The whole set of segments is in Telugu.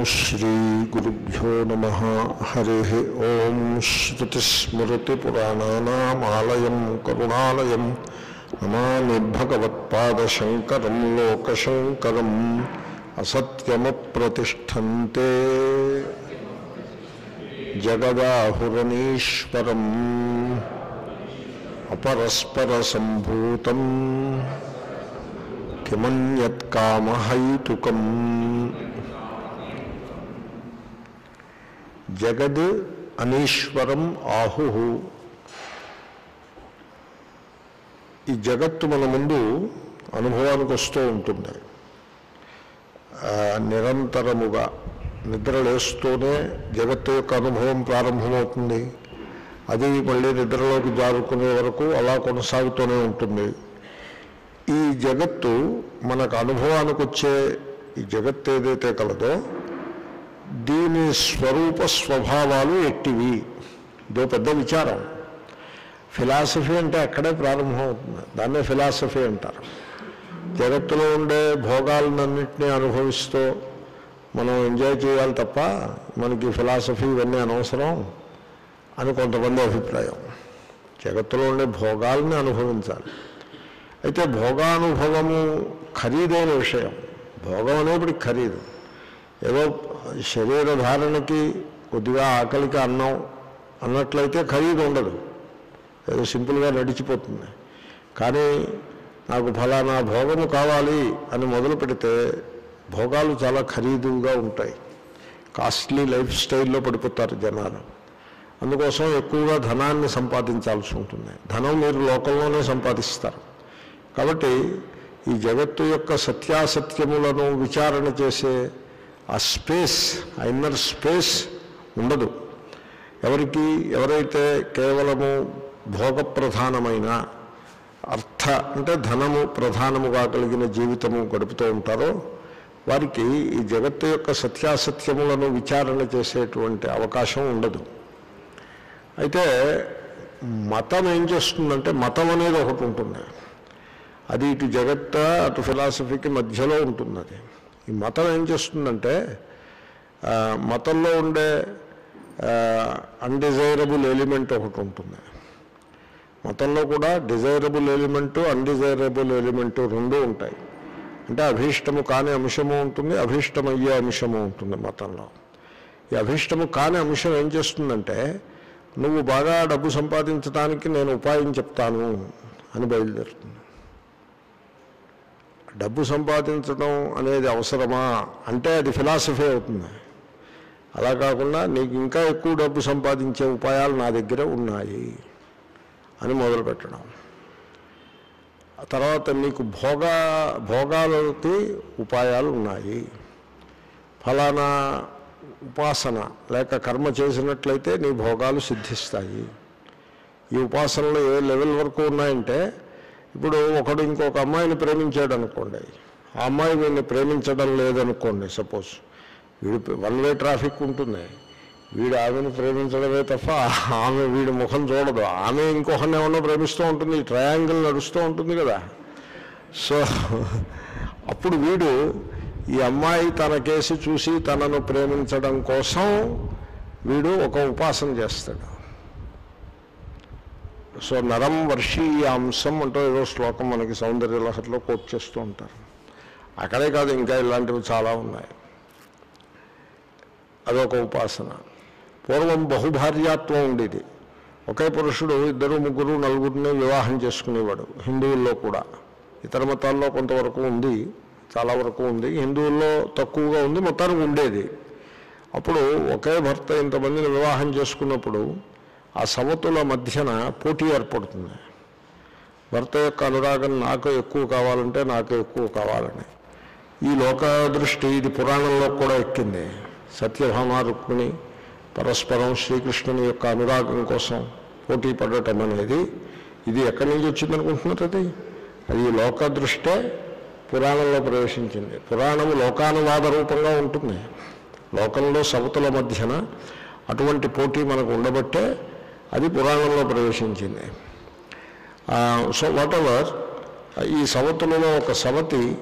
శ్రీగురుభ్యో నమ హరి ఓం శ్రుతిస్మృతిపురాణానామాలయం కరుణాలయం నమామి భగవత్పాదశంకరం లోకశంకరం అసత్యమప్రతిష్టంతే జగదాహురనీశ్వరం అపరస్పరసంభూతం కిమన్యత్కామహైతుకం జగద్ అనీశ్వరం ఆహు ఈ జగత్తు మన ముందు అనుభవానికి వస్తూ ఉంటుంది ఆ, నిరంతరముగా నిద్ర లేస్తూనే జగత్తు యొక్క అనుభవం ప్రారంభమవుతుంది అది మళ్ళీ నిద్రలోకి జారుకునే వరకు అలా కొనసాగుతూనే ఉంటుంది ఈ జగత్తు మనకు అనుభవానికి వచ్చే ఈ జగత్తు ఏదైతే కలదో దీని స్వరూప స్వభావాలు ఎట్టివి ఇదో పెద్ద విచారం ఫిలాసఫీ అంటే అక్కడే ప్రారంభమవుతుంది దాన్నే ఫిలాసఫీ అంటారు జగత్తులో ఉండే భోగాలన్నింటినీ అనుభవిస్తూ మనం ఎంజాయ్ చేయాలి తప్ప మనకి ఫిలాసఫీ ఇవన్నీ అనవసరం అని కొంతమంది అభిప్రాయం జగత్తులో ఉండే భోగాల్ని అనుభవించాలి అయితే భోగానుభవము ఖరీదైన విషయం భోగం అనేప్పటికి ఖరీదు ఏదో శరీర ధారణకి కొద్దిగా ఆకలికి అన్నం అన్నట్లయితే ఖరీదు ఉండదు ఏదో సింపుల్గా నడిచిపోతుంది కానీ నాకు ఫలానా భోగము కావాలి అని మొదలు పెడితే భోగాలు చాలా ఖరీదుగా ఉంటాయి కాస్ట్లీ లైఫ్ స్టైల్లో పడిపోతారు జనాలు అందుకోసం ఎక్కువగా ధనాన్ని సంపాదించాల్సి ఉంటుంది ధనం మీరు లోకంలోనే సంపాదిస్తారు కాబట్టి ఈ జగత్తు యొక్క సత్యాసత్యములను విచారణ చేసే ఆ స్పేస్ ఆ ఇన్నర్ స్పేస్ ఉండదు ఎవరికి ఎవరైతే కేవలము భోగ ప్రధానమైన అర్థ అంటే ధనము ప్రధానముగా కలిగిన జీవితము గడుపుతూ ఉంటారో వారికి ఈ జగత్తు యొక్క సత్యాసత్యములను విచారణ చేసేటువంటి అవకాశం ఉండదు అయితే మతం ఏం చేస్తుందంటే మతం అనేది ఒకటి ఉంటుంది అది ఇటు జగత్త అటు ఫిలాసఫీకి మధ్యలో ఉంటుంది అది ఈ మతం ఏం చేస్తుందంటే ఆ, మతంలో ఉండే అన్డిజైరబుల్ ఎలిమెంట్ ఒకటి ఉంటుంది మతంలో కూడా డిజైరబుల్ ఎలిమెంటు అన్డిజైరబుల్ ఎలిమెంటు రెండు ఉంటాయి అంటే అభీష్టము కాని అంశము ఉంటుంది అభీష్టమయ్యే అంశము ఉంటుంది మతంలో ఈ అభీష్టము కాని అంశం ఏం చేస్తుందంటే నువ్వు బాగా డబ్బు సంపాదించడానికి నేను ఉపాయం చెప్తాను అని బయలుదేరుతుంది డబ్బు సంపాదించడం అనేది అవసరమా అంటే అది ఫిలాసఫీ అవుతుంది అలా కాకుండా నీకు ఇంకా ఎక్కువ డబ్బు సంపాదించే ఉపాయాలు నా దగ్గర ఉన్నాయి అని మొదలుపెట్టడం ఆ తర్వాత నీకు భోగ భోగాలకి ఉపాయాలు ఉన్నాయి ఫలానా ఉపాసన లేక కర్మ చేసినట్లయితే నీ భోగాలు సిద్ధిస్తాయి ఈ ఉపాసనలు ఏ లెవెల్ వరకు ఉన్నాయంటే ఇప్పుడు ఒకడు ఇంకొక అమ్మాయిని ప్రేమించాడు అనుకోండి ఆ అమ్మాయి వీడిని ప్రేమించడం లేదనుకోండి సపోజ్ వీడు వన్ వే ట్రాఫిక్ ఉంటుంది వీడు ఆమెను ప్రేమించడమే తప్ప ఆమె వీడి ముఖం చూడదు ఆమె ఇంకొకరిని ఏమన్నా ప్రేమిస్తూ ఉంటుంది ఈ ట్రయాంగిల్ నడుస్తూ ఉంటుంది కదా సో అప్పుడు వీడు ఈ అమ్మాయి తన కేసు చూసి తనను ప్రేమించడం కోసం వీడు ఒక ఉపాసన చేస్తాడు సో నరం వర్షీయాంశం అంటూ ఏదో శ్లోకం మనకి సౌందర్య లహరిలో కోట్ చేస్తూ ఉంటారు అక్కడే కాదు ఇంకా ఇలాంటివి చాలా ఉన్నాయి అదొక ఉపాసన పూర్వం బహుభార్యాత్వం ఉండేది ఒకే పురుషుడు ఇద్దరు ముగ్గురు నలుగురిని వివాహం చేసుకునేవాడు హిందువుల్లో కూడా ఇతర మతాల్లో కొంతవరకు ఉంది చాలా వరకు ఉంది హిందువుల్లో తక్కువగా ఉంది మొత్తానికి ఉండేది అప్పుడు ఒకే భర్త ఇంతమందిని వివాహం చేసుకున్నప్పుడు ఆ సమతుల మధ్యన పోటీ ఏర్పడుతుంది భర్త యొక్క అనురాగం నాకు ఎక్కువ కావాలంటే నాకు ఎక్కువ కావాలని ఈ లోక దృష్టి ఇది పురాణంలో కూడా ఎక్కింది సత్యభామ రుక్మిణి పరస్పరం శ్రీకృష్ణుని యొక్క అనురాగం కోసం పోటీ పడటం అనేది ఇది ఎక్కడి నుంచి వచ్చిందనుకుంటున్నారు అది అది ఈ లోక దృష్టే పురాణంలో ప్రవేశించింది పురాణము లోకానువాద రూపంగా ఉంటుంది లోకంలో సవతుల మధ్యన అటువంటి పోటీ మనకు ఉండబట్టే అది పురాణంలో ప్రవేశించింది సో వాట్ ఎవర్ ఈ సవతులలో ఒక సవతి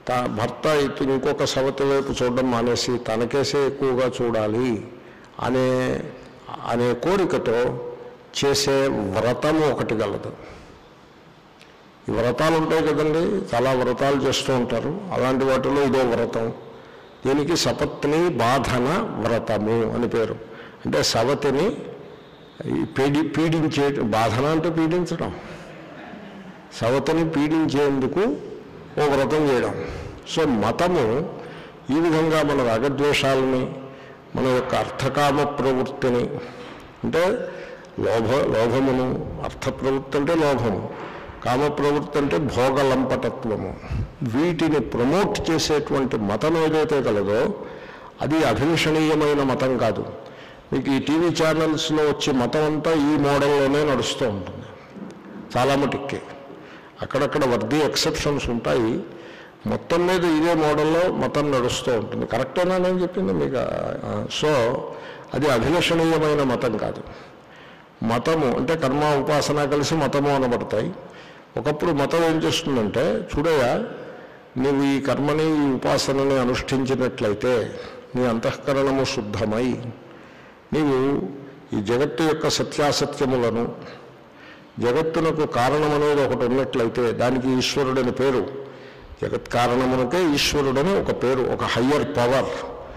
తా భర్త ఇటు ఇంకొక సవతి వైపు చూడడం మానేసి తనకేసే ఎక్కువగా చూడాలి అనే అనే కోరికతో చేసే వ్రతము ఒకటి గలదు ఈ వ్రతాలు ఉంటాయి కదండి చాలా వ్రతాలు చేస్తూ ఉంటారు అలాంటి వాటిలో ఇదో వ్రతం దీనికి సపత్ని బాధన వ్రతము అని పేరు అంటే సవతిని ఈ పీడి పీడించే బాధన అంటే పీడించడం సవతిని పీడించేందుకు ఓ వ్రతం చేయడం సో మతము ఈ విధంగా మన రాగద్వేషాలని మన యొక్క అర్థకామ ప్రవృత్తిని అంటే లోభ లోభమును అర్థ ప్రవృత్తి అంటే లోభము కామ ప్రవృత్తి అంటే భోగలంపటత్వము వీటిని ప్రమోట్ చేసేటువంటి మతం ఏదైతే కలదో అది అభిలషణీయమైన మతం కాదు మీకు ఈ టీవీ ఛానల్స్లో వచ్చే మతం అంతా ఈ మోడల్లోనే నడుస్తూ ఉంటుంది చాలా మటుక్కి అక్కడక్కడ వర్ది ఎక్సెప్షన్స్ ఉంటాయి మొత్తం మీద ఇదే మోడల్లో మతం నడుస్తూ ఉంటుంది కరెక్టేనా నేను చెప్పింది మీకు ఆ, సో అది అభిలషణీయమైన మతం కాదు మతము అంటే కర్మ ఉపాసన కలిసి మతము అనబడతాయి ఒకప్పుడు మతం ఏం చేస్తుందంటే చూడయా నీవు ఈ కర్మని ఈ ఉపాసనని అనుష్ఠించినట్లయితే నీ అంతఃకరణము శుద్ధమై నీవు ఈ జగత్తు యొక్క సత్యాసత్యములను జగత్తునకు కారణం అనేది ఒకటి ఉన్నట్లయితే దానికి ఈశ్వరుడని పేరు జగత్ కారణమునకే ఈశ్వరుడని ఒక పేరు ఒక హయ్యర్ పవర్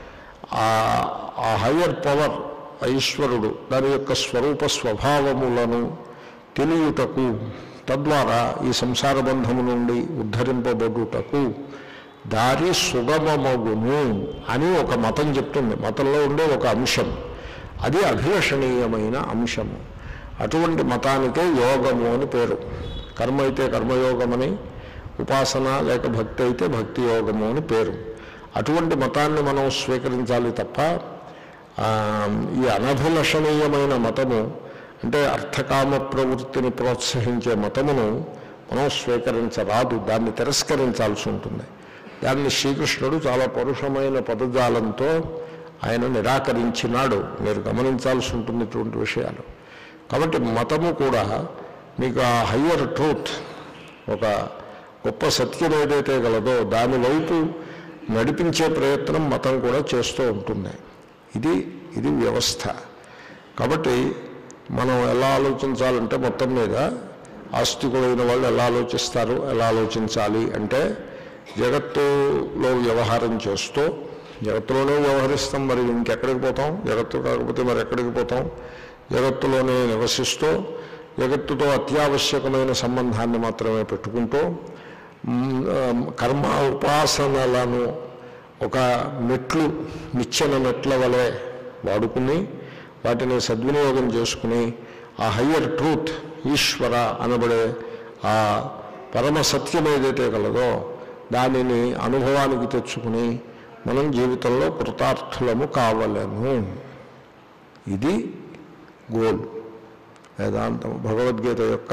ఆ హయ్యర్ పవర్ ఆ ఈశ్వరుడు దాని యొక్క స్వరూప స్వభావములను తెలియుటకు తద్వారా ఈ సంసార బంధము నుండి ఉద్ధరింపబడుటకు దారి సుగమమగును అని ఒక మతం చెప్తుంది మతంలో ఉండే ఒక అంశం అది అభిలషణీయమైన అంశము అటువంటి మతానికే యోగము అని పేరు కర్మ అయితే కర్మయోగమని ఉపాసన లేక భక్తి అయితే భక్తి యోగము అని పేరు అటువంటి మతాన్ని మనం స్వీకరించాలి తప్ప ఆ, ఈ అనభిలషణీయమైన మతము అంటే అర్థకామ ప్రవృత్తిని ప్రోత్సహించే మతమును మనం స్వీకరించరాదు దాన్ని తిరస్కరించాల్సి ఉంటుంది దాన్ని శ్రీకృష్ణుడు చాలా పరుషమైన పదజాలంతో ఆయన నిరాకరించినాడు మీరు గమనించాల్సి ఉంటుంది ఇటువంటి విషయాలు కాబట్టి మతము కూడా మీకు ఆ హయ్యర్ ట్రూత్ ఒక గొప్ప సత్యం ఏదైతే గలదో దాని వైపు నడిపించే ప్రయత్నం మతం కూడా చేస్తూ ఉంటుంది ఇది ఇది వ్యవస్థ కాబట్టి మనం ఎలా ఆలోచించాలంటే మొత్తం మీద ఆస్తికులైన వాళ్ళు ఎలా ఆలోచిస్తారు ఎలా ఆలోచించాలి అంటే జగత్తులో వ్యవహారం చేస్తూ జగత్తులోనే వ్యవహరిస్తాం మరి ఇంకెక్కడికి పోతాం జగత్తు కాకపోతే మరి ఎక్కడికి పోతాం జగత్తులోనే నివసిస్తూ జగత్తుతో అత్యావశ్యకమైన సంబంధాన్ని మాత్రమే పెట్టుకుంటూ మ్, ఆ, కర్మ ఉపాసనలను ఒక మెట్లు నిచ్చెన మెట్ల వలె వాడుకుని వాటిని సద్వినియోగం చేసుకుని ఆ హయ్యర్ ట్రూత్ ఈశ్వర అనబడే ఆ పరమ సత్యం ఏదైతే కలదో దానిని అనుభవానికి తెచ్చుకుని మనం జీవితంలో కృతార్థులము కావలేము ఇది గోల్ వేదాంతం భగవద్గీత యొక్క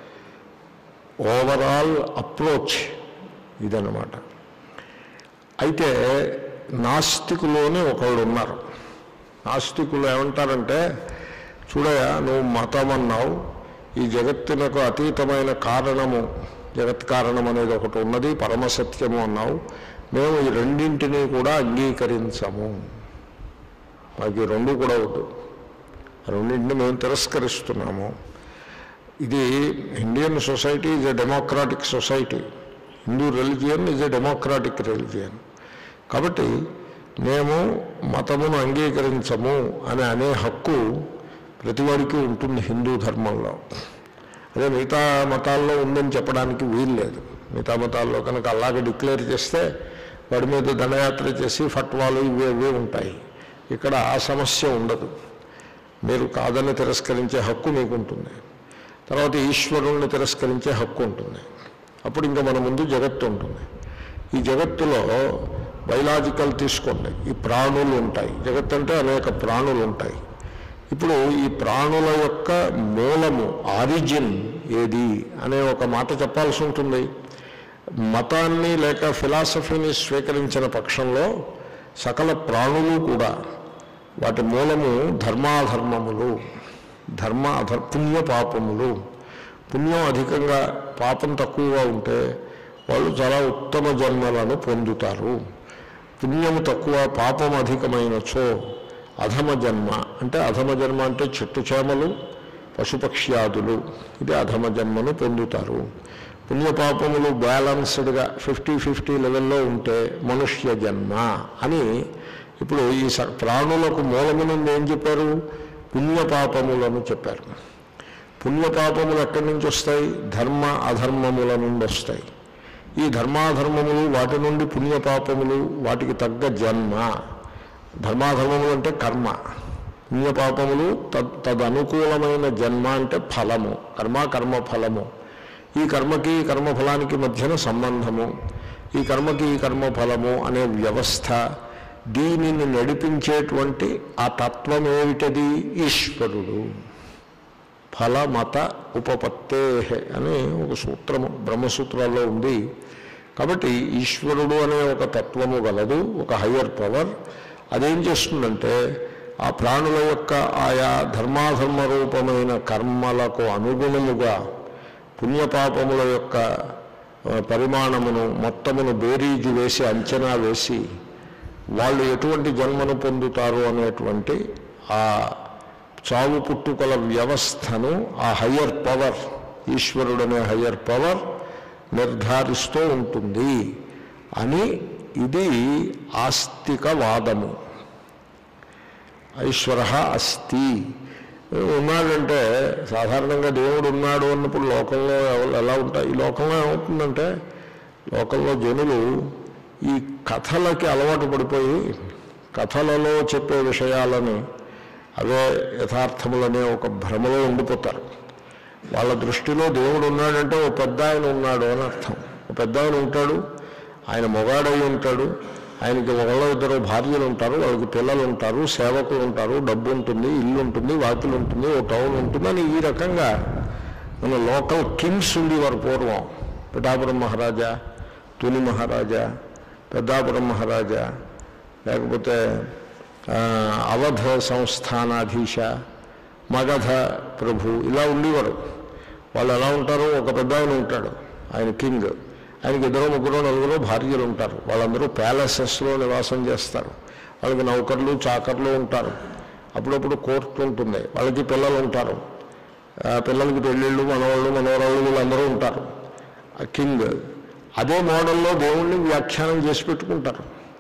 ఓవరాల్ అప్రోచ్ ఇదన్నమాట అయితే నాస్తికులోనే ఒకళ్ళు ఉన్నారు నాస్తికులు ఏమంటారంటే చూడయా నువ్వు మతం అన్నావు ఈ జగత్తునకు అతీతమైన కారణము జగత్ కారణం అనేది ఒకటి ఉన్నది పరమసత్యము అన్నావు మేము ఈ రెండింటినీ కూడా అంగీకరించము మాకు ఈ రెండు కూడా వద్దు ఆ రెండింటిని మేము తిరస్కరిస్తున్నాము ఇది Indian society is a democratic society Hindu religion is a democratic religion కాబట్టి మేము మతమును అంగీకరించము అని అనే హక్కు ప్రతివాడికి ఉంటుంది హిందూ ధర్మంలో అదే మిగతా మతాల్లో ఉందని చెప్పడానికి వీలు లేదు మిగతా మతాల్లో కనుక అలాగే డిక్లేర్ చేస్తే వాడి మీద దండయాత్ర చేసి ఫట్వాలు ఇవి ఇవే ఉంటాయి ఇక్కడ ఆ సమస్య ఉండదు మీరు కాదని తిరస్కరించే హక్కు మీకు ఉంటుంది తర్వాత ఈశ్వరుణ్ణి తిరస్కరించే హక్కు ఉంటుంది అప్పుడు ఇంకా మన ముందు జగత్తు ఉంటుంది ఈ జగత్తులో బయలాజికల్ తీసుకోండి ఈ ప్రాణులు ఉంటాయి జగత్ అంటే అనేక ప్రాణులు ఉంటాయి ఇప్పుడు ఈ ప్రాణుల యొక్క మూలము ఆరిజిన్ ఏది అనే ఒక మాట చెప్పాల్సి ఉంటుంది మతాన్ని లేక ఫిలాసఫీని స్వీకరించిన పక్షంలో సకల ప్రాణులు కూడా వాటి మూలము ధర్మాధర్మములు ధర్మ అధర్ పుణ్య పాపములు పుణ్యం అధికంగా పాపం తక్కువగా ఉంటే వాళ్ళు చాలా ఉత్తమ జన్మలను పొందుతారు పుణ్యము తక్కువ పాపం అధికమైనచో అధమ జన్మ అంటే అధమ జన్మ అంటే చెట్టు చేమలు పశుపక్ష్యాదులు ఇది అధమ జన్మను పొందుతారు పుణ్యపాపములు బ్యాలన్స్డ్గా ఫిఫ్టీ ఫిఫ్టీ లెవెల్లో ఉంటే మనుష్య జన్మ అని ఇప్పుడు ఈ స- ప్రాణులకు మూలము నుండి ఏం చెప్పారు పుణ్యపాపములను చెప్పారు పుణ్యపాపములు ఎక్కడి నుంచి వస్తాయి ధర్మ అధర్మముల నుండి వస్తాయి ఈ ధర్మాధర్మములు వాటి నుండి పుణ్యపాపములు వాటికి తగ్గ జన్మ ధర్మాధర్మములు అంటే కర్మ పుణ్యపాపములు తద్ తదనుకూలమైన జన్మ అంటే ఫలము కర్మ కర్మ ఫలము ఈ కర్మకి ఈ కర్మఫలానికి మధ్యన సంబంధము ఈ కర్మకి ఈ కర్మఫలము అనే వ్యవస్థ దీనిని నడిపించేటువంటి ఆ తత్వం ఏమిటది ఈశ్వరుడు ఫలమత ఉపపత్తే అని ఒక సూత్రము బ్రహ్మసూత్రాల్లో ఉంది కాబట్టి ఈశ్వరుడు అనే ఒక తత్వము గలదు ఒక హయ్యర్ పవర్ అదేం చేస్తుందంటే ఆ ప్రాణుల యొక్క ఆయా ధర్మాధర్మ రూపమైన కర్మలకు అనుగుణముగా పుణ్యపాపముల యొక్క ఆ, పరిమాణమును మొత్తమును బేరీజు వేసి అంచనా వేసి వాళ్ళు ఎటువంటి జన్మను పొందుతారు అనేటువంటి ఆ చావు పుట్టుకల వ్యవస్థను ఆ హయ్యర్ పవర్ ఈశ్వరుడనే హయ్యర్ పవర్ నిర్ధారిస్తూ ఉంటుంది అని ఇది ఆస్తికవాదము ఈశ్వర అస్తి ఉన్నాడంటే సాధారణంగా దేవుడు ఉన్నాడు అన్నప్పుడు లోకంలో ఎవరు ఎలా ఉంటాయి ఈ లోకంలో ఏమవుతుందంటే లోకంలో జనులు ఈ కథలకి అలవాటు పడిపోయి కథలలో చెప్పే విషయాలని అవే యథార్థములనే ఒక భ్రమలో ఉండిపోతారు వాళ్ళ దృష్టిలో దేవుడు ఉన్నాడంటే ఓ పెద్ద ఆయన ఉన్నాడు అని అర్థం ఓ పెద్ద ఆయన ఉంటాడు ఆయన మొగాడై ఉంటాడు ఆయనకి ఒకళ్ళో ఇద్దరు భార్యలు ఉంటారు వాళ్ళకి పిల్లలు ఉంటారు సేవకులు ఉంటారు డబ్బు ఉంటుంది ఇల్లు ఉంటుంది వాకిలు ఉంటుంది ఓ టౌన్ ఉంటుంది అని ఈ రకంగా మన లోకల్ కింగ్స్ ఉండేవారు పూర్వం పిఠాపురం మహారాజా తుని మహారాజా పెద్దాపురం మహారాజా లేకపోతే ఆ, అవధ సంస్థానాధీశ మగధ ప్రభు ఇలా ఉండేవారు వాళ్ళు ఎలా ఉంటారు ఒక పెద్ద ఆయన ఉంటాడు ఆయన కింగ్ ఆయనకి ఇద్దరు ముగ్గురు నలుగురు భార్యలు ఉంటారు వాళ్ళందరూ ప్యాలెసెస్లో నివాసం చేస్తారు వాళ్ళకి నౌకర్లు చాకర్లు ఉంటారు అప్పుడప్పుడు కోర్టు ఉంటుంది వాళ్ళకి పిల్లలు ఉంటారు ఆ పిల్లలకి పెళ్ళిళ్ళు మనవాళ్ళు మనవరాళ్ళు వీళ్ళందరూ ఉంటారు ఆ కింగ్ అదే మోడల్లో దేవుణ్ణి వ్యాఖ్యానం చేసి పెట్టుకుంటారు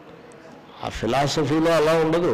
ఆ ఫిలాసఫీలో అలా ఉండదు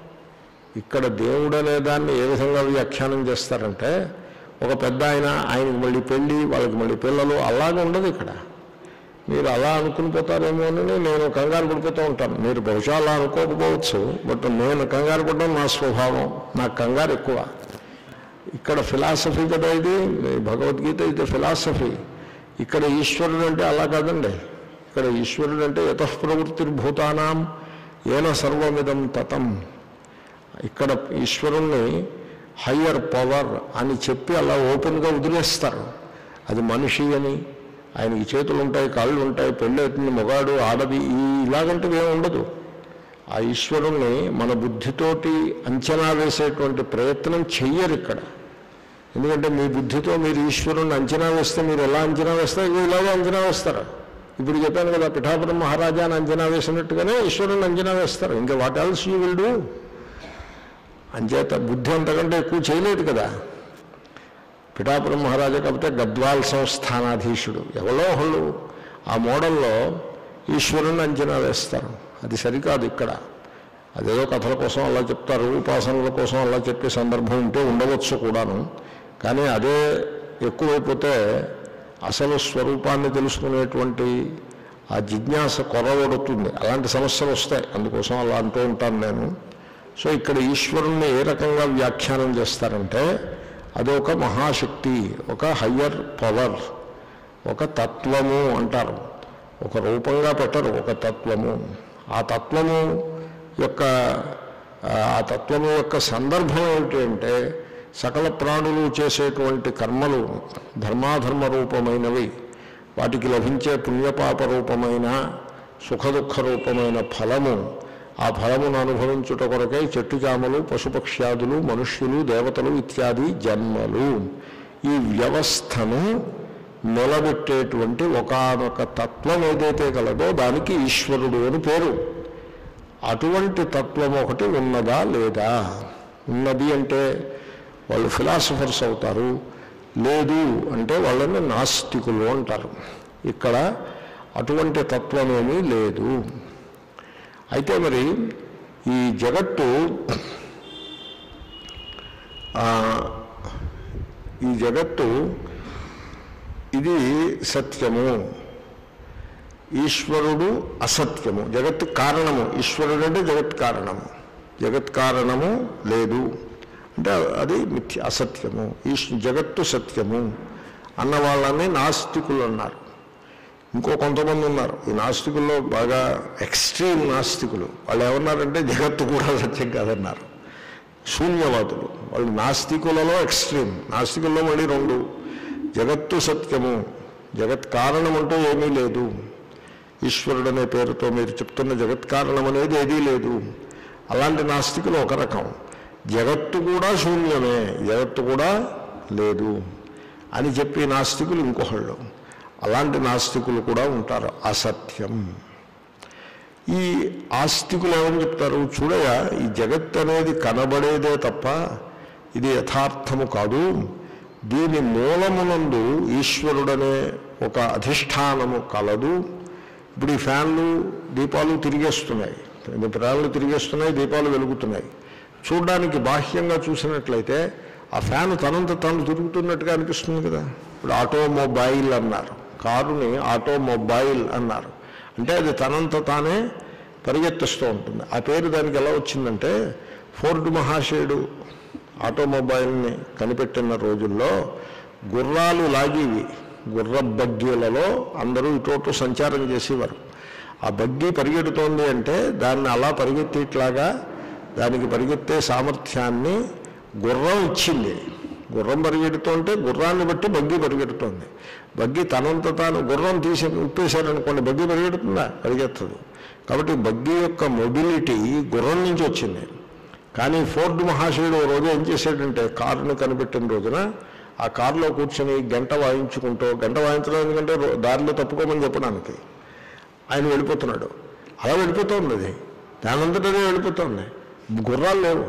ఇక్కడ దేవుడు అనే దాన్ని ఏ విధంగా వ్యాఖ్యానం చేస్తారంటే ఒక పెద్ద ఆయన ఆయనకి మళ్ళీ పెళ్ళి వాళ్ళకి మళ్ళీ పిల్లలు అలాగే ఉండదు ఇక్కడ మీరు అలా అనుకుని పోతారేమో అని నేను కంగారు పడిపోతూ ఉంటాను మీరు బహుశా అలా అనుకోకపోవచ్చు బట్ నేను కంగారు పడడం నా స్వభావం నాకు కంగారు ఎక్కువ ఇక్కడ ఫిలాసఫీ కదా ఇది భగవద్గీత ఇది ఫిలాసఫీ ఇక్కడ ఈశ్వరుడు అంటే అలా కాదండి ఇక్కడ ఈశ్వరుడు అంటే యతఃప్రవృత్తిర్భూతానాం ఏన సర్వమిదం తతం ఇక్కడ ఈశ్వరుణ్ణి హయ్యర్ పవర్ అని చెప్పి అలా ఓపెన్గా వదిలేస్తారు అది మనిషి అని ఆయనకి చేతులు ఉంటాయి కాళ్ళు ఉంటాయి పెళ్ళి అవుతుంది మొగాడు ఆడది ఈ ఇలాగంటివి ఏమి ఉండదు ఆ ఈశ్వరుణ్ణి మన బుద్ధితోటి అంచనా వేసేటువంటి ప్రయత్నం చెయ్యరు ఇక్కడ ఎందుకంటే మీ బుద్ధితో మీరు ఈశ్వరుణ్ణి అంచనా వేస్తే మీరు ఎలా అంచనా వేస్తారు ఇవి ఇలాగో అంచనా వేస్తారు ఇప్పుడు చెప్పాను కదా పిఠాపురం మహారాజాని అంచనా వేసినట్టుగానే ఈశ్వరుని అంచనా వేస్తారు ఇంకా what else you will do అంచేత బుద్ధి అంతకంటే ఎక్కువ చేయలేదు కదా పిఠాపురం మహారాజా కాకపోతే గద్వాల్ సంస్థానాధీశుడు ఎవరో ఒకళ్ళు ఆ మోడల్లో ఈశ్వరుని అంచనా వేస్తారు అది సరికాదు ఇక్కడ అదేదో కథల కోసం అలా చెప్తారు ఉపాసనల కోసం అలా చెప్పే సందర్భం ఉంటే ఉండవచ్చు కూడాను కానీ అదే ఎక్కువైపోతే అసలు స్వరూపాన్ని తెలుసుకునేటువంటి ఆ జిజ్ఞాస కొరవడుతుంది అలాంటి సమస్యలు వస్తాయి అందుకోసం అలా అంటూ ఉంటాను నేను సో ఇక్కడ ఈశ్వరుణ్ణి ఏ రకంగా వ్యాఖ్యానం చేస్తారంటే అదొక మహాశక్తి ఒక హయ్యర్ పవర్ ఒక తత్వము అంటారు ఒక రూపంగా పెట్టరు ఒక తత్వము ఆ తత్వము యొక్క ఆ తత్వము యొక్క సందర్భం ఏమిటి అంటే సకల ప్రాణులు చేసేటువంటి కర్మలు ధర్మాధర్మ రూపమైనవి వాటికి లభించే పుణ్యపాప రూపమైన సుఖదుఖ రూపమైన ఫలము ఆ ఫలమును అనుభవించుట కొరకై చెట్టుజామలు పశుపక్ష్యాదులు మనుష్యులు దేవతలు ఇత్యాది జన్మలు ఈ వ్యవస్థను నిలబెట్టేటువంటి ఒకానొక తత్వం ఏదైతే కలదో దానికి ఈశ్వరుడు అని పేరు అటువంటి తత్వం ఒకటి ఉన్నదా లేదా ఉన్నది అంటే వాళ్ళు ఫిలాసఫర్స్ అవుతారు లేదు అంటే వాళ్ళని నాస్తికులు అంటారు ఇక్కడ అటువంటి తత్వం ఏమీ లేదు అయితే మరి ఈ జగత్తు ఆ, ఈ జగత్తు ఇది సత్యము ఈశ్వరుడు అసత్యము జగత్ కారణము ఈశ్వరుడు అంటే జగత్ కారణము జగత్ కారణము లేదు అంటే అది మిథ్య అసత్యము ఈశ్ జగత్తు సత్యము అన్న వాళ్ళని నాస్తికులు అన్నారు ఇంకో కొంతమంది ఉన్నారు ఈ నాస్తికుల్లో బాగా ఎక్స్ట్రీమ్ నాస్తికులు వాళ్ళు ఏమన్నారంటే జగత్తు కూడా సత్యం కాదన్నారు శూన్యవాదులు వాళ్ళు నాస్తికులలో ఎక్స్ట్రీమ్ నాస్తికుల్లో మళ్ళీ రెండు జగత్తు సత్యము జగత్ కారణం అంటూ ఏమీ లేదు ఈశ్వరుడు అనే పేరుతో మీరు చెప్తున్న జగత్ కారణం అనేది ఏదీ లేదు అలాంటి నాస్తికులు ఒక రకం జగత్తు కూడా శూన్యమే జగత్తు కూడా లేదు అని చెప్పి నాస్తికులు ఇంకొకళ్ళు అలాంటి నాస్తికులు కూడా ఉంటారు అసత్యం ఈ ఆస్తికులు ఏమని చెప్తారు చూడయా ఈ జగత్ అనేది కనబడేదే తప్ప ఇది యథార్థము కాదు దీని మూలమునందు ఈశ్వరుడనే ఒక అధిష్టానము కలదు ఇప్పుడు ఈ ఫ్యాన్లు దీపాలు తిరిగేస్తున్నాయి ఈ ఫ్యాన్లు తిరిగేస్తున్నాయి దీపాలు వెలుగుతున్నాయి చూడడానికి బాహ్యంగా చూసినట్లయితే ఆ ఫ్యాన్ తనంత తాను తిరుగుతున్నట్టుగా అనిపిస్తుంది కదా ఇప్పుడు ఆటోమొబైల్ అన్నారు కారుని ఆటోమొబైల్ అన్నారు అంటే అది తనంత తానే పరిగెత్తిస్తూ ఉంటుంది ఆ పేరు దానికి ఎలా వచ్చిందంటే ఫోర్డ్ మహాశయుడు ఆటోమొబైల్ని కనిపెట్టిన రోజుల్లో గుర్రాలు లాగేవి గుర్ర బగ్గీలలో అందరూ ఇటు సంచారం చేసేవారు ఆ బగ్గీ పరిగెడుతోంది అంటే దాన్ని అలా పరిగెత్తేట్లాగా దానికి పరిగెత్తే సామర్థ్యాన్ని గుర్రం ఇచ్చింది గుర్రం పరిగెడుతుంటే గుర్రాన్ని బట్టి బగ్గి పరిగెడుతోంది బగ్గి తనంత తాను గుర్రం తీసి ఉప్పేశారనుకోండి బగ్గి పరిగెడుతుందా పరిగెత్తదు కాబట్టి బగ్గి యొక్క మొబిలిటీ గుర్రం నుంచి వచ్చింది కానీ ఫోర్డ్ మహాశయుడు ఓ రోజు ఏం చేశాడంటే కారును కనిపెట్టిన రోజున ఆ కారులో కూర్చొని గంట వాయించుకుంటూ గంట వాయించడం ఎందుకంటే రో- దారిలో తప్పుకోమని చెప్పడానికి ఆయన వెళ్ళిపోతున్నాడు అలా వెళ్ళిపోతుంది అది దానంతటదే వెళ్ళిపోతుంది గుర్రాలు లేవు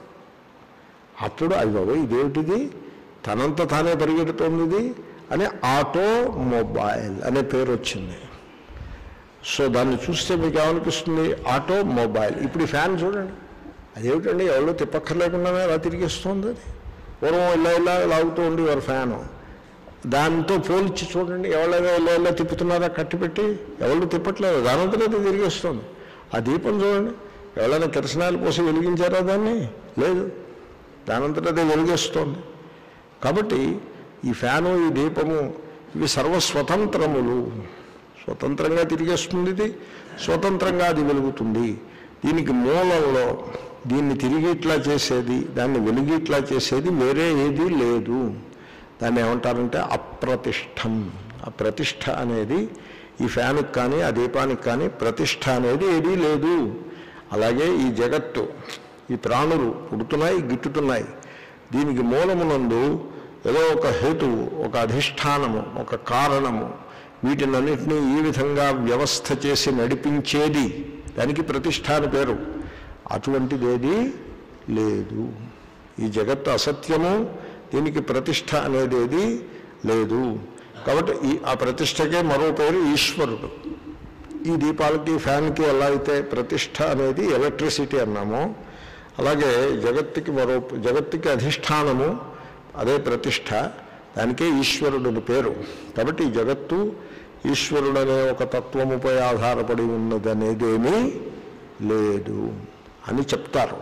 అప్పుడు అది బాబు ఇదేమిటిది తనంత తానే పరిగెడుతోంది ఇది అని ఆటోమొబైల్ అనే పేరు వచ్చింది సో దాన్ని చూస్తే మీకు ఏమనిపిస్తుంది ఆటోమొబైల్ ఇప్పుడు ఈ ఫ్యాన్ చూడండి అదేమిటండి ఎవరో తిప్పక్కర్లేకుండానే అలా తిరిగేస్తుంది అది పూర్వం ఇలా ఇలా లాగుతూ ఉండి వారు ఫ్యాను దాంతో పోల్చి చూడండి ఎవరైనా ఇలా ఇలా తిప్పుతున్నారా కట్టిపెట్టి ఎవరు తిప్పట్లేదు దానంతలో అది తిరిగేస్తుంది ఆ దీపం చూడండి ఎవరైనా కిరసనాలు పోసి వెలిగించారా దాన్ని లేదు దానంతట అది వెలిగేస్తోంది కాబట్టి ఈ ఫ్యాను ఈ దీపము ఇవి సర్వస్వతంత్రములు స్వతంత్రంగా తిరిగేస్తుంది ఇది స్వతంత్రంగా అది వెలుగుతుంది దీనికి మూలంలో దీన్ని తిరిగి ఇట్లా చేసేది దాన్ని వెలిగి ఇట్లా చేసేది వేరే ఏదీ లేదు దాన్ని ఏమంటారంటే అప్రతిష్టం ఆ ప్రతిష్ట అనేది ఈ ఫ్యాన్కి కానీ ఆ దీపానికి కానీ ప్రతిష్ట అనేది ఏదీ లేదు అలాగే ఈ జగత్తు ఈ ప్రాణులు పుడుతున్నాయి గిట్టుతున్నాయి దీనికి మూలమునందు ఏదో ఒక హేతువు ఒక అధిష్టానము ఒక కారణము వీటినన్నింటినీ ఈ విధంగా వ్యవస్థ చేసి నడిపించేది దానికి ప్రతిష్ట అని పేరు అటువంటిదేది లేదు ఈ జగత్తు అసత్యము దీనికి ప్రతిష్ట అనేదేది లేదు కాబట్టి ఈ ఆ ప్రతిష్టకే మరో పేరు ఈశ్వరుడు ఈ దీపాలకి ఫ్యాన్కి ఎలా అయితే ప్రతిష్ట అనేది ఎలక్ట్రిసిటీ అన్నామో అలాగే జగత్తుకి మరో జగత్తుకి అధిష్టానము అదే ప్రతిష్ట దానికే ఈశ్వరుడు అని పేరు కాబట్టి ఈ జగత్తు ఈశ్వరుడనే ఒక తత్వముపై ఆధారపడి ఉన్నదనేదేమీ లేదు అని చెప్తారు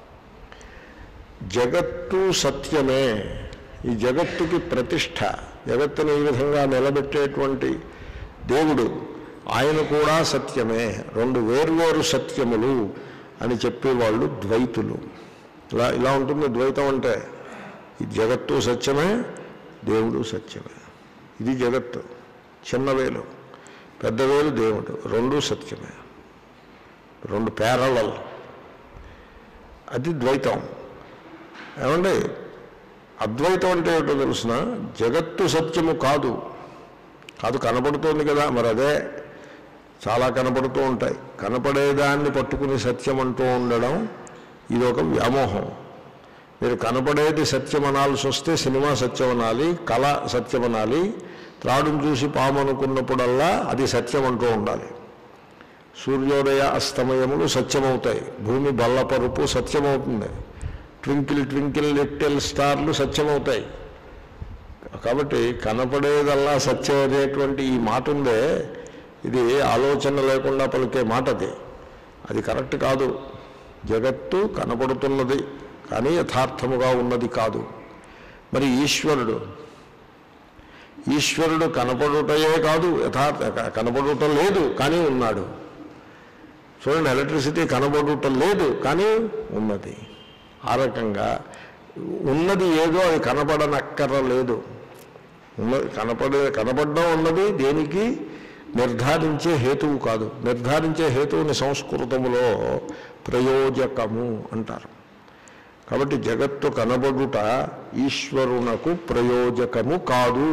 జగత్తు సత్యమే ఈ జగత్తుకి ప్రతిష్ట జగత్తుని ఈ విధంగా నిలబెట్టేటువంటి దేవుడు ఆయన కూడా సత్యమే రెండు వేర్వేరు సత్యములు అని చెప్పేవాళ్ళు ద్వైతులు ఇలా ఇలా ఉంటుంది ద్వైతం అంటే ఈ జగత్తు సత్యమే దేవుడు సత్యమే ఇది జగత్తు చిన్న వేలు పెద్ద వేలు దేవుడు రెండూ సత్యమే రెండు పేరలలు అది ద్వైతం ఏమండి అద్వైతం అంటే ఏమిటో తెలుసిన జగత్తు సత్యము కాదు కాదు కనపడుతోంది కదా మరి అదే చాలా కనపడుతూ ఉంటాయి కనపడేదాన్ని పట్టుకుని సత్యం అంటూ ఉండడం ఇది ఒక వ్యామోహం మీరు కనపడేది సత్యం అనాల్సి వస్తే సినిమా సత్యం అనాలి కళ సత్యం అనాలి త్రాడును చూసి పాము అనుకున్నప్పుడల్లా అది సత్యం అంటూ ఉండాలి సూర్యోదయ అస్తమయములు సత్యమవుతాయి భూమి బల్లపరుపు సత్యమవుతుంది ట్వింకిల్ ట్వింకిల్ లిటిల్ స్టార్లు సత్యమవుతాయి కాబట్టి కనపడేదల్లా సత్యం అనేటువంటి ఈ మాట ఉందే ఇది ఆలోచన లేకుండా పలికే మాట అది అది కరెక్ట్ కాదు జగత్తు కనపడుతున్నది కానీ యథార్థముగా ఉన్నది కాదు మరి ఈశ్వరుడు ఈశ్వరుడు కనపడుటయే కాదు యథార్థ కనపడుట లేదు కానీ ఉన్నాడు చూడండి ఎలక్ట్రిసిటీ కనబడుట లేదు కానీ ఉన్నది ఆ రకంగా ఉన్నది ఏదో అది కనపడనక్కరలేదు ఉన్నది కనపడే కనపడడం ఉన్నది దేనికి నిర్ధారించే హేతువు కాదు నిర్ధారించే హేతువుని సంస్కృతములో ప్రయోజకము అంటారు కాబట్టి జగత్తు కనబడుట ఈశ్వరునకు ప్రయోజకము కాదు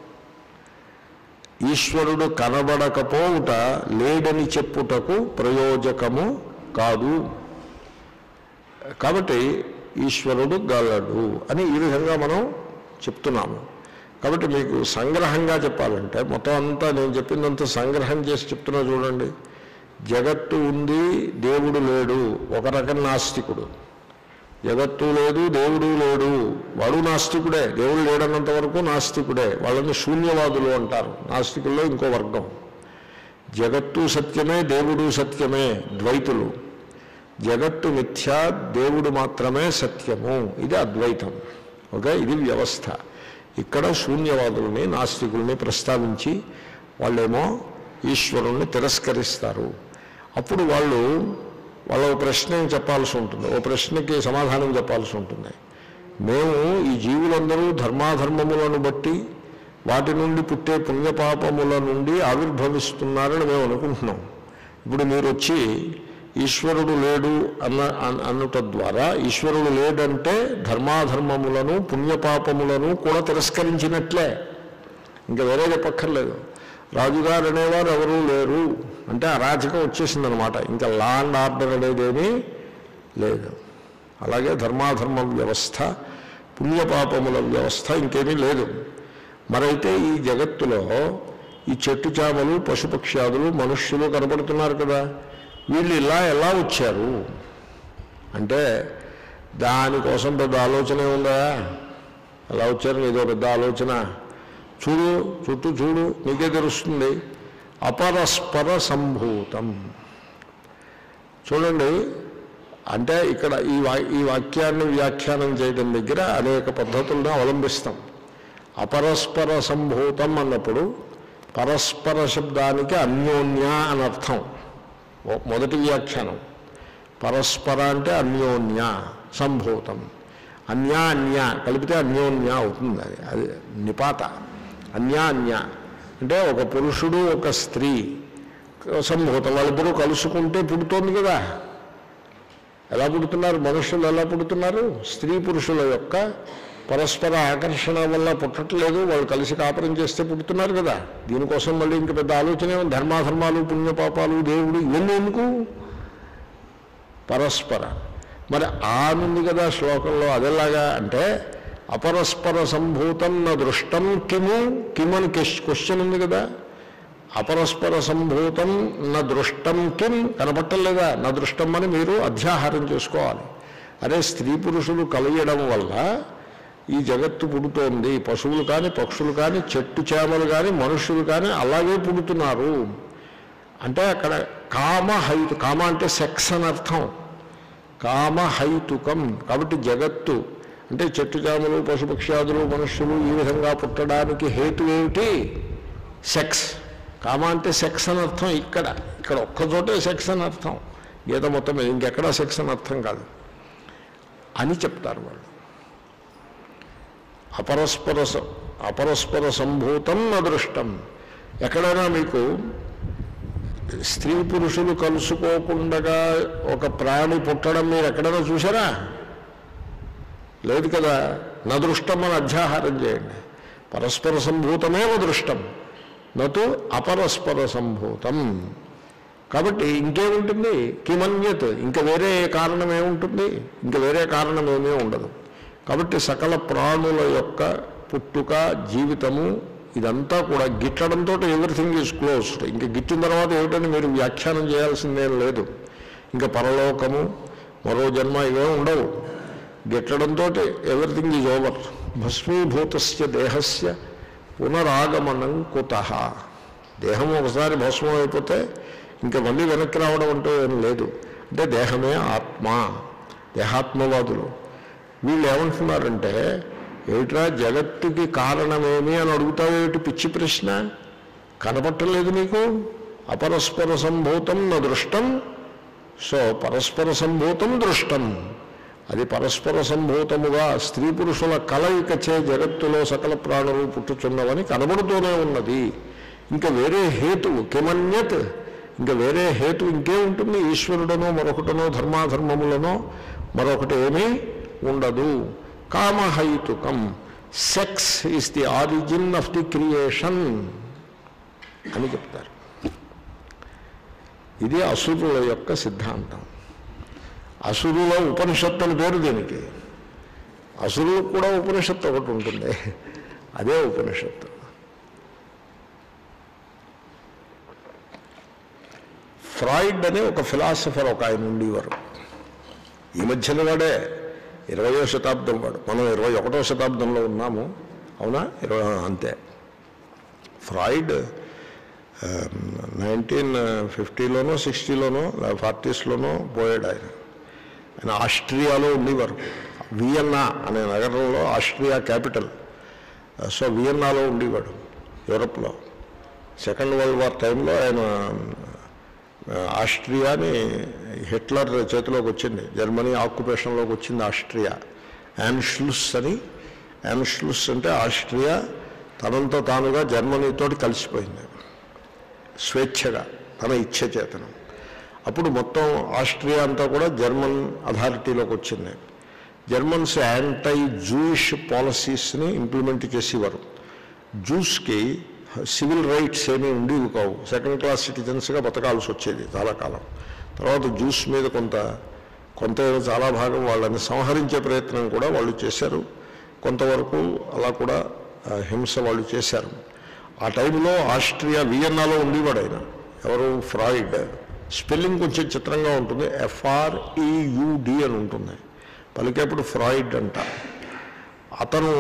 ఈశ్వరుడు కనబడకపోవుట లేడని చెప్పుటకు ప్రయోజకము కాదు కాబట్టి ఈశ్వరుడు గలడు అని ఈ విధంగా మనం చెప్తున్నాము కాబట్టి మీకు సంగ్రహంగా చెప్పాలంటే మొత్తం అంతా నేను చెప్పిందంతా సంగ్రహం చేసి చెప్తున్నా చూడండి జగత్తు ఉంది దేవుడు లేడు ఒక రకం నాస్తికుడు జగత్తు లేదు దేవుడు లేడు వాడు నాస్తికుడే దేవుడు లేడన్నంత వరకు నాస్తికుడే వాళ్ళని శూన్యవాదులు అంటారు నాస్తికుల్లో ఇంకో వర్గం జగత్తు సత్యమే దేవుడు సత్యమే ద్వైతులు జగత్తు మిథ్య దేవుడు మాత్రమే సత్యము ఇది అద్వైతం ఓకే ఇది వ్యవస్థ ఇక్కడ శూన్యవాదుల్ని నాస్తికుల్ని ప్రస్తావించి వాళ్ళేమో ఈశ్వరుణ్ణి తిరస్కరిస్తారు అప్పుడు వాళ్ళు వాళ్ళ ఓ ప్రశ్న ఏం చెప్పాల్సి ఉంటుంది ఓ ప్రశ్నకి సమాధానం చెప్పాల్సి ఉంటుంది మేము ఈ జీవులందరూ ధర్మాధర్మములను బట్టి వాటి నుండి పుట్టే పుణ్యపాపముల నుండి ఆవిర్భవిస్తున్నారని మేము అనుకుంటున్నాం ఇప్పుడు మీరు వచ్చి ఈశ్వరుడు లేడు అన్న అన్- అనుట ద్వారా ఈశ్వరుడు లేడంటే ధర్మాధర్మములను పుణ్యపాపములను కూడా తిరస్కరించినట్లే ఇంకా వేరే చెప్పక్కర్లేదు రాజుగారు అనేవారు ఎవరూ లేరు అంటే అరాచకం వచ్చేసిందనమాట ఇంకా లా అండ్ ఆర్డర్ అనేదేమీ లేదు అలాగే ధర్మాధర్మ వ్యవస్థ పుణ్యపాపముల వ్యవస్థ ఇంకేమీ లేదు మరైతే ఈ జగత్తులో ఈ చెట్టు చామలు పశుపక్ష్యాదులు మనుష్యులు కనపడుతున్నారు కదా వీళ్ళు ఇలా ఎలా వచ్చారు అంటే దానికోసం పెద్ద ఆలోచనే ఉందా ఎలా వచ్చారు ఏదో పెద్ద ఆలోచన చూడు చుట్టూ చూడు నీకే తెలుస్తుంది అపరస్పర సంభూతం చూడండి అంటే ఇక్కడ ఈ వా ఈ వాక్యాన్ని వ్యాఖ్యానం చేయడం దగ్గర అనేక పద్ధతులను అవలంబిస్తాం అపరస్పర సంభూతం అన్నప్పుడు పరస్పర శబ్దానికి అన్యోన్య అని అర్థం మొ- మొదటి వ్యాఖ్యానం పరస్పర అంటే అన్యోన్య సంభూతం అన్య అన్య కలిపితే అన్యోన్య అవుతుంది అది అది నిపాత అన్య అన్య అంటే ఒక పురుషుడు ఒక స్త్రీ సంభూతం వాళ్ళిద్దరూ కలుసుకుంటే పుడుతోంది కదా ఎలా పుడుతున్నారు మనుషులు ఎలా పుడుతున్నారు స్త్రీ పురుషుల యొక్క పరస్పర ఆకర్షణ వల్ల పుట్టట్లేదు వాళ్ళు కలిసి కాపురం చేస్తే పుడుతున్నారు కదా దీనికోసం మళ్ళీ ఇంక పెద్ద ఆలోచన ఏముంది? ధర్మాధర్మాలు పుణ్యపాపాలు దేవుడు ఇవన్నీ ఎందుకు పరస్పర మరి ఆనుంది కదా శ్లోకంలో అదేలాగా అంటే అపరస్పర సంభూతం నా దృష్టం కిము కిమ్ అని క్వశ్చన్ ఉంది కదా అపరస్పర సంభూతం నా దృష్టం కిం కనపట్టలేదా నా దృష్టం అని మీరు అధ్యాహారం చేసుకోవాలి అరే స్త్రీ పురుషులు కలియడం వల్ల ఈ జగత్తు పుడుతోంది పశువులు కానీ పక్షులు కానీ చెట్టు చేమలు కానీ మనుషులు కానీ అలాగే పుడుతున్నారు అంటే అక్కడ కామ హైతు కామ అంటే సెక్స్ అని అర్థం కామ హైతుకం కాబట్టి జగత్తు అంటే చెట్టు చేమలు పశుపక్ష్యాదులు మనుష్యులు ఈ విధంగా పుట్టడానికి హేతు ఏమిటి సెక్స్ కామ అంటే సెక్స్ అని అర్థం ఇక్కడ ఇక్కడ ఒక్కచోటే సెక్స్ అని అర్థం గీత మొత్తం మీద ఇంకెక్కడా సెక్స్ అని అర్థం కాదు అని చెప్తారు వాళ్ళు అపరస్పర స- అపరస్పర సంభూతం అదృష్టం ఎక్కడైనా మీకు స్త్రీ పురుషులు కలుసుకోకుండా ఒక ప్రాణి పుట్టడం మీరు ఎక్కడైనా చూసారా లేదు కదా నా దృష్టం అని అధ్యాహారం చేయండి పరస్పర సంభూతమేవ దృష్టం నటు అపరస్పర సంభూతం కాబట్టి ఇంకేముంటుంది కిమన్యత్ ఇంకా వేరే కారణం ఏముంటుంది ఇంకా వేరే కారణం ఏమీ ఉండదు కాబట్టి సకల ప్రాణుల యొక్క పుట్టుక జీవితము ఇదంతా కూడా గిట్టడంతో ఎవ్రీథింగ్ ఈజ్ క్లోజ్డ్ ఇంకా గిట్టిన తర్వాత ఏమిటని మీరు వ్యాఖ్యానం చేయాల్సిందేం లేదు ఇంకా పరలోకము మరో జన్మ ఇవే ఉండవు గిట్టడంతో ఎవ్రీథింగ్ ఈజ్ ఓవర్ భస్మీభూతస్య దేహస్య పునరాగమనం కుత దేహం ఒకసారి భస్మం అయిపోతే ఇంకా మళ్ళీ వెనక్కి రావడం అంటూ ఏం లేదు అంటే దేహమే ఆత్మ దేహాత్మవాదులు వీళ్ళు ఏమంటున్నారంటే ఏమిట్రా జగత్తుకి కారణమేమి అని అడుగుతావేమిటి పిచ్చి ప్రశ్న కనపట్టలేదు నీకు అపరస్పర సంభూతం నా దృష్టం సో పరస్పర సంభూతం దృష్టం అది పరస్పర సంభూతముగా స్త్రీ పురుషుల కలయికచే జగత్తులో సకల ప్రాణులు పుట్టుచున్నవని కనబడుతూనే ఉన్నది ఇంకా వేరే హేతువు కిమన్యత్ ఇంకా వేరే హేతు ఇంకే ఉంటుంది ఈశ్వరుడనో మరొకటనో ధర్మాధర్మములనో మరొకటి ఏమీ ఉండదు కామహైతుకం sex is the origin of the creation అని చెప్తారు ఇది అసురుల యొక్క సిద్ధాంతం అసురుల ఉపనిషత్తు అని పేరు దీనికి అసురులకు కూడా ఉపనిషత్తు ఒకటి ఉంటుంది అదే ఉపనిషత్తు ఫ్రాయిడ్ అని ఒక ఫిలాసఫర్ ఒక ఆయన ఉండేవారు ఈ మధ్యన వాడే ఇరవయో శతాబ్దం వాడు మనం ఇరవై ఒకటో శతాబ్దంలో ఉన్నాము అవునా ఇరవై అంతే ఫ్రాయిడ్ నైన్టీన్ ఫిఫ్టీలోనో సిక్స్టీలోనో ఫార్టీస్లోనో పోయాడు ఆయన ఆయన ఆస్ట్రియాలో ఉండేవారు వియన్నా అనే నగరంలో ఆస్ట్రియా క్యాపిటల్ సో వియన్నాలో ఉండేవాడు యూరప్లో సెకండ్ వరల్డ్ వార్ టైంలో ఆయన ఆ, ఆస్ట్రియాని హిట్లర్ చేతిలోకి వచ్చింది జర్మనీ ఆక్యుపేషన్లోకి వచ్చింది ఆస్ట్రియా యాన్ష్లుస్ అని యాన్ష్లుస్ అంటే ఆస్ట్రియా తనంతో తానుగా జర్మనీతోటి కలిసిపోయింది స్వేచ్ఛగా తన ఇచ్చ చేతనం అప్పుడు మొత్తం ఆస్ట్రియా అంతా కూడా జర్మన్ అథారిటీలోకి వచ్చింది జర్మన్స్ యాంటై జూయిష్ పాలసీస్ని ఇంప్లిమెంట్ చేసేవారు జూస్కి సివిల్ రైట్స్ ఏమీ ఉండేవి కావు సెకండ్ క్లాస్ సిటిజన్స్గా బతకాల్సి వచ్చేది చాలా కాలం తర్వాత జ్యూస్ మీద కొంత కొంత చాలా భాగం వాళ్ళని సంహరించే ప్రయత్నం కూడా వాళ్ళు చేశారు కొంతవరకు అలా కూడా ఆ, హింస వాళ్ళు చేశారు ఆ టైంలో ఆస్ట్రియా వియన్నాలో ఉండేవాడు ఆయన ఎవరు ఫ్రాయిడ్ స్పెల్లింగ్ కొంచెం చిత్రంగా ఉంటుంది ఎఫ్ఆర్ఈయుడి అని ఉంటుంది పలికేప్పుడు ఫ్రాయిడ్ అంట అతను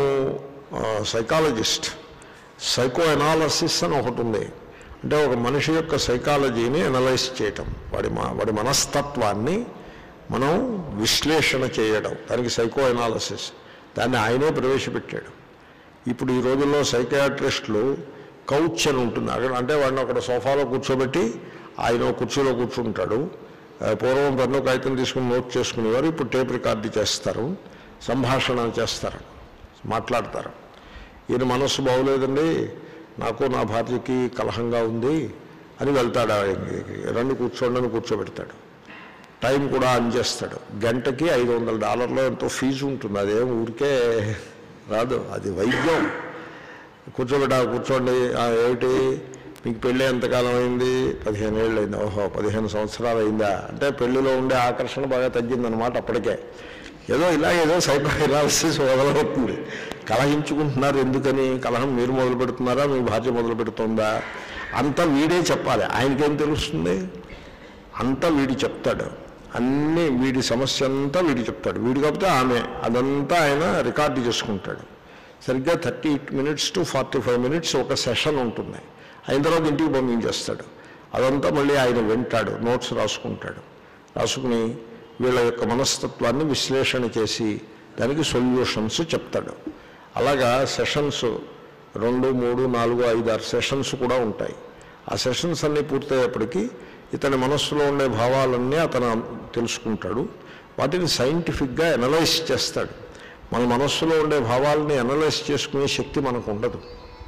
సైకాలజిస్ట్ సైకో ఎనాలసిస్ అని ఒకటి ఉంది అంటే ఒక మనిషి యొక్క సైకాలజీని అనలైజ్ చేయటం వాడి మా వాడి మనస్తత్వాన్ని మనం విశ్లేషణ చేయడం దానికి సైకో ఎనాలసిస్ దాన్ని ఆయనే ప్రవేశపెట్టాడు ఇప్పుడు ఈ రోజుల్లో సైకియాట్రిస్టులు కౌచ్ అని ఉంటుంది అక్కడ అంటే వాడిని అక్కడ సోఫాలో కూర్చోబెట్టి ఆయన ఒక కుర్చీలో కూర్చుంటాడు ఆ, పూర్వం పెన్ను కాగితం తీసుకుని నోట్ చేసుకునేవారు ఇప్పుడు టేప్ రికార్డు చేస్తారు సంభాషణ చేస్తారు మాట్లాడతారు ఈయన మనస్సు బాగోలేదండి నాకు నా భార్యకి కలహంగా ఉంది అని వెళ్తాడు ఆయనకి రండి కూర్చోండి అని కూర్చోబెడతాడు టైం కూడా ఆన్ చేస్తాడు గంటకి ఐదు వందల డాలర్లో ఎంతో ఫీజు ఉంటుంది అదేం ఊరికే రాదు అది వైద్యం కూర్చోబెట్టా కూర్చోండి "ఆ, ఏమిటి మీకు పెళ్ళి ఎంతకాలం అయింది పదిహేను ఏళ్ళు అయింది ఓహో పదిహేను సంవత్సరాలు అయిందా అంటే పెళ్లిలో ఉండే ఆకర్షణ బాగా తగ్గిందనమాట అప్పటికే ఏదో ఇలా ఏదో సైకో ఎనాలిసిస్ మొదలవుతుంది కలహించుకుంటున్నారు ఎందుకని కలహం మీరు మొదలు పెడుతున్నారా మీ భార్య మొదలు పెడుతుందా అంతా వీడే చెప్పాలి ఆయనకేం తెలుస్తుంది అంతా వీడి చెప్తాడు అన్నీ వీడి సమస్య అంతా వీడి చెప్తాడు వీడి కాకపోతే ఆమె అదంతా ఆయన రికార్డు చేసుకుంటాడు సరిగ్గా thirty minutes to forty five minutes ఒక సెషన్ ఉంటుంది అయిన తర్వాత ఇంటికి పంపించేస్తాడు అదంతా మళ్ళీ ఆయన వింటాడు నోట్స్ రాసుకుంటాడు రాసుకుని వీళ్ళ యొక్క మనస్తత్వాన్ని విశ్లేషణ చేసి దానికి సొల్యూషన్స్ చెప్తాడు అలాగా సెషన్స్ రెండు మూడు నాలుగు ఐదు ఆరు సెషన్స్ కూడా ఉంటాయి ఆ సెషన్స్ అన్నీ పూర్తయ్యేప్పటికీ ఇతని మనస్సులో ఉండే భావాలన్నీ అతను తెలుసుకుంటాడు వాటిని సైంటిఫిక్గా అనలైజ్ చేస్తాడు మన మనస్సులో ఉండే భావాలని అనలైజ్ చేసుకునే శక్తి మనకు ఉండదు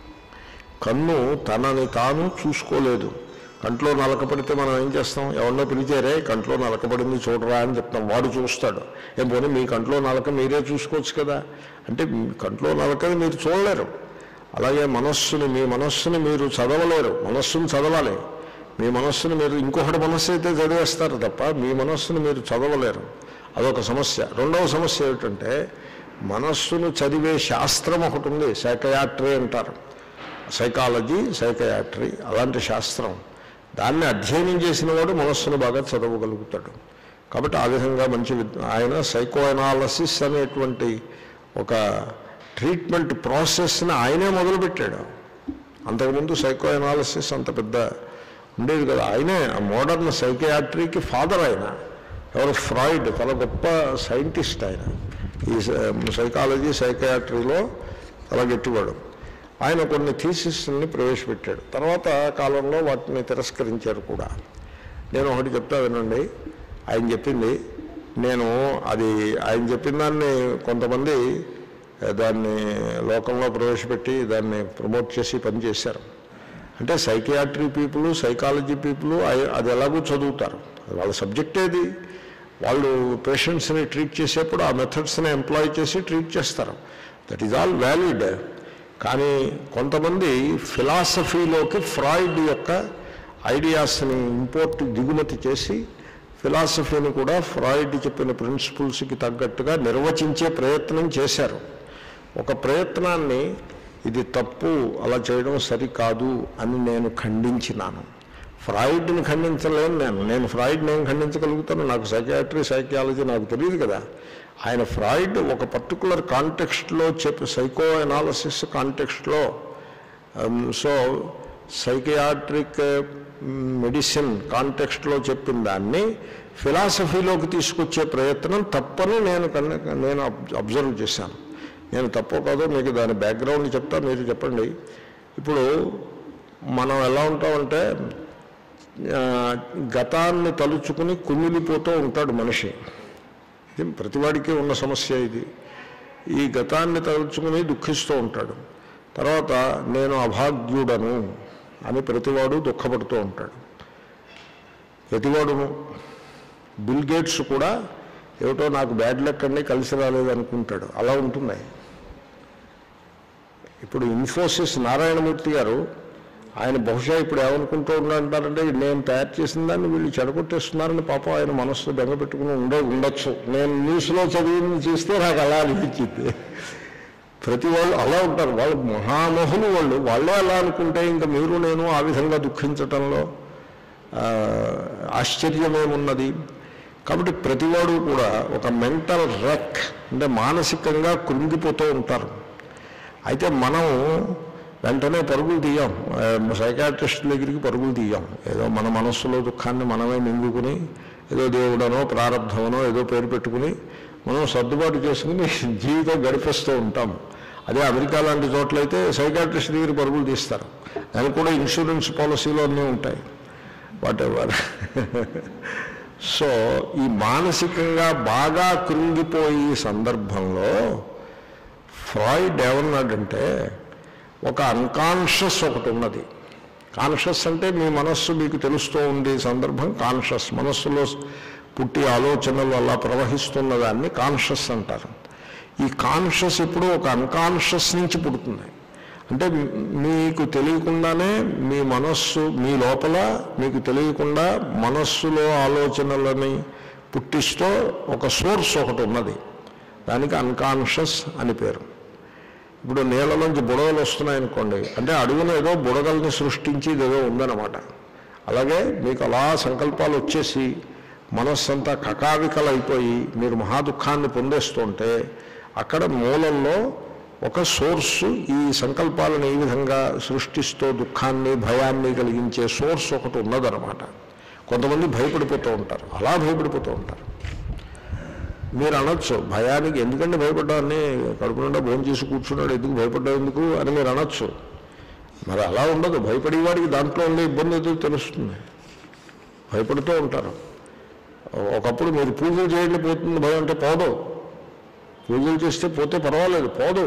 కన్ను తనని తాను చూసుకోలేదు కంట్లో నలకపడితే మనం ఏం చేస్తాం ఎవరినో పిలిచారే కంట్లో నలకపడింది చూడరా అని చెప్తాం వాడు చూస్తాడు ఏం పోనీ మీ కంట్లో నలక మీరే చూసుకోవచ్చు కదా అంటే మీ కంట్లో నలకని మీరు చూడలేరు అలాగే మనస్సుని మీ మనస్సుని మీరు చదవలేరు మనస్సుని చదవాలి మీ మనస్సుని మీరు ఇంకొకటి మనస్సు అయితే చదివేస్తారు తప్ప మీ మనస్సుని మీరు చదవలేరు అదొక సమస్య రెండవ సమస్య ఏమిటంటే మనస్సును చదివే శాస్త్రం ఒకటి ఉంది సైకయాట్రీ అంటారు సైకాలజీ సైకయాట్రీ అలాంటి శాస్త్రం దాన్ని అధ్యయనం చేసిన వాడు మనస్సును బాగా చదవగలుగుతాడు కాబట్టి ఆ విధంగా మంచి విద్- ఆయన సైకో అనాలసిస్ అనేటువంటి ఒక ట్రీట్మెంట్ ప్రాసెస్ని ఆయనే మొదలుపెట్టాడు అంతకుముందు సైకో అనాలసిస్ అంత పెద్ద ఉండేది కదా ఆయనే ఆ మోడర్న్ సైకియాట్రీకి ఫాదర్ ఆయన ఎవరు ఫ్రాయిడ్ చాలా గొప్ప సైంటిస్ట్ ఆయన ఈ సైకాలజీ సైకియాట్రీలో చాలా గట్టివాడు ఆయన కొన్ని థీసిస్ని ప్రవేశపెట్టాడు తర్వాత కాలంలో వాటిని తిరస్కరించారు కూడా నేను ఒకటి చెప్తా వినండి ఆయన చెప్పింది నేను అది ఆయన చెప్పిన దాన్ని కొంతమంది ఆ, దాన్ని లోకంలో ప్రవేశపెట్టి దాన్ని ప్రమోట్ చేసి పనిచేశారు అంటే సైకియాట్రీ పీపుల్ సైకాలజీ పీపుల్ అది ఎలాగో చదువుతారు అది వాళ్ళ సబ్జెక్ట్ ఏది వాళ్ళు పేషెంట్స్ని ట్రీట్ చేసేప్పుడు ఆ మెథడ్స్ని ఎంప్లాయ్ చేసి ట్రీట్ చేస్తారు దట్ ఈజ్ ఆల్ వ్యాలిడ్ కానీ కొంతమంది ఫిలాసఫీలోకి ఫ్రాయిడ్ యొక్క ఐడియాస్ని ఇంపోర్ట్ దిగుమతి చేసి ఫిలాసఫీని కూడా ఫ్రాయిడ్ చెప్పిన ప్రిన్సిపల్స్కి తగ్గట్టుగా నిర్వచించే ప్రయత్నం చేశారు ఒక ప్రయత్నాన్ని ఇది తప్పు అలా చేయడం సరికాదు అని నేను ఖండించినాను ఫ్రాయిడ్ని ఖండించలేను నేను నేను ఫ్రాయిడ్ నేను ఖండించగలుగుతాను నాకు సైకియాట్రీ సైకియాలజీ నాకు తెలియదు కదా ఆయన ఫ్రాయిడ్ ఒక పర్టికులర్ కాంటెక్స్ట్లో చెప్పి సైకో అనాలసిస్ కాంటెక్స్ట్లో సో సైకియాట్రిక్ మెడిసిన్ కాంటెక్స్ట్లో చెప్పిన దాన్ని ఫిలాసఫీలోకి తీసుకొచ్చే ప్రయత్నం తప్పని నేను కన్- నేను అబ్- అబ్జర్వ్ చేశాను నేను తప్పో కాదో మీకు దాని బ్యాక్గ్రౌండ్ చెప్తా మీరు చెప్పండి ఇప్పుడు మనం ఎలా ఉంటామంటే ఆ, గతాన్ని తలుచుకుని కుమిలిపోతూ ఉంటాడు మనిషి ఇది ప్రతివాడికి ఉన్న సమస్య ఇది ఈ గతాన్ని తలుచుకుని దుఃఖిస్తూ ఉంటాడు తర్వాత నేను అభాగ్యుడను అని ప్రతివాడు దుఃఖపడుతూ ఉంటాడు ప్రతివాడును బిల్ గేట్స్ కూడా ఏమిటో నాకు బ్యాడ్ లక్ అండి కలిసి రాలేదు అనుకుంటాడు అలా ఉంటుంది ఇప్పుడు ఇన్ఫోసిస్ నారాయణమూర్తి గారు ఆయన బహుశా ఇప్పుడు ఏమనుకుంటూ ఉన్నారంటారంటే నేను తయారు చేసిన దాన్ని వీళ్ళు చెడగొట్టేస్తున్నారని పాపం ఆయన మనస్సు బెంగ పెట్టుకుని ఉండ ఉండొచ్చు నేను న్యూస్లో చదివింది చూస్తే నాకు అలా అనిపించింది ప్రతి వాళ్ళు అలా ఉంటారు వాళ్ళు మహామహులు వాళ్ళు వాళ్ళే అలా అనుకుంటే ఇంకా మీరు నేను ఆ విధంగా దుఃఖించటంలో ఆ, ఆశ్చర్యమేమున్నది కాబట్టి ప్రతివాడు కూడా ఒక మెంటల్ రెక్ అంటే మానసికంగా కృంగిపోతూ ఉంటారు అయితే మనం వెంటనే పరుగులు తీయం సైకాట్రిస్ట్ దగ్గరికి పరుగులు తీయం ఏదో మన మనస్సులో దుఃఖాన్ని మనమే మింగుకుని ఏదో దేవుడనో ప్రారంధమనో ఏదో పేరు పెట్టుకుని మనం సర్దుబాటు చేసుకుని జీవితం గడిపిస్తూ ఉంటాం అదే అమెరికా లాంటి చోట్లయితే సైకాట్రిస్ట్ దగ్గర పరుగులు తీస్తారు దానికి కూడా ఇన్సూరెన్స్ పాలసీలు అన్నీ ఉంటాయి వాట్ ఎవర్ సో ఈ మానసికంగా బాగా కృంగిపోయే సందర్భంలో ఫ్రాయిడ్ ఏమన్నాడంటే ఒక అన్కాన్షియస్ ఒకటి ఉన్నది కాన్షియస్ అంటే మీ మనస్సు మీకు తెలుస్తూ ఉండే సందర్భం కాన్షియస్ మనస్సులో పుట్టి ఆలోచనలు అలా ప్రవహిస్తున్న దాన్ని కాన్షియస్ అంటారు ఈ కాన్షియస్ ఎప్పుడూ ఒక అన్కాన్షియస్ నుంచి పుడుతుంది అంటే మీకు తెలియకుండానే మీ మనస్సు మీ లోపల మీకు తెలియకుండా మనస్సులో ఆలోచనలని పుట్టిస్తూ ఒక సోర్స్ ఒకటి ఉన్నది దానికి అన్కాన్షియస్ అని పేరు ఇప్పుడు నీళ్ళలోంచి బుడగలు వస్తున్నాయనుకోండి అంటే అడుగున ఏదో బుడగల్ని సృష్టించి ఏదో ఉందన్నమాట అలాగే మీకు అలా సంకల్పాలు వచ్చేసి మనస్సంతా కకావికలైపోయి మీరు మహాదుఖాన్ని పొందేస్తుంటే అక్కడ మూలంలో ఒక సోర్సు ఈ సంకల్పాలను ఈ విధంగా సృష్టిస్తూ దుఃఖాన్ని భయాన్ని కలిగించే సోర్స్ ఒకటి ఉన్నదన్నమాట కొంతమంది భయపడిపోతూ ఉంటారు అలా భయపడిపోతూ ఉంటారు మీరు అనొచ్చు భయానికి ఎందుకంటే భయపడ్డాన్ని కడుపు నిండా భోజనం చేసి కూర్చున్నాడు ఎందుకు భయపడ్డావు ఎందుకు అని మీరు అనొచ్చు మరి అలా ఉండదు భయపడేవాడికి దాంట్లో ఉండే ఇబ్బంది ఏదో తెలుస్తుంది భయపడుతూ ఉంటారు ఒకప్పుడు మీరు పూజలు చేయండి పోతుంది భయం అంటే పోదు పూజలు చేస్తే పోతే పర్వాలేదు పోదు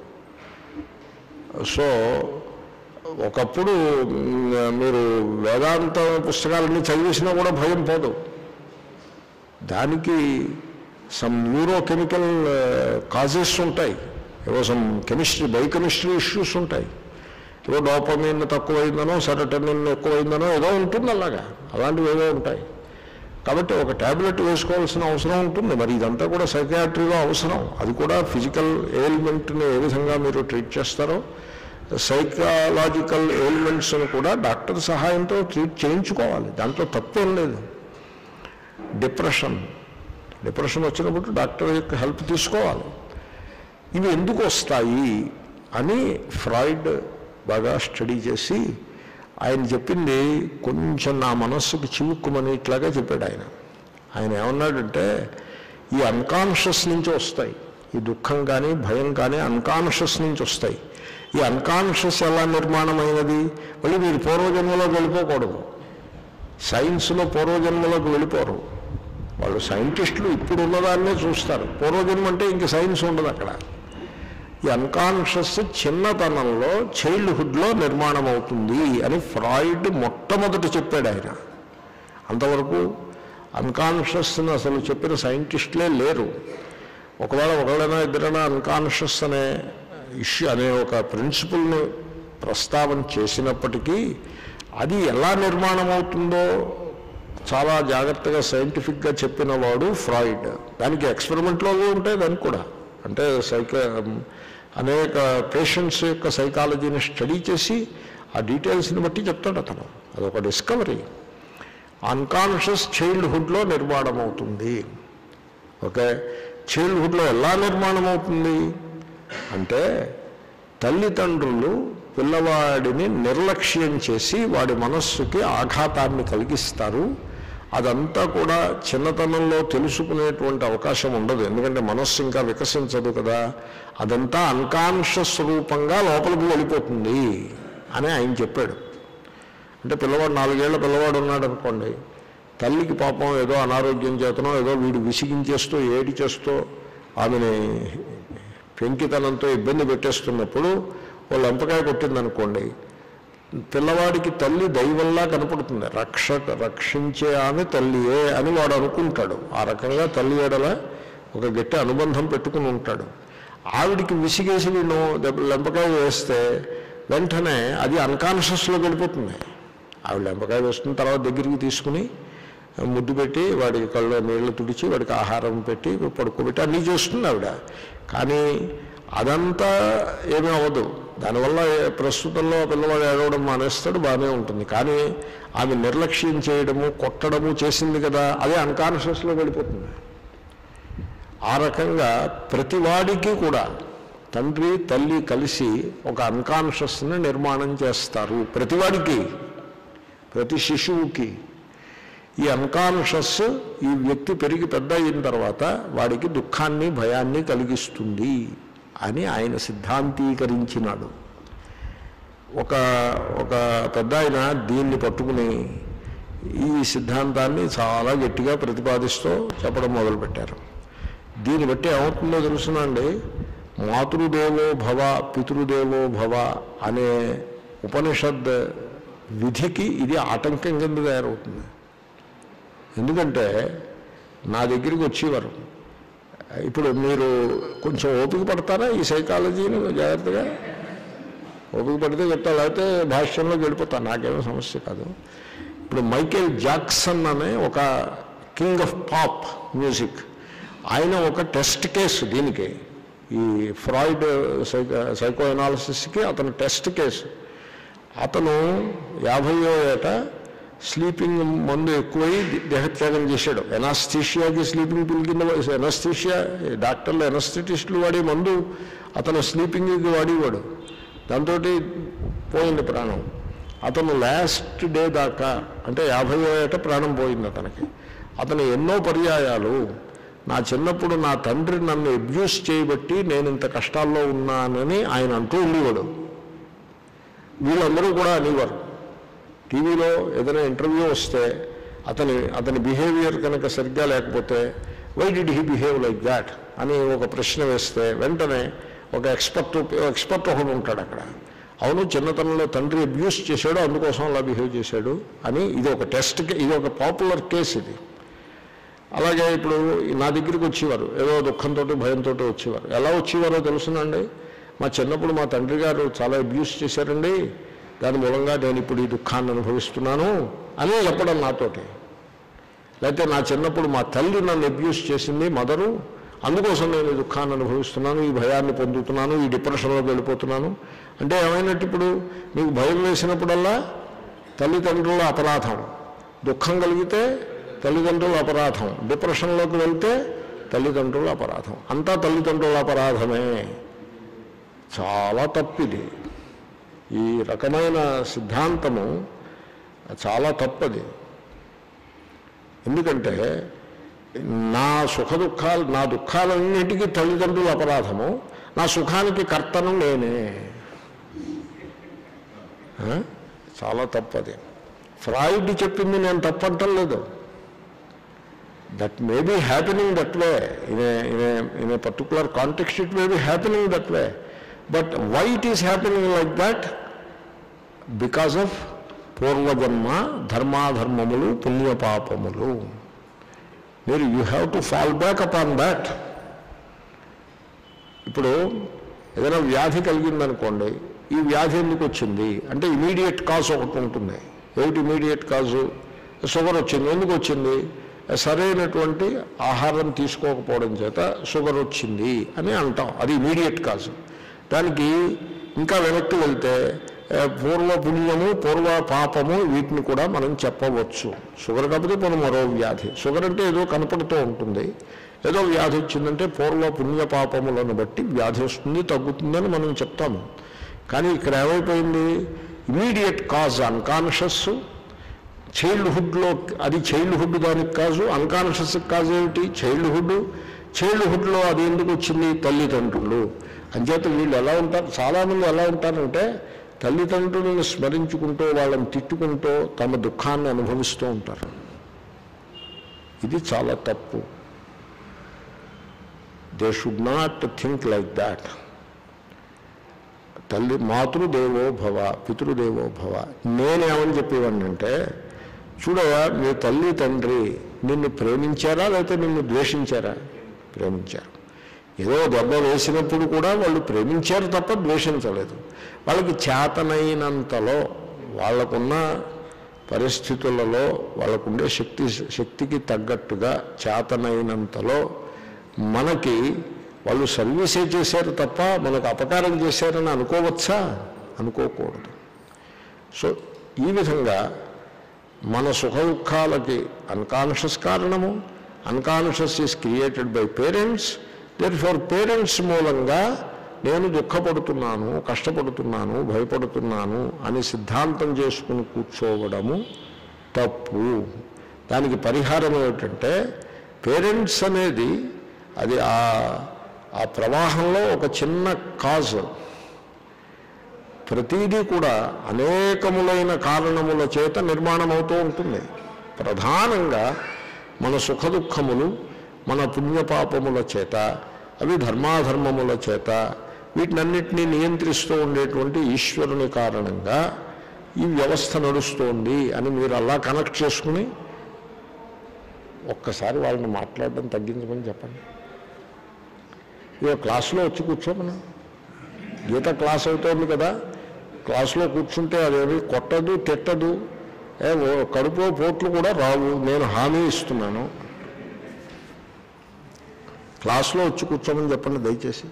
సో ఒకప్పుడు మ్, మీరు వేదాంత పుస్తకాలన్నీ చదివేసినా కూడా భయం పోదు దానికి సమ్ న్యూరో కెమికల్ కాజెస్ ఉంటాయి ఏవో సమ్ కెమిస్ట్రీ బయోకెమిస్ట్రీ ఇష్యూస్ ఉంటాయి ఏదో డోపమీన్ తక్కువైందనో సెరటనిన్ ఎక్కువైందనో ఏదో ఉంటుంది అలాగా అలాంటివి ఏదో ఉంటాయి కాబట్టి ఒక ట్యాబ్లెట్ వేసుకోవాల్సిన అవసరం ఉంటుంది మరి ఇదంతా కూడా సైకాట్రీలో అవసరం అది కూడా ఫిజికల్ ఎయిల్మెంట్ని ఏ విధంగా మీరు ట్రీట్ చేస్తారో సైకలాజికల్ ఎయిల్మెంట్స్ని కూడా డాక్టర్ సహాయంతో ట్రీట్ చేయించుకోవాలి దాంట్లో తప్పేం లేదు డిప్రెషన్ డిప్రెషన్ వచ్చినప్పుడు డాక్టర్ యొక్క హెల్ప్ తీసుకోవాలి ఇవి ఎందుకు వస్తాయి అని ఫ్రాయిడ్ బాగా స్టడీ చేసి ఆయన చెప్పింది కొంచెం నా మనస్సుకు చివుక్కుమని ఇట్లాగా చెప్పాడు ఆయన ఆయన ఏమన్నాడంటే ఈ అన్కాన్షియస్ నుంచి వస్తాయి ఈ దుఃఖం కానీ భయం కానీ అన్కాన్షియస్ నుంచి వస్తాయి ఈ అన్కాన్షియస్ ఎలా నిర్మాణమైనది మళ్ళీ మీరు పూర్వజన్మలోకి వెళ్ళిపోకూడదు సైన్స్లో పూర్వజన్మలోకి వెళ్ళిపోరు వాళ్ళు సైంటిస్టులు ఇప్పుడు ఉన్నదాన్నే చూస్తారు పూర్వజన్మ అంటే ఇంక సైన్స్ ఉండదు అక్కడ ఈ అన్కాన్షియస్ చిన్నతనంలో చైల్డ్హుడ్లో నిర్మాణం అవుతుంది అని ఫ్రాయిడ్ మొట్టమొదట చెప్పాడు ఆయన అంతవరకు అన్కాన్షియస్ని అసలు చెప్పిన సైంటిస్టులే లేరు ఒకవేళ ఒకళ్ళైనా ఇద్దరైనా అన్కాన్షియస్ అనే ఇష్యూ అనే ఒక ప్రిన్సిపల్ని ప్రస్తావన చేసినప్పటికీ అది ఎలా నిర్మాణం అవుతుందో చాలా జాగ్రత్తగా సైంటిఫిక్గా చెప్పిన వాడు ఫ్రాయిడ్ దానికి ఎక్స్పెరిమెంట్లో అవి ఉంటాయి దానికి కూడా అంటే సైక అనేక పేషెంట్స్ యొక్క సైకాలజీని స్టడీ చేసి ఆ డీటెయిల్స్ని బట్టి చెప్తాడు అతను అదొక డిస్కవరీ అన్కాన్షియస్ చైల్డ్హుడ్లో నిర్మాణం అవుతుంది ఓకే చైల్డ్హుడ్లో ఎలా నిర్మాణం అవుతుంది అంటే తల్లిదండ్రులు పిల్లవాడిని నిర్లక్ష్యం చేసి వాడి మనస్సుకి ఆఘాతాన్ని కలిగిస్తారు అదంతా కూడా చిన్నతనంలో తెలుసుకునేటువంటి అవకాశం ఉండదు ఎందుకంటే మనస్సు ఇంకా వికసించదు కదా అదంతా అన్కాన్షియస్ రూపంగా లోపలికి వెళ్ళిపోతుంది అని ఆయన చెప్పాడు అంటే పిల్లవాడు నాలుగేళ్ల పిల్లవాడు ఉన్నాడు అనుకోండి తల్లికి పాపం ఏదో అనారోగ్యం చేతనో ఏదో వీడు విసిగించేస్తూ ఏడి చేస్తూ ఆమెని పెంకితనంతో ఇబ్బంది పెట్టేస్తున్నప్పుడు ఓ లంపకాయ కొట్టిందనుకోండి పిల్లవాడికి తల్లి దైవంలా కనపడుతుంది రక్ష రక్షించే ఆమె తల్లియే అని వాడు అనుకుంటాడు ఆ రకంగా తల్లి ఏడల ఒక గట్టి అనుబంధం పెట్టుకుని ఉంటాడు ఆవిడికి విసిగేసి వీళ్ళు దెబ్బ లెంపకాయ వేస్తే వెంటనే అది అన్కాన్షియస్లో వెళ్ళిపోతుంది ఆవిడ లెంపకాయ వేస్తున్న తర్వాత దగ్గరికి తీసుకుని ముద్దు పెట్టి వాడి కళ్ళు నీళ్లు తుడిచి వాడికి ఆహారం పెట్టి పడుకోబెట్టి అన్నీ చేస్తుంది ఆవిడ కానీ అదంతా ఏమీ అవ్వదు దానివల్ల ఏ- ప్రస్తుతంలో ఆ పిల్లవాడు ఏడవడం మానేస్తాడు బాగానే ఉంటుంది కానీ ఆమె నిర్లక్ష్యం చేయడము కొట్టడము చేసింది కదా అదే అన్కాన్షియస్లో వెళ్ళిపోతుంది ఆ రకంగా ప్రతివాడికి కూడా తండ్రి తల్లి కలిసి ఒక అన్కాన్షియస్ని నిర్మాణం చేస్తారు ప్రతివాడికి ప్రతి శిశువుకి ఈ అన్కాన్షియస్ ఈ వ్యక్తి పెరిగి పెద్ద అయిన తర్వాత వాడికి దుఃఖాన్ని భయాన్ని కలిగిస్తుంది అని ఆయన సిద్ధాంతీకరించినాడు ఒక ఒక పెద్ద ఆయన దీన్ని పట్టుకుని ఈ సిద్ధాంతాన్ని చాలా గట్టిగా ప్రతిపాదిస్తూ చెప్పడం మొదలుపెట్టారు దీన్ని బట్టి ఏమవుతుందో తెలుసునండి మాతృదేవో భవ పితృదేవో భవ అనే ఉపనిషద్ విధికి ఇది ఆటంకం కింద తయారవుతుంది ఎందుకంటే నా దగ్గరికి వచ్చేవారు ఇప్పుడు మీరు కొంచెం ఓపిక పడతారా ఈ సైకాలజీని జాగ్రత్తగా ఓపిక పడితే చెప్తా లేకపోతే భాష్యంలోకి వెళ్ళిపోతాను నాకేమో సమస్య కాదు ఇప్పుడు మైకేల్ జాక్సన్ అనే ఒక కింగ్ ఆఫ్ పాప్ మ్యూజిక్ ఆయన ఒక టెస్ట్ కేసు దీనికి ఈ ఫ్రాయిడ్ సైకో సైకో అనాలిసిస్కి అతను టెస్ట్ కేసు అతను యాభైయో ఏట స్లీపింగ్ మందు ఎక్కువై దేహత్యాగం చేశాడు ఎనాస్థీషియాకి స్లీపింగ్ పిల్ కింద ఎనాస్థీషియా డాక్టర్లు ఎనాస్థిటిస్టులు వాడే మందు అతను స్లీపింగ్కి వాడేవాడు దాంతో పోయింది ప్రాణం అతను లాస్ట్ డే దాకా అంటే యాభైయో ఏట ప్రాణం పోయింది అతనికి అతను ఎన్నో పర్యాయాలు నా చిన్నప్పుడు నా తండ్రి నన్ను అబ్యూస్ చేయబట్టి నేను ఇంత కష్టాల్లో ఉన్నానని ఆయన అంటూ ఉండేవాడు వీళ్ళందరూ కూడా అనేవారు టీవీలో ఏదైనా ఇంటర్వ్యూ వస్తే అతని అతని బిహేవియర్ కనుక సరిగ్గా లేకపోతే why did he behave like that అని ఒక ప్రశ్న వేస్తే వెంటనే ఒక ఎక్స్పర్ట్ ఎక్స్పర్ట్ ఒకడు ఉంటాడు అక్కడ అవును చిన్నతనంలో తండ్రి అబ్యూస్ చేశాడు అందుకోసం అలా బిహేవ్ చేశాడు అని ఇది ఒక టెస్ట్ ఇది ఒక పాపులర్ కేసు ఇది అలాగే ఇప్పుడు నా దగ్గరికి వచ్చేవారు ఏదో దుఃఖంతో భయంతో వచ్చేవారు ఎలా వచ్చేవారో తెలుసునండి మా చిన్నప్పుడు మా తండ్రి గారు చాలా అబ్యూస్ చేశారండి దాని మూలంగా నేను ఇప్పుడు ఈ దుఃఖాన్ని అనుభవిస్తున్నాను అని చెప్పడం నాతోటి లేకపోతే నా చిన్నప్పుడు మా తల్లి నన్ను అబ్యూస్ చేసింది మదరు అందుకోసం నేను ఈ దుఃఖాన్ని అనుభవిస్తున్నాను ఈ భయాన్ని పొందుతున్నాను ఈ డిప్రెషన్లోకి వెళ్ళిపోతున్నాను అంటే ఏమైనట్టు ఇప్పుడు నీకు భయం వేసినప్పుడల్లా తల్లిదండ్రుల అపరాధం దుఃఖం కలిగితే తల్లిదండ్రుల అపరాధం డిప్రెషన్లోకి వెళ్తే తల్లిదండ్రుల అపరాధం అంతా తల్లిదండ్రుల అపరాధమే చాలా తప్పిది ఈ రకమైన సిద్ధాంతము చాలా తప్పది ఎందుకంటే నా సుఖ దుఃఖాలు నా దుఃఖాలన్నిటికీ తల్లిదండ్రుల అపరాధము నా సుఖానికి కర్తను నేనే ఆ? చాలా తప్పది ఫ్రాయిడ్ చెప్పింది నేను తప్పంటం లేదు that may be happening that way in in in a particular context it may be happening that way but why it is happening like that because of పూర్వజన్మ ధర్మాధర్మములు పుణ్యపాపములు మీరు you have to fall back upon that ఇప్పుడు ఏదైనా వ్యాధి కలిగిందనుకోండి ఈ వ్యాధి ఎందుకు వచ్చింది అంటే ఇమీడియట్ కాజ్ ఒకటి ఉంటుంది ఏమిటి ఇమీడియట్ కాజు షుగర్ వచ్చింది ఎందుకు వచ్చింది సరైనటువంటి ఆహారం తీసుకోకపోవడం చేత షుగర్ వచ్చింది అని అంటాం అది ఇమీడియట్ కాజు దానికి ఇంకా వెనక్కి వెళ్తే ఏ, పూర్వ పుణ్యము పూర్వ పాపము వీటిని కూడా మనం చెప్పవచ్చు షుగర్ కాకపోతే మనం మరో వ్యాధి షుగర్ అంటే ఏదో కనపడుతూ ఉంటుంది ఏదో వ్యాధి వచ్చిందంటే పూర్వ పుణ్య పాపములను బట్టి వ్యాధి వస్తుంది తగ్గుతుందని మనం చెప్తాము కానీ ఇక్కడ ఏమైపోయింది ఇమీడియట్ కాజ్ అన్కాన్షియస్ చైల్డ్హుడ్లో అది చైల్డ్హుడ్ దానికి కాజు అన్కాన్షియస్ కాజ్ ఏమిటి చైల్డ్హుడ్ చైల్డ్హుడ్లో అది ఎందుకు వచ్చింది తల్లిదండ్రులు అంచేత వీళ్ళు ఎలా ఉంటారు చాలామంది ఎలా ఉంటారంటే తల్లిదండ్రులను స్మరించుకుంటూ వాళ్ళని తిట్టుకుంటూ తమ దుఃఖాన్ని అనుభవిస్తూ ఉంటారు ఇది చాలా తప్పు they should not think like that తల్లి మాతృదేవో భవ పితృదేవో భవ నేనేమని చెప్పేవాడిని అంటే చూడవా మీ తల్లి తండ్రి నిన్ను ప్రేమించారా లేకపోతే నిన్ను ద్వేషించారా ప్రేమించారు ఏదో దెబ్బ వేసినప్పుడు కూడా వాళ్ళు ప్రేమించారు తప్ప ద్వేషించలేదు వాళ్ళకి చేతనైనంతలో వాళ్ళకున్న పరిస్థితులలో వాళ్ళకుండే శక్తి శక్తికి తగ్గట్టుగా చేతనైనంతలో మనకి వాళ్ళు సర్వీసే చేశారు తప్ప మనకు అపకారం చేశారని అనుకోవచ్చా అనుకోకూడదు సో ఈ విధంగా మన సుఖ దుఃఖాలకి అన్కాన్షియస్ కారణము unconscious is created by parents therefore parents మూలంగా నేను దుఃఖపడుతున్నాను కష్టపడుతున్నాను భయపడుతున్నాను అని సిద్ధాంతం చేసుకుని కూర్చోవడము తప్పు దానికి పరిహారం ఏమిటంటే పేరెంట్స్ అనేది అది ఆ ఆ ప్రవాహంలో ఒక చిన్న కాజ్ ప్రతిదీ కూడా అనేకములైన కారణముల చేత నిర్మాణం అవుతూ ఉంటుంది ప్రధానంగా మన సుఖ దుఃఖములు మన పుణ్యపాపముల చేత అవి ధర్మాధర్మముల చేత వీటినన్నిటినీ నియంత్రిస్తూ ఉండేటువంటి ఈశ్వరుని కారణంగా ఈ వ్యవస్థ నడుస్తోంది అని మీరు అలా కనెక్ట్ చేసుకుని ఒక్కసారి వాళ్ళని మాట్లాడడం తగ్గించమని చెప్పండి ఇక క్లాసులో వచ్చి కూర్చోమన్నా గీత క్లాస్ అవుతోంది కదా క్లాసులో కూర్చుంటే అదేమి కొట్టదు తిట్టదు ఏ ఓ కడుపు పోట్లు కూడా రావు నేను హామీ ఇస్తున్నాను క్లాసులో వచ్చి కూర్చోమని చెప్పండి దయచేసి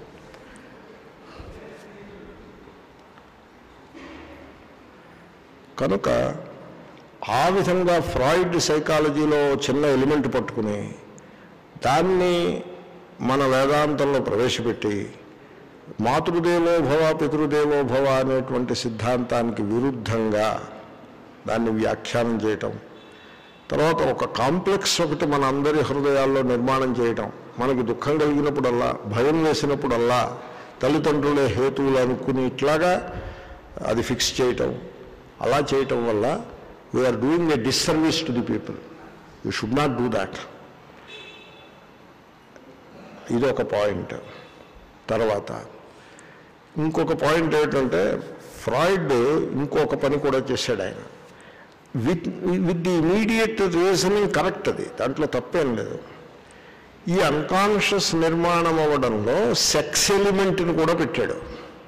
కనుక ఆ విధంగా ఫ్రాయిడ్ సైకాలజీలో చిన్న ఎలిమెంట్ పట్టుకుని దాన్ని మన వేదాంతంలో ప్రవేశపెట్టి మాతృదేవో భవ పితృదేవో భవ అనేటువంటి సిద్ధాంతానికి విరుద్ధంగా దాన్ని వ్యాఖ్యానం చేయటం తర్వాత ఒక కాంప్లెక్స్ ఒకటి మన అందరి హృదయాల్లో నిర్మాణం చేయటం మనకి దుఃఖం కలిగినప్పుడల్లా భయం వేసినప్పుడల్లా తల్లిదండ్రులే హేతువులు అనుకుని ఇట్లాగా అది ఫిక్స్ చేయటం అలా చేయటం వల్ల we are doing a disservice to the people you should not do that ఇది ఒక పాయింట్ తర్వాత ఇంకొక పాయింట్ ఏంటంటే ఫ్రాయిడ్ ఇంకొక పని కూడా చేశాడు ఆయన with with the immediate reasoning correct అది దాంట్లో తప్పేం లేదు ఈ అన్కాన్షియస్ నిర్మాణం అవ్వడంలో సెక్స్ ఎలిమెంట్ని కూడా పెట్టాడు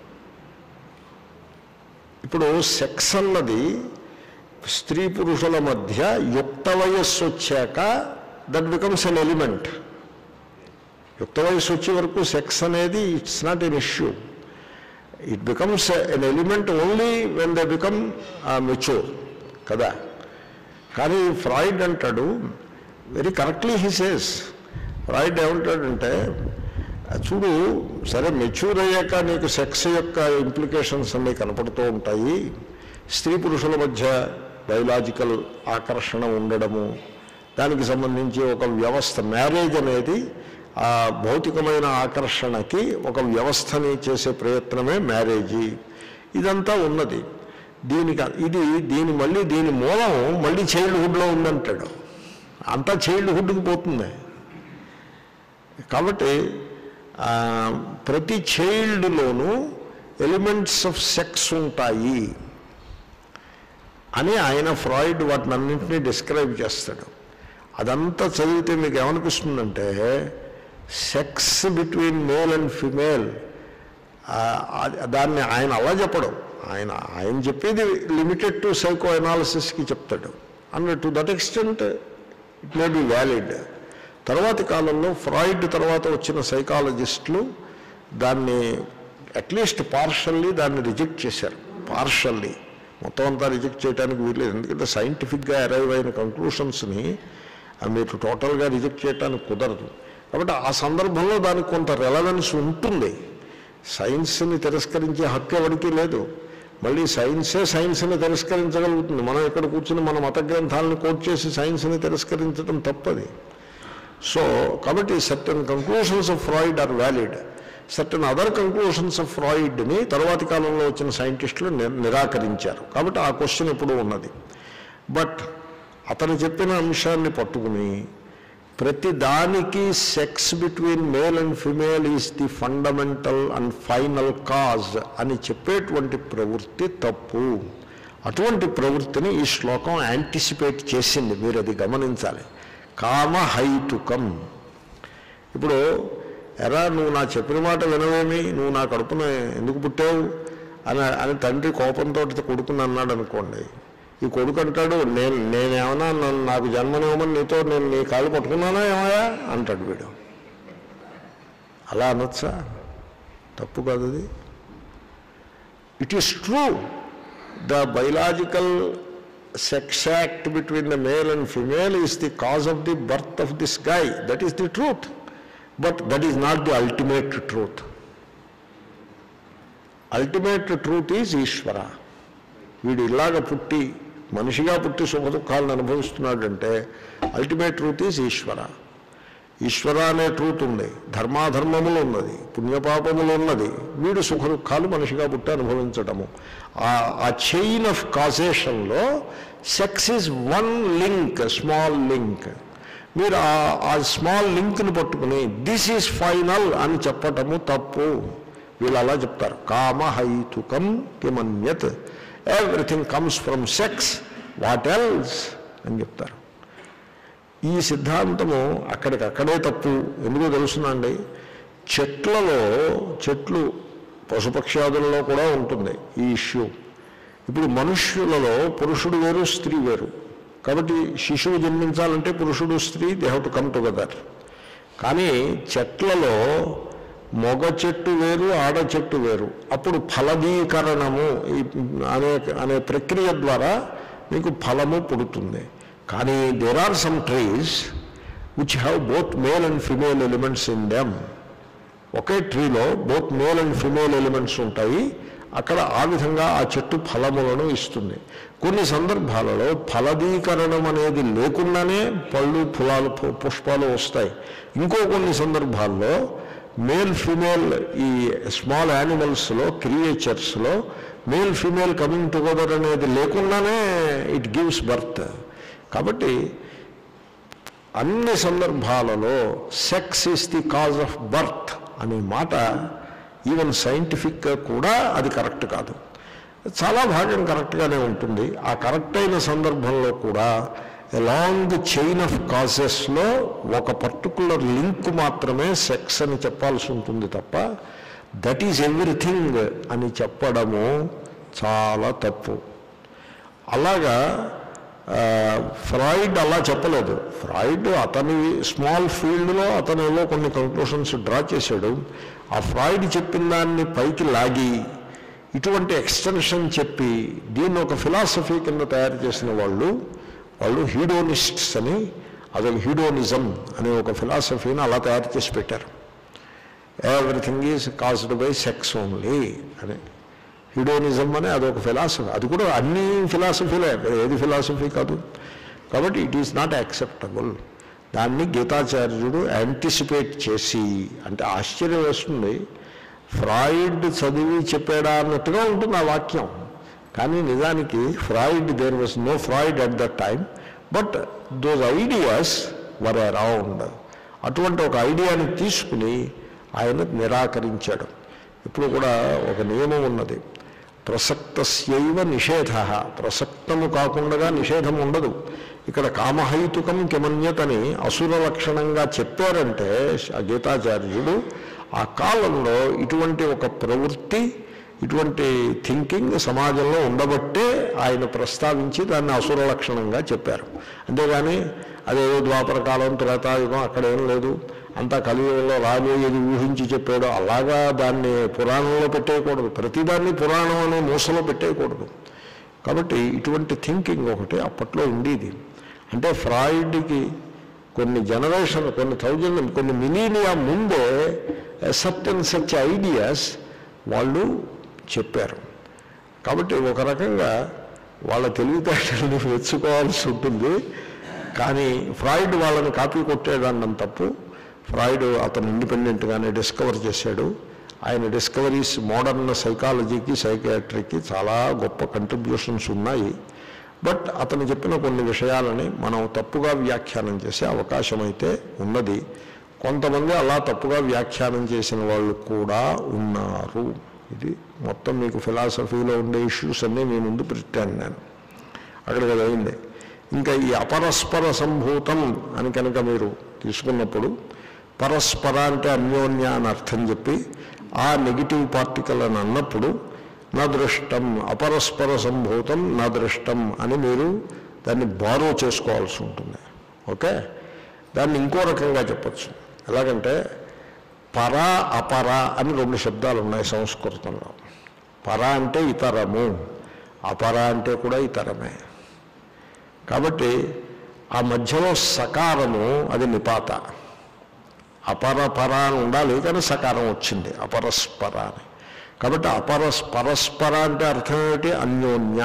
ఇప్పుడు సెక్స్ అన్నది స్త్రీ పురుషుల మధ్య యుక్త వయస్సు వచ్చాక దట్ బికమ్స్ అన్ ఎలిమెంట్ యుక్త వయస్సు వచ్చే వరకు సెక్స్ అనేది it's not an issue it becomes an element only when they become mature కదా కానీ ఫ్రాయిడ్ అంటాడు very correctly he says Freud ఏమంటాడంటే చూడు సరే మెచ్యూర్ అయ్యాక నీకు సెక్స్ యొక్క ఇంప్లికేషన్స్ అన్నీ కనపడుతూ ఉంటాయి స్త్రీ పురుషుల మధ్య బయలాజికల్ ఆకర్షణ ఉండడము దానికి సంబంధించి ఒక వ్యవస్థ మ్యారేజ్ అనేది ఆ భౌతికమైన ఆకర్షణకి ఒక వ్యవస్థని చేసే ప్రయత్నమే మ్యారేజీ ఇదంతా ఉన్నది దీనికి ఇది దీని మళ్ళీ దీని మూలం మళ్ళీ చైల్డ్హుడ్లో ఉందంటాడు అంతా చైల్డ్హుడ్కి పోతుంది కాబట్టి ఆ, ప్రతి చైల్డ్లోనూ ఎలిమెంట్స్ ఆఫ్ సెక్స్ ఉంటాయి అని ఆయన ఫ్రాయిడ్ వాటిని అన్నింటినీ డిస్క్రైబ్ చేస్తాడు అదంతా చదివితే మీకు ఏమనిపిస్తుందంటే sex between male and female దాన్ని ఆయన అలా చెప్పడం ఆయన ఆయన చెప్పేది లిమిటెడ్ టు సైకో అనాలిసిస్కి చెప్తాడు and to that extent it may be valid తర్వాతి కాలంలో ఫ్రాయిడ్ తర్వాత వచ్చిన సైకాలజిస్టులు దాన్ని అట్లీస్ట్ పార్షల్లీ దాన్ని రిజెక్ట్ చేశారు పార్షల్లీ మొత్తం అంతా రిజెక్ట్ చేయడానికి వీల్లేదు ఎందుకంటే సైంటిఫిక్గా అరైవ్ అయిన కంక్లూషన్స్ని మీరు టోటల్గా రిజెక్ట్ చేయడానికి కుదరదు కాబట్టి ఆ సందర్భంలో దానికి కొంత రెలవెన్స్ ఉంటుంది సైన్స్ని తిరస్కరించే హక్కు ఎవరికీ లేదు మళ్ళీ సైన్సే సైన్స్ని తిరస్కరించగలుగుతుంది మనం ఇక్కడ కూర్చుని మన మత గ్రంథాలను కోట్ చేసి సైన్స్ని తిరస్కరించడం తప్పది సో కాబట్టి certain conclusions of Freud are valid certain other conclusions of ఫ్రాయిడ్ని తర్వాతి కాలంలో వచ్చిన సైంటిస్టులు ని- నిరాకరించారు కాబట్టి ఆ క్వశ్చన్ ఎప్పుడూ ఉన్నది బట్ అతను చెప్పిన అంశాన్ని పట్టుకుని ప్రతి దానికి sex between male and female is the fundamental and final cause అని చెప్పేటువంటి ప్రవృత్తి తప్పు అటువంటి ప్రవృత్తిని ఈ శ్లోకం యాంటిసిపేట్ చేసింది మీరు అది గమనించాలి కామహైతుకం ఇప్పుడు ఎరా నువ్వు నా చెప్పిన మాట వినవేమి నువ్వు నా కడుపున ఎందుకు పుట్టావు అని అని తండ్రి కోపంతో కొడుకుని అన్నాడు అనుకోండి ఈ కొడుకు అంటాడు నేను నేనేమన్నా నన్ను నాకు జన్మనివ్వమని నీతో నేను నీ కాళ్ళు పట్టుకున్నానా ఏమయ్యా అంటాడు వీడు అలా అనొచ్చా తప్పు కాదు అది it is true the biological sex act between the male and female is the cause of the birth of this guy that is the truth but that is not the ultimate truth ultimate truth is Ishwara వీడు ఇలాగ పుట్టి మనిషిగా పుట్టి సుఖ దుఃఖాలను అనుభవిస్తున్నాడంటే ultimate truth is Ishwara Ishwara అనే ట్రూత్ ఉంది ధర్మాధర్మములు ఉన్నది పుణ్యపాపములు ఉన్నది వీడు సుఖ దుఃఖాలు మనిషిగా పుట్టి అనుభవించటము ఆ- ఆ చైన్ ఆఫ్ కాజేషన్లో sex is one link small link మీరు ఆ- ఆ స్మాల్ లింక్ని పట్టుకుని దిస్ ఈజ్ ఫైనల్ అని చెప్పటము తప్పు వీళ్ళు అలా చెప్తారు కామహైతుకం కిమన్యత్ everything comes from sex what else అని చెప్తారు ఈ సిద్ధాంతము అక్కడికక్కడే తప్పు ఎందుకో తెలుసునండి చెట్లలో చెట్లు పశుపక్ష్యాదులలో కూడా ఉంటుంది ఈ ఇష్యూ ఇప్పుడు మనుష్యులలో పురుషుడు వేరు స్త్రీ వేరు కాబట్టి శిశువు జన్మించాలంటే పురుషుడు స్త్రీ they have to come together కానీ చెట్లలో మొగ చెట్టు వేరు ఆడ చెట్టు వేరు అప్పుడు ఫలదీకరణము ఈ అనే అనే ప్రక్రియ ద్వారా మీకు ఫలము పుడుతుంది కానీ there are some trees which have both male and female elements in them ఒకే ట్రీలో both male and female elements ఉంటాయి అక్కడ ఆ విధంగా ఆ చెట్టు ఫలములను ఇస్తుంది కొన్ని సందర్భాలలో ఫలదీకరణం అనేది లేకుండానే పళ్ళు ఫలాలు పు- పుష్పాలు వస్తాయి ఇంకో కొన్ని సందర్భాల్లో మేల్ ఫిమేల్ ఈ స్మాల్ యానిమల్స్లో క్రియేచర్స్లో మేల్ ఫిమేల్ కమింగ్ టుగెదర్ అనేది లేకుండానే ఇట్ గివ్స్ బర్త్ కాబట్టి అన్ని సందర్భాలలో sex is the cause of birth అనే మాట ఈవెన్ సైంటిఫిక్గా కూడా అది కరెక్ట్ కాదు చాలా భాగం కరెక్ట్గానే ఉంటుంది ఆ కరెక్ట్ అయిన సందర్భంలో కూడా అలాంగ్ ది చైన్ ఆఫ్ కాజెస్లో ఒక పర్టికులర్ లింక్ మాత్రమే సెక్స్ అని చెప్పాల్సి ఉంటుంది తప్ప దట్ ఈజ్ ఎవ్రీథింగ్ అని చెప్పడము చాలా తప్పు అలాగా ఆ, ఫ్రాయిడ్ అలా చెప్పలేదు ఫ్రాయిడ్ అతని స్మాల్ ఫీల్డ్లో అతనిలో కొన్ని కంక్లూషన్స్ డ్రా చేశాడు ఆ ఫ్రాయిడ్ చెప్పిన దాన్ని పైకి లాగి ఇటువంటి ఎక్స్టెన్షన్ చెప్పి దీన్ని ఒక ఫిలాసఫీ కింద తయారు చేసిన వాళ్ళు వాళ్ళు హీడోనిస్ట్స్ అని అదొక హీడోనిజం అనే ఒక ఫిలాసఫీని అలా తయారు చేసి పెట్టారు everything is caused by sex only అని హిడోనిజం అని అదొక ఫిలాసఫీ అది కూడా అన్ని ఫిలాసఫీలే ఏది ఫిలాసఫీ కాదు కాబట్టి ఇట్ ఈస్ నాట్ యాక్సెప్టబుల్ దాన్ని గీతాచార్యుడు యాంటిసిపేట్ చేసి అంటే ఆశ్చర్యం వేస్తుంది ఫ్రాయిడ్ చదివి చెప్పాడా అన్నట్టుగా ఉంటుంది ఆ వాక్యం కానీ నిజానికి Freud there was no Freud at that time but those ideas were around అటువంటి ఒక ఐడియాని తీసుకుని ఆయన నిరాకరించాడు ఇప్పుడు కూడా ఒక నియమం ఉన్నది ప్రసక్తస్యైవ నిషేధ ప్రసక్తము కాకుండా నిషేధం ఉండదు ఇక్కడ కామహైతుకం కిమన్యతని అసుర లక్షణంగా చెప్పారంటే ఆ గీతాచార్యుడు ఆ కాలంలో ఇటువంటి ఒక ప్రవృత్తి ఇటువంటి థింకింగ్ సమాజంలో ఉండబట్టే ఆయన ప్రస్తావించి దాన్ని అసుర లక్షణంగా చెప్పారు అంతేగాని అదేదో ద్వాపర కాలం త్రేతాయుగం అక్కడ ఏం లేదు అంతా కలియుగంలో రాబోయేది ఊహించి చెప్పాడు అలాగా దాన్ని పురాణంలో పెట్టేయకూడదు ప్రతిదాన్ని పురాణం అనే మూసలో పెట్టేయకూడదు కాబట్టి ఇటువంటి థింకింగ్ ఒకటి అప్పట్లో ఉండేది అంటే ఫ్రాయిడ్కి కొన్ని జనరేషన్ కొన్ని థౌజండ్ కొన్ని మిలీనియా ముందే సత్ అండ్ సచ్ ఐడియాస్ వాళ్ళు చెప్పారు కాబట్టి ఒక రకంగా వాళ్ళ తెలివితేటలను మెచ్చుకోవాల్సి ఉంటుంది కానీ ఫ్రాయిడ్ వాళ్ళని కాపీ కొట్టేదాన్ని తప్పు ఫ్రాయిడ్ అతను ఇండిపెండెంట్గానే డిస్కవర్ చేశాడు ఆయన డిస్కవరీస్ మోడర్న్ సైకాలజీకి సైకియాట్రీకి చాలా గొప్ప కంట్రిబ్యూషన్స్ ఉన్నాయి బట్ అతను చెప్పిన కొన్ని విషయాలని మనం తప్పుగా వ్యాఖ్యానం చేసే అవకాశం అయితే ఉన్నది కొంతమంది అలా తప్పుగా వ్యాఖ్యానం చేసిన వాళ్ళు కూడా ఉన్నారు ఇది మొత్తం మీకు ఫిలాసఫీలో ఉండే ఇష్యూస్ అన్నీ మీ ముందు పెట్టాను నేను అక్కడికి అది అయింది ఇంకా ఈ అపరస్పర సంభూతం అని కనుక మీరు తీసుకున్నప్పుడు పరస్పర అంటే అన్యోన్య అని అర్థం చెప్పి ఆ నెగిటివ్ పార్టికల్ అని అన్నప్పుడు నా దృష్టం అపరస్పర సంభూతం నా దృష్టం అని మీరు దాన్ని బారో చేసుకోవాల్సి ఉంటుంది ఓకే దాన్ని ఇంకో రకంగా చెప్పచ్చు ఎలాగంటే పర అపర అని రెండు శబ్దాలు ఉన్నాయి సంస్కృతంలో పర అంటే ఇతరము అపర అంటే కూడా ఇతరమే కాబట్టి ఆ మధ్యలో సకారము అది నిపాత అపర పర అని ఉండాలి కానీ సకారం వచ్చింది అపరస్పర అని కాబట్టి అపరస్ పరస్పర అంటే అర్థం ఏమిటి అన్యోన్య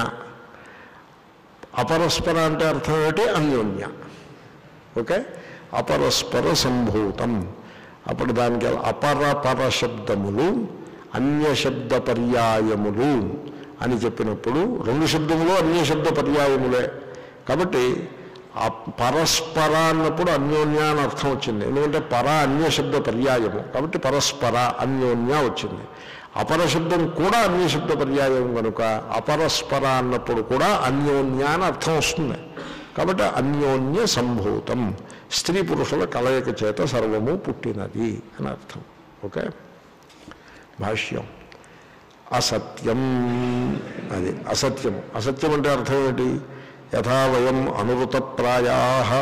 అపరస్పర అంటే అర్థం ఏమిటి అన్యోన్య ఓకే అపరస్పర సంభూతం అప్పుడు దానికి అపర పర శబ్దములు అన్య శబ్ద పర్యాయములు అని చెప్పినప్పుడు రెండు శబ్దములు అన్య శబ్ద పర్యాయములే కాబట్టి ఆ పరస్పర అన్నప్పుడు అన్యోన్య అని అర్థం వచ్చింది ఎందుకంటే పర అన్య శబ్ద పర్యాయము కాబట్టి పరస్పర అన్యోన్య వచ్చింది అపర శబ్దం కూడా అన్య శబ్ద పర్యాయం కనుక అపరస్పర అన్నప్పుడు కూడా అన్యోన్య అని అర్థం వస్తుంది కాబట్టి అన్యోన్య సంభూతం స్త్రీ పురుషుల కలయిక చేత సర్వము పుట్టినది అని అర్థం ఓకే భాష్యం అసత్యం అది అసత్యం అసత్యం అంటే అర్థం ఏంటి యథా వయం అనురుతప్రాయా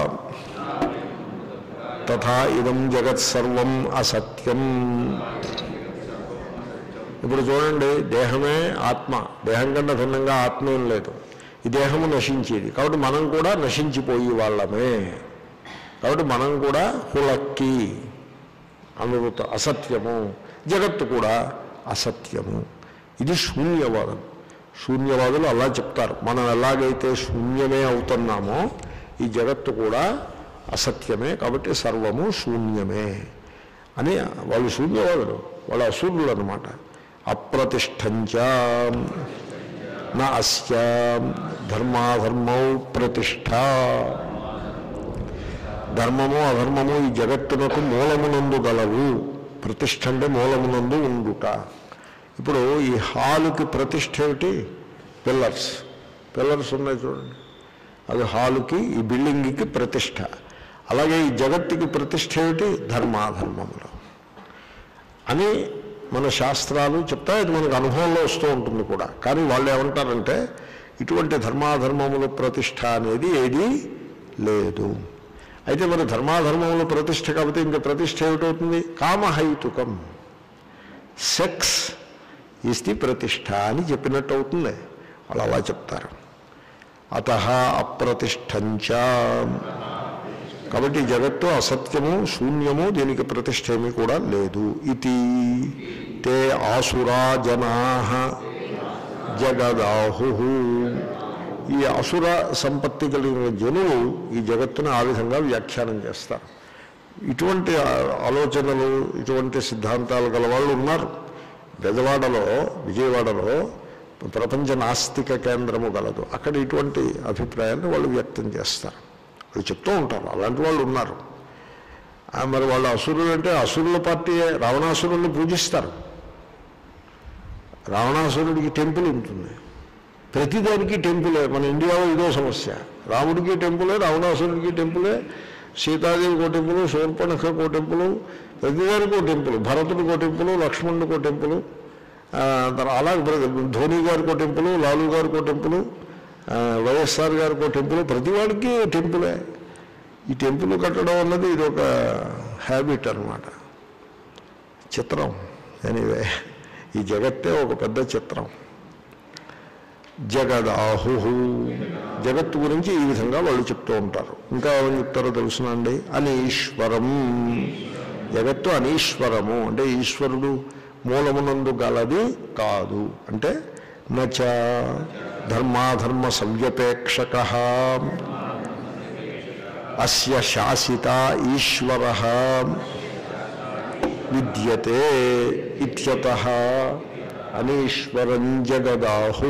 తథా ఇదం జగత్ సర్వం అసత్యం ఇప్పుడు చూడండి దేహమే ఆత్మ దేహం కన్నా భిన్నంగా ఆత్మ ఏం లేదు ఈ దేహము నశించేది కాబట్టి మనం కూడా నశించిపోయి వాళ్ళమే కాబట్టి మనం కూడా హులక్కి అనుభూత అసత్యము జగత్తు కూడా అసత్యము ఇది శూన్యవాదం శూన్యవాదులు అలా చెప్తారు మనం ఎలాగైతే శూన్యమే అవుతున్నామో ఈ జగత్తు కూడా అసత్యమే కాబట్టి సర్వము శూన్యమే అని వాళ్ళు శూన్యవాదులు వాళ్ళు అసూరులు అనమాట అప్రతిష్టంచ నా అస్య ధర్మాధర్మౌ ప్రతిష్ట ధర్మము అధర్మము ఈ జగత్తునకు మూలమునందు గలవు ప్రతిష్ట అంటే మూలమునందు ఉండుట ఇప్పుడు ఈ హాలుకి ప్రతిష్ట ఏమిటి పిల్లర్స్ పిల్లర్స్ ఉన్నాయి చూడండి అది హాలుకి ఈ బిల్డింగ్కి ప్రతిష్ట అలాగే ఈ జగత్తుకి ప్రతిష్ట ఏమిటి ధర్మాధర్మములు అని మన శాస్త్రాలు చెప్తాయి అది మనకు అనుభవంలో వస్తూ ఉంటుంది కూడా కానీ వాళ్ళు ఏమంటారంటే ఇటువంటి ధర్మాధర్మముల ప్రతిష్ట అనేది ఏదీ లేదు అయితే మరి ధర్మాధర్మముల ప్రతిష్ట కాబట్టి ఇంకా ప్రతిష్ట ఏమిటవుతుంది కామహైతుకం సెక్స్ ఈస్ ది ప్రతిష్ట అని చెప్పినట్టు అవుతుంది వాళ్ళు అలా చెప్తారు అత అప్రతిష్టంచ కాబట్టి ఈ జగత్తు అసత్యము శూన్యము దీనికి ప్రతిష్ట ఏమీ కూడా లేదు ఇది తే ఆసురా జనా జగదాహు ఈ అసుర సంపత్తి కలిగిన జనులు ఈ జగత్తును ఆ విధంగా వ్యాఖ్యానం చేస్తారు ఇటువంటి ఆ- ఆలోచనలు ఇటువంటి సిద్ధాంతాలు గల వాళ్ళు ఉన్నారు బెజవాడలో విజయవాడలో ప్రపంచ నాస్తిక కేంద్రము గలదు అక్కడ ఇటువంటి అభిప్రాయాన్ని వాళ్ళు వ్యక్తం చేస్తారు వాళ్ళు చెప్తూ ఉంటారు అలాంటి వాళ్ళు ఉన్నారు ఆ, మరి వాళ్ళు అసురులు అంటే అసురుల పార్టీయే రావణాసురుల్ని పూజిస్తారు రావణాసురుడికి టెంపుల్ ఉంటుంది ప్రతిదానికి టెంపులే మన ఇండియాలో ఇదో సమస్య రాముడికి టెంపులే రావణాసురుడికి టెంపులే సీతాదేవికి ఒక టెంపుల్ శూర్పణఖకు ఒక టెంపుల్ ప్రతిదానికి ఒక టెంపుల్ భరతుడికి ఒక టెంపుల్ లక్ష్మణుడికి ఒక టెంపుల్ ఆ, తర్వాత అలాగే ప్రతి- ధోని గారికి ఒక టెంపుల్ లాలు గారికి ఒక టెంపుల్ ఆ, వైఎస్ఆర్ గారికి ఒక టెంపుల్ ప్రతి వాడికి టెంపులే ఈ టెంపుల్ కట్టడం అన్నది ఇది ఒక హ్యాబిట్ అన్నమాట చిత్రం ఎనీవే ఈ జగత్తే ఒక పెద్ద చిత్రం జగదాహు జగత్తు గురించి ఈ విధంగా వాళ్ళు చెప్తూ ఉంటారు ఇంకా ఏమని చెప్తారో తెలుసునండి అనీశ్వరం జగత్తు అనీశ్వరము అంటే ఈశ్వరుడు మూలమునందు గలది కాదు అంటే నచ ధర్మాధర్మ సంవ్యపేక్షక అస్య శాసిత ఈశ్వర విద్యతే ఇత్యత అనీశ్వరం జగదాహు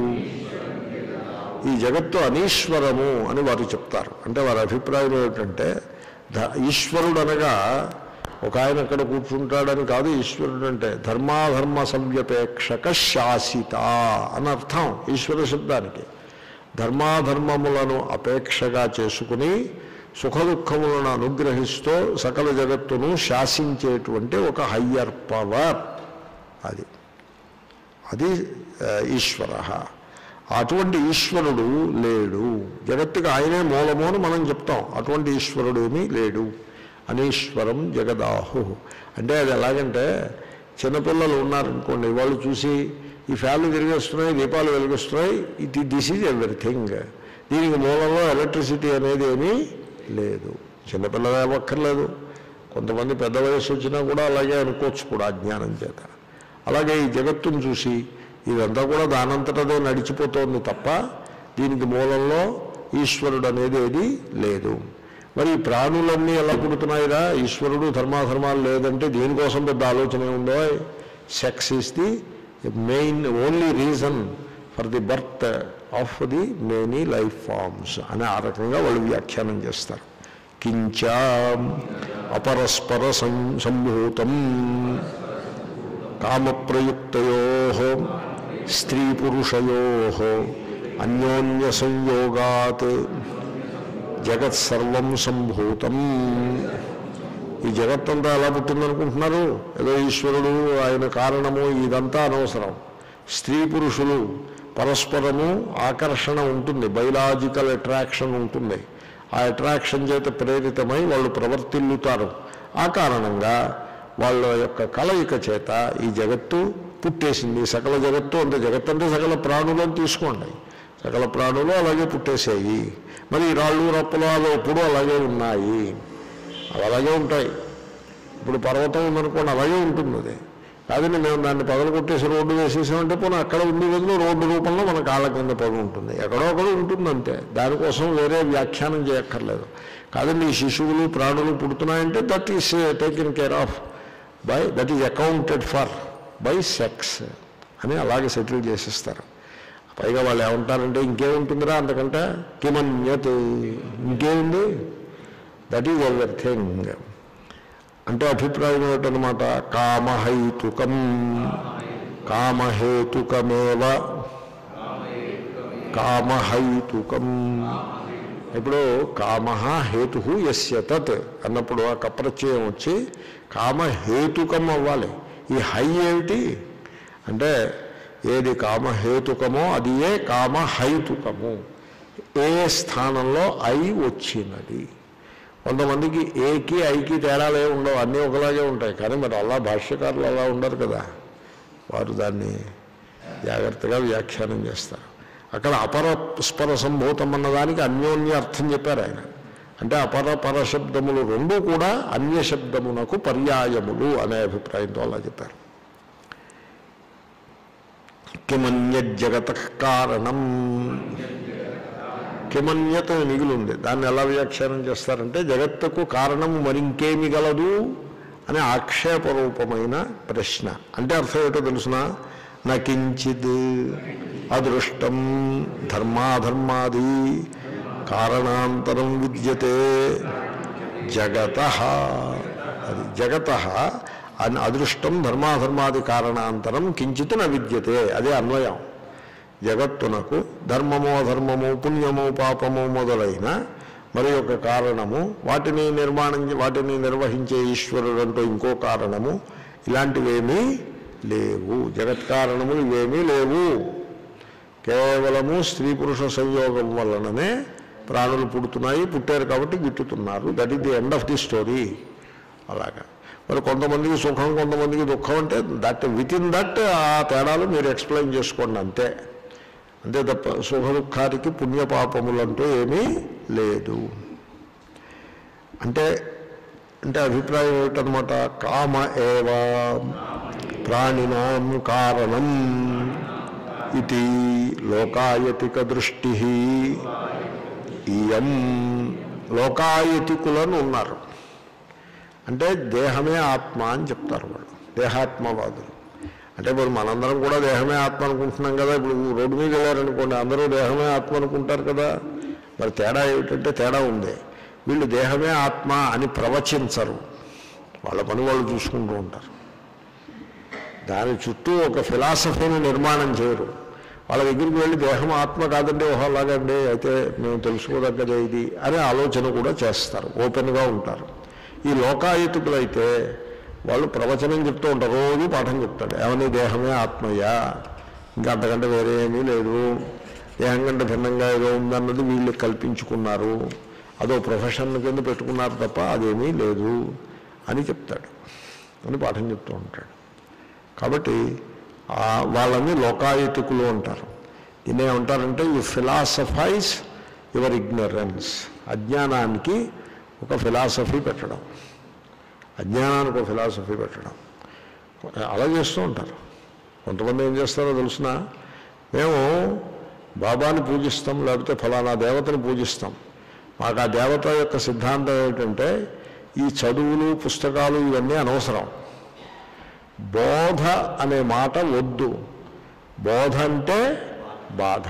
ఈ జగత్తు అనీశ్వరము అని వారు చెప్తారు అంటే వారి అభిప్రాయం ఏమిటంటే ధ- ఈశ్వరుడు అనగా ఒక ఆయన అక్కడ కూర్చుంటాడని కాదు ఈశ్వరుడు అంటే ధర్మాధర్మ సంవ్యపేక్షక శాసిత అని అర్థం ఈశ్వర శబ్దానికి ధర్మాధర్మములను అపేక్షగా చేసుకుని సుఖదుఖములను అనుగ్రహిస్తూ సకల జగత్తును శాసించేటువంటి ఒక హయ్యర్ పవర్ అది అది ఆ, ఈశ్వర అటువంటి ఈశ్వరుడు లేడు జగత్తుకి ఆయనే మూలము అని మనం చెప్తాం అటువంటి ఈశ్వరుడు ఏమీ లేడు అనీశ్వరం జగదాహు అంటే అది ఎలాగంటే చిన్నపిల్లలు ఉన్నారనుకోండి వాళ్ళు చూసి ఈ ఫ్యాన్లు తిరిగేస్తున్నాయి దీపాలు వెలిగిస్తున్నాయి ఇది దిస్ ఈజ్ ఎవ్రీథింగ్ దీనికి మూలంలో ఎలక్ట్రిసిటీ అనేది ఏమీ లేదు చిన్నపిల్లలు ఏమక్కర్లేదు కొంతమంది పెద్ద వయసు వచ్చినా కూడా అలాగే అనుకోవచ్చు కూడా అజ్ఞానం చేత అలాగే ఈ జగత్తును చూసి ఇదంతా కూడా దానంతటదే నడిచిపోతోంది తప్ప దీనికి మూలంలో ఈశ్వరుడు అనేది ఏది లేదు మరి ఈ ప్రాణులన్నీ ఎలా పుడుతున్నాయిరా ఈశ్వరుడు ధర్మాధర్మాలు లేదంటే దీనికోసం పెద్ద ఆలోచన ఉందో sex is the main only reason for the birth of the many life forms అని ఆ రకంగా వాళ్ళు వ్యాఖ్యానం చేస్తారు కించ అపరస్పర సం సంభూతం కామప్రయుక్తయో స్త్రీ పురుషయో అన్యోన్య సంయోగాత్ జగత్సర్వం సంభూతం ఈ జగత్తంతా ఎలా పుట్టిందనుకుంటున్నారు ఏదో ఈశ్వరుడు ఆయన కారణము ఇదంతా అనవసరం స్త్రీ పురుషులు పరస్పరము ఆకర్షణ ఉంటుంది బయలాజికల్ అట్రాక్షన్ ఉంటుంది ఆ అట్రాక్షన్ చేత ప్రేరితమై వాళ్ళు ప్రవర్తిల్లుతారు ఆ కారణంగా వాళ్ళ యొక్క కలయిక చేత ఈ జగత్తు పుట్టేసింది సకల జగత్తు అంటే జగత్తు అంటే సకల ప్రాణులను తీసుకోండి సకల ప్రాణులు అలాగే పుట్టేసాయి మరి ఈ రాళ్ళు రప్పలు అవి ఎప్పుడూ అలాగే ఉన్నాయి అవి అలాగే ఉంటాయి ఇప్పుడు పర్వతం ఉందనుకోండి అలాగే ఉంటుంది అది కాదండి మేము దాన్ని పగలు కొట్టేసి రోడ్డు వేసేసామంటే పోనీ అక్కడ ఉండి బదులు రోడ్డు రూపంలో మన కాళ్ళ కింద పడి ఉంటుంది ఎక్కడో అక్కడ ఉంటుంది అంతే దానికోసం వేరే వ్యాఖ్యానం చేయక్కర్లేదు కాదండి ఈ శిశువులు ప్రాణులు పుడుతున్నాయంటే that is taken care of by that is accounted for by sex అని అలాగే సెటిల్ చేసేస్తారు పైగా వాళ్ళు ఏమంటారంటే ఇంకేముంటుందిరా అంతకంటే కిమన్యత్ ఇంకేముంది దట్ ఈజ్ ఎవర్ థింగ్ అంటే అభిప్రాయం ఏమిటనమాట కామహైతుకం కామహేతుకమేవ కామహైతుకం ఇప్పుడు కామ హేతు ఎస్య తత్ అన్నప్పుడు ఆ కప్రత్యయం వచ్చి కామహేతుకం అవ్వాలి ఈ హై ఏమిటి అంటే ఏది కామహేతుకమో అది ఏ కామహైతుకము ఏ స్థానంలో ఐ వచ్చినది కొంతమందికి ఏకి ఐకి తేడాలే ఉండవు అన్నీ ఒకలాగే ఉంటాయి కానీ మరి అలా భాష్యకారులు అలా ఉండరు కదా వారు దాన్ని జాగ్రత్తగా వ్యాఖ్యానం చేస్తారు అక్కడ అపర స్పర సంభూతం అన్నదానికి అన్యోన్య అర్థం చెప్పారు ఆయన అంటే అపర పర శబ్దములు రెండు కూడా అన్య శబ్దమునకు పర్యాయములు అనే అభిప్రాయంతో అలా చెప్పారు కిమన్యజగత కారణం కిమన్యత మిగిలి ఉంది దాన్ని ఎలా వ్యాఖ్యానం చేస్తారంటే జగత్తుకు కారణము మరింకేమి గలదు అనే ఆక్షేపరూపమైన ప్రశ్న అంటే అర్థం ఏంటో తెలుసిన నకించిద్ అదృష్టం ధర్మాధర్మాది కారణాంతరం విద్యతే జగత అది జగత అని అదృష్టం ధర్మాధర్మాది కారణాంతరం కించిత్ న విద్యతే అదే అన్వయం జగత్తునకు ధర్మము అధర్మము పుణ్యము పాపము మొదలైన మరి ఒక కారణము వాటిని నిర్మాణం వాటిని నిర్వహించే ఈశ్వరుడు అంటూ ఇంకో కారణము ఇలాంటివేమీ లేవు జగత్ కారణములు ఇవేమీ లేవు కేవలము స్త్రీ పురుష సంయోగం వలననే ప్రాణులు పుడుతున్నాయి పుట్టారు కాబట్టి గిట్టుతున్నారు that is the end of the story అలాగా మరి కొంతమందికి సుఖం కొంతమందికి దుఃఖం అంటే దట్ విత్ ఇన్ దట్ ఆ తేడాలు మీరు ఎక్స్ప్లెయిన్ చేసుకోండి అంతే అంతే తప్ప సుఖ దుఃఖానికి పుణ్యపాపములంటూ ఏమీ లేదు అంటే అంటే అభిప్రాయం ఏమిటనమాట కామ ఏవా ప్రాణినాం కారణం ఇది లోకాయతిక దృష్టి ఇయం లోకాయతికులను ఉన్నారు అంటే దేహమే ఆత్మ అని చెప్తారు వాళ్ళు దేహాత్మవాదులు అంటే ఇప్పుడు మనందరం కూడా దేహమే ఆత్మ అనుకుంటున్నాం కదా ఇప్పుడు రోడ్డు మీద వెళ్ళారనుకోండి అందరూ దేహమే ఆత్మ అనుకుంటారు కదా మరి తేడా ఏమిటంటే తేడా ఉంది వీళ్ళు దేహమే ఆత్మ అని ప్రవచించరు వాళ్ళ పని వాళ్ళు చూసుకుంటూ ఉంటారు దాని చుట్టూ ఒక ఫిలాసఫీని నిర్మాణం చేయరు వాళ్ళ దగ్గరికి వెళ్ళి దేహం ఆత్మ కాదండి ఓహో అలాగండి అయితే మేము తెలుసుకోదగ్గదే ఇది అనే ఆలోచన కూడా చేస్తారు ఓపెన్గా ఉంటారు ఈ లోకాయుతుకులైతే వాళ్ళు ప్రవచనం చెప్తూ ఉంటారు రోజు పాఠం చెప్తాడు ఏమని దేహమే ఆత్మయ్యా ఇంకా అంతకంటే వేరే ఏమీ లేదు దేహం కంటే భిన్నంగా ఏదో ఉందన్నది వీళ్ళు కల్పించుకున్నారు అదో ప్రొఫెషన్ కింద పెట్టుకున్నారు తప్ప అదేమీ లేదు అని చెప్తాడు అని పాఠం చెప్తూ ఉంటాడు కాబట్టి ఆ వాళ్ళని లోకాయుతికులు అంటారు దీన్ని ఏమంటారంటే ఈ ఫిలాసఫైజ్ యువర్ ఇగ్నరెన్స్ అజ్ఞానానికి ఒక ఫిలాసఫీ పెట్టడం అజ్ఞానానికి ఒక ఫిలాసఫీ పెట్టడం అలా చేస్తూ ఉంటారు కొంతమంది ఏం చేస్తారో తెలుసిన మేము బాబాని పూజిస్తాం లేకపోతే ఫలానా దేవతని పూజిస్తాం మాకు ఆ దేవత యొక్క సిద్ధాంతం ఏమిటంటే ఈ చదువులు పుస్తకాలు ఇవన్నీ అనవసరం బోధ అనే మాట వద్దు బోధ అంటే బాధ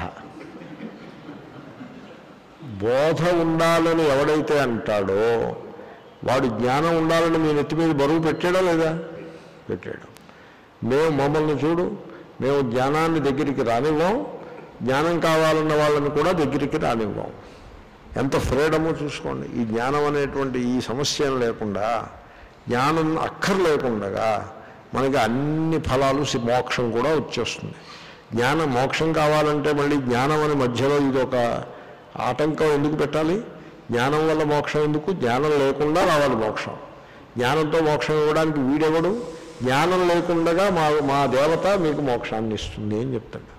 బోధ ఉండాలని ఎవడైతే అంటాడో వాడు జ్ఞానం ఉండాలని మీ నెత్తి మీద బరువు పెట్టాడా లేదా పెట్టాడు మేము మమ్మల్ని చూడు మేము జ్ఞానాన్ని దగ్గరికి రానివ్వం జ్ఞానం కావాలన్న వాళ్ళని కూడా దగ్గరికి రానివ్వం ఎంత ఫ్రీడమో చూసుకోండి ఈ జ్ఞానం అనేటువంటి ఈ సమస్య లేకుండా జ్ఞానం అక్కర్లేకుండగా మనకి అన్ని ఫలాలు సి- మోక్షం కూడా వచ్చేస్తుంది జ్ఞానం మోక్షం కావాలంటే మళ్ళీ జ్ఞానం అని మధ్యలో ఇది ఒక ఆటంకం ఎందుకు పెట్టాలి జ్ఞానం వల్ల మోక్షం ఎందుకు జ్ఞానం లేకుండా రావాలి మోక్షం జ్ఞానంతో మోక్షం ఇవ్వడానికి వీడెవడు జ్ఞానం లేకుండా మా మా దేవత మీకు మోక్షాన్ని ఇస్తుంది అని చెప్తాడు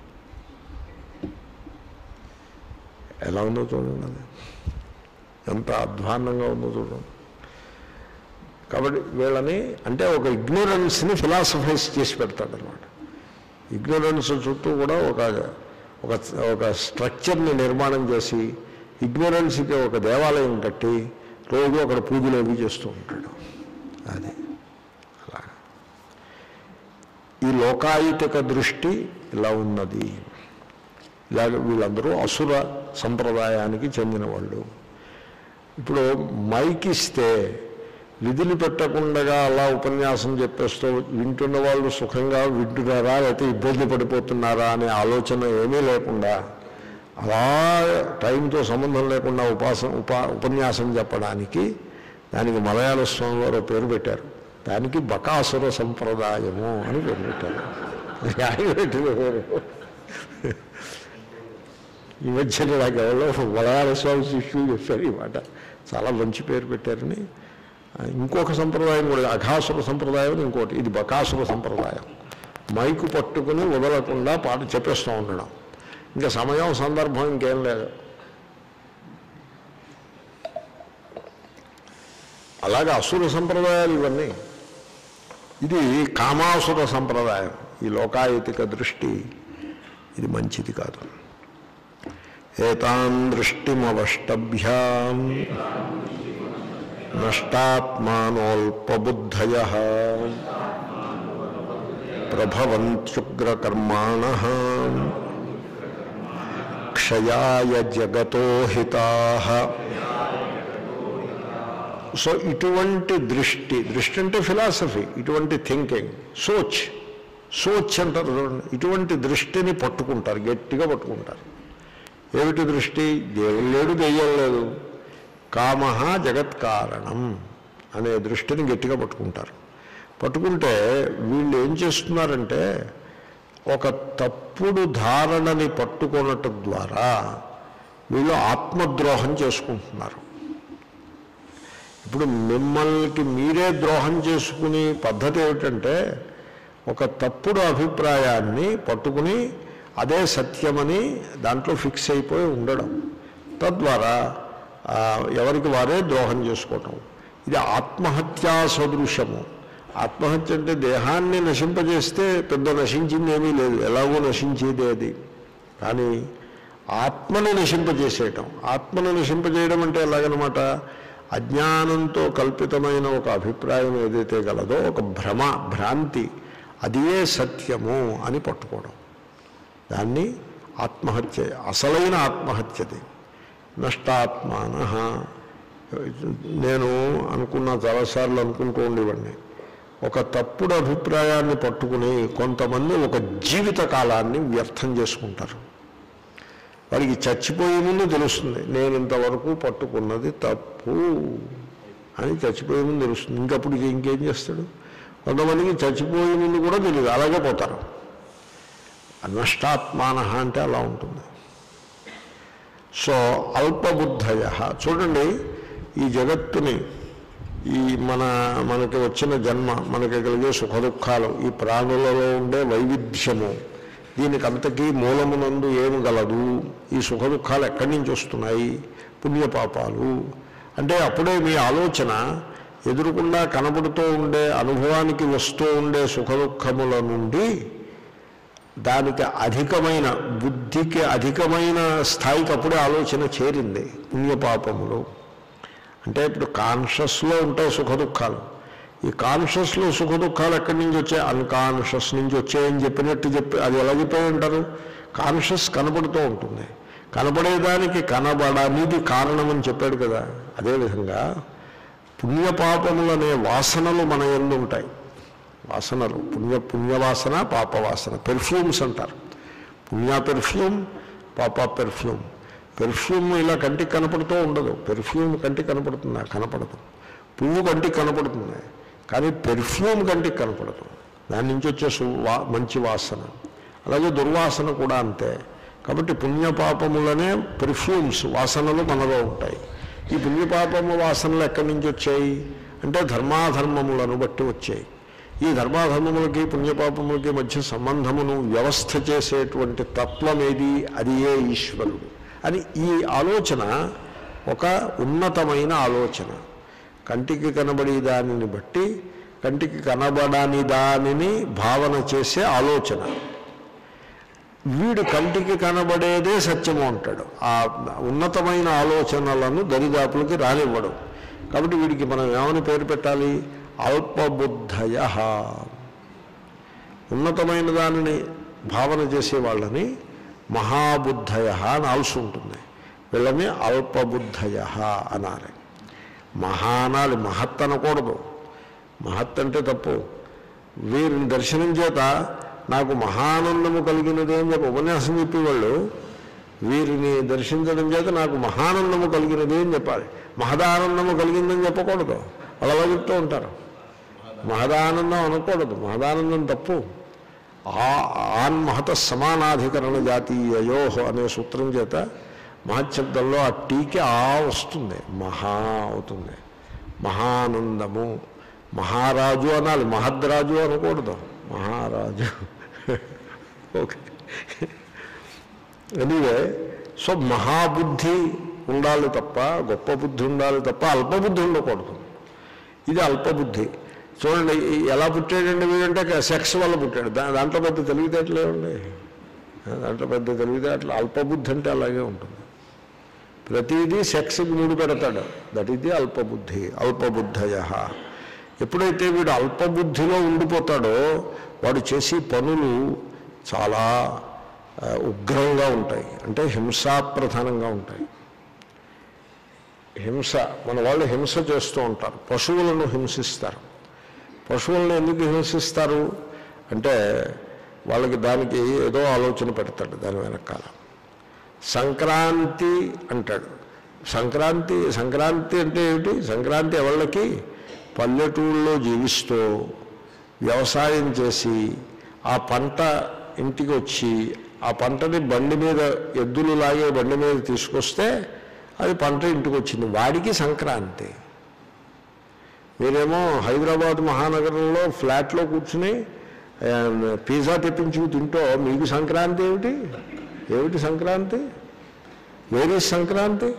ఎలా ఉందో చూడండి అది ఎంత అధ్వాన్నంగా ఉందో చూడండి కాబట్టి వీళ్ళని అంటే ఒక ఇగ్నోరెన్స్ని ఫిలాసఫైజ్ చేసి పెడతాడు అనమాట ఇగ్నోరెన్స్ చుట్టూ కూడా ఒక ఒక ఒక స్ట్రక్చర్ని నిర్మాణం చేసి ఇగ్నోరెన్స్కి ఒక దేవాలయం కట్టి రోజు అక్కడ పూజలు అవి చేస్తూ ఉంటాడు అది అలా ఈ లోకాయుతిక దృష్టి ఇలా ఉన్నది ఇలాగ వీళ్ళందరూ అసుర సంప్రదాయానికి చెందిన వాళ్ళు ఇప్పుడు మైక్ ఇస్తే విధులు పెట్టకుండా అలా ఉపన్యాసం చెప్పేస్తూ వింటున్న వాళ్ళు సుఖంగా వింటున్నారా లేకపోతే ఇబ్బంది పడిపోతున్నారా అనే ఆలోచన ఏమీ లేకుండా అలా టైంతో సంబంధం లేకుండా ఉపాస ఉపా ఉపన్యాసం చెప్పడానికి దానికి మలయాళ స్వామి వారు పేరు పెట్టారు దానికి బకాసుర సంప్రదాయము అని పేరు పెట్టారు ఆయన పెట్టిన పేరు ఈ మధ్యన నాకు ఎవరో వలయాల స్వామి శిష్యులు చెప్పారు ఈ మాట చాలా మంచి పేరు పెట్టారని ఆ, ఇంకొక సంప్రదాయం కూడా అఘాసుర సంప్రదాయం అని ఇంకోటి ఇది బకాసుర సంప్రదాయం మైకు పట్టుకుని వదలకుండా పాట చెప్పేస్తూ ఉండడం ఇంకా సమయం సందర్భం ఇంకేం లేదు అలాగే అసుర సంప్రదాయాలు ఇవన్నీ ఇది కామాసుర సంప్రదాయం ఈ లోకాయతిక దృష్టి ఇది మంచిది కాదు ఏతాన్ దృష్టిమవష్టభ్యాం నష్టాత్మానోల్పబుద్ధయ ప్రభవంత్యుగ్రకర్మాణ క్షయాయ జగతో హితా సో ఇటువంటి దృష్టి దృష్టి అంటే ఫిలాసఫీ ఇటువంటి థింకింగ్ సోచ్ సోచ్ అంటారు చూడండి ఇటువంటి దృష్టిని పట్టుకుంటారు గట్టిగా పట్టుకుంటారు ఏమిటి దృష్టి దేవుడు లేడు దెయ్యం లేదు కామ జగత్ కారణం అనే దృష్టిని గట్టిగా పట్టుకుంటారు పట్టుకుంటే వీళ్ళు ఏం చేస్తున్నారంటే ఒక తప్పుడు ధారణని పట్టుకొనటం ద్వారా వీళ్ళు ఆత్మద్రోహం చేసుకుంటున్నారు ఇప్పుడు మిమ్మల్ని మీరే ద్రోహం చేసుకునే పద్ధతి ఏమిటంటే ఒక తప్పుడు అభిప్రాయాన్ని పట్టుకుని అదే సత్యమని దాంట్లో ఫిక్స్ అయిపోయి ఉండడం తద్వారా ఆ, ఎవరికి వారే ద్రోహం చేసుకోవటం ఇది ఆత్మహత్యా సదృశము ఆత్మహత్య అంటే దేహాన్ని నశింపజేస్తే పెద్ద నశించింది ఏమీ లేదు ఎలాగో నశించేదే అది కానీ ఆత్మని నశింపజేసేయటం ఆత్మను నశింపజేయడం అంటే ఎలాగనమాట అజ్ఞానంతో కల్పితమైన ఒక అభిప్రాయం ఏదైతే గలదో ఒక భ్రమ భ్రాంతి అదే సత్యము అని పట్టుకోవడం దాన్ని ఆత్మహత్య అసలైన ఆత్మహత్యది నష్టాత్మాన నేను అనుకున్న చాలాసార్లు అనుకుంటూ ఉండేవాడిని ఒక తప్పుడు అభిప్రాయాన్ని పట్టుకుని కొంతమంది ఒక జీవిత కాలాన్ని వ్యర్థం చేసుకుంటారు వాడికి చచ్చిపోయే ముందు తెలుస్తుంది నేను ఇంతవరకు పట్టుకున్నది తప్పు అని చచ్చిపోయే ముందు తెలుస్తుంది ఇంకప్పుడు ఇక ఇంకేం చేస్తాడు కొంతమందికి చచ్చిపోయే ముందు కూడా తెలియదు అలాగే పోతారు నష్టాత్మాన అంటే అలా ఉంటుంది సో అల్పబుద్ధయ చూడండి ఈ జగత్తుని ఈ మన మనకి వచ్చిన జన్మ మనకి కలిగే సుఖ దుఃఖాలు ఈ ప్రాణులలో ఉండే వైవిధ్యము దీనికి అంతకీ మూలమునందు ఏమి గలదు ఈ సుఖ దుఃఖాలు ఎక్కడి నుంచి వస్తున్నాయి పుణ్యపాపాలు అంటే అప్పుడే మీ ఆలోచన ఎదురుకుండా కనబడుతూ ఉండే అనుభవానికి వస్తూ ఉండే సుఖ దుఃఖముల నుండి దానికి అధికమైన బుద్ధికి అధికమైన స్థాయికి అప్పుడే ఆలోచన చేరింది పుణ్యపాపములు అంటే ఇప్పుడు కాన్షియస్లో ఉంటాయి సుఖ దుఃఖాలు ఈ కాన్షియస్లో సుఖ దుఃఖాలు ఎక్కడి నుంచి వచ్చాయి అన్కాన్షియస్ నుంచి వచ్చాయని చెప్పినట్టు చెప్పి అది ఎలా చెప్పాయి అంటారు కాన్షియస్ కనపడుతూ ఉంటుంది కనపడేదానికి కనబడనిది కారణమని చెప్పాడు కదా అదేవిధంగా పుణ్యపాపములనే వాసనలు మన ఎందు ఉంటాయి వాసనలు పుణ్య పుణ్యవాసన పాపవాసన పెర్ఫ్యూమ్స్ అంటారు పుణ్య పెర్ఫ్యూమ్ పాప పెర్ఫ్యూమ్ పెర్ఫ్యూమ్ ఇలా కంటికి కనపడుతూ ఉండదు పెర్ఫ్యూమ్ కంటికి కనపడుతుందా కనపడదు పువ్వు కంటికి కనపడుతుంది కానీ పెర్ఫ్యూమ్ కంటికి కనపడదు దాని నుంచి వచ్చే సు- వా- మంచి వాసన అలాగే దుర్వాసన కూడా అంతే కాబట్టి పుణ్యపాపములనే పెర్ఫ్యూమ్స్ వాసనలు మనలో ఉంటాయి ఈ పుణ్యపాపము వాసనలు ఎక్కడి నుంచి వచ్చాయి అంటే ధర్మాధర్మములను బట్టి వచ్చాయి ఈ ధర్మాధర్మములకి పుణ్యపాపములకి మధ్య సంబంధమును వ్యవస్థ చేసేటువంటి తత్వం ఏది అది ఏ ఈశ్వరుడు అని ఈ ఆలోచన ఒక ఉన్నతమైన ఆలోచన కంటికి కనబడి దానిని బట్టి కంటికి కనబడని దానిని భావన చేసే ఆలోచన వీడు కంటికి కనబడేదే సత్యము అంటాడు ఆ ఉన్నతమైన ఆలోచనలను దరిదాపులకి రానివ్వడు కాబట్టి వీడికి మనం ఏమని పేరు పెట్టాలి అల్పబుద్ధయ ఉన్నతమైన దానిని భావన చేసే వాళ్ళని మహాబుద్ధయ అనాల్సి ఉంటుంది వీళ్ళని అల్పబుద్ధయ అనాలి మహా అనాలి మహత్ అనకూడదు మహత్ అంటే తప్పు వీరిని దర్శనం చేత నాకు మహానందము కలిగినది అని చెప్పి ఉపన్యాసం చెప్పేవాళ్ళు వీరిని దర్శించడం చేత నాకు మహానందము కలిగినది అని చెప్పాలి మహదానందము కలిగిందని చెప్పకూడదు వాళ్ళు అలా చెప్తూ ఉంటారు మహదానందం అనకూడదు మహదానందం తప్పు ఆ ఆన్ మహత సమానాధికరణ జాతీయయో అనే సూత్రం చేత మహశబ్దంలో ఆ టీకి ఆ వస్తుంది మహా అవుతుంది మహానందము మహారాజు అనాలి మహద్రాజు అనకూడదు మహారాజు ఓకే ఎనీవే సో మహాబుద్ధి ఉండాలి తప్ప గొప్ప బుద్ధి ఉండాలి తప్ప అల్పబుద్ధి ఉండకూడదు ఇది అల్పబుద్ధి చూడండి ఈ- ఎలా పుట్టాడండి వీడంటే సెక్స్ వల్ల పుట్టాడు దా దాంట్లో పెద్ద తెలివితేటలే ఉండే దాంట్లో పెద్ద తెలివితేటలు అల్పబుద్ధి అంటే అలాగే ఉంటుంది ప్రతిదీ సెక్స్కి ముడి పెడతాడు దట్ ఇది అల్పబుద్ధి అల్పబుద్ధయ ఎప్పుడైతే వీడు అల్పబుద్ధిలో ఉండిపోతాడో వాడు చేసే పనులు చాలా ఆ, ఉగ్రంగా ఉంటాయి అంటే హింసాప్రధానంగా ఉంటాయి హింస మన వాళ్ళు హింస చేస్తూ ఉంటారు పశువులను హింసిస్తారు పశువులను ఎందుకు హింసిస్తారు అంటే వాళ్ళకి దానికి ఏదో ఆలోచన పెడతాడు దాని వెనకాల సంక్రాంతి అంటాడు సంక్రాంతి సంక్రాంతి అంటే ఏమిటి సంక్రాంతి ఎవళ్ళకి పల్లెటూళ్ళలో జీవిస్తూ వ్యవసాయం చేసి ఆ పంట ఇంటికి వచ్చి ఆ పంటని బండి మీద ఎద్దులు లాగే బండి మీద తీసుకొస్తే అది పంట ఇంటికి వచ్చింది వాడికి సంక్రాంతి మీరేమో హైదరాబాద్ మహానగరంలో ఫ్లాట్లో కూర్చుని ఆ, పిజ్జా తెప్పించుకు తింటూ మీకు సంక్రాంతి ఏమిటి ఏమిటి సంక్రాంతి వేరే సంక్రాంతి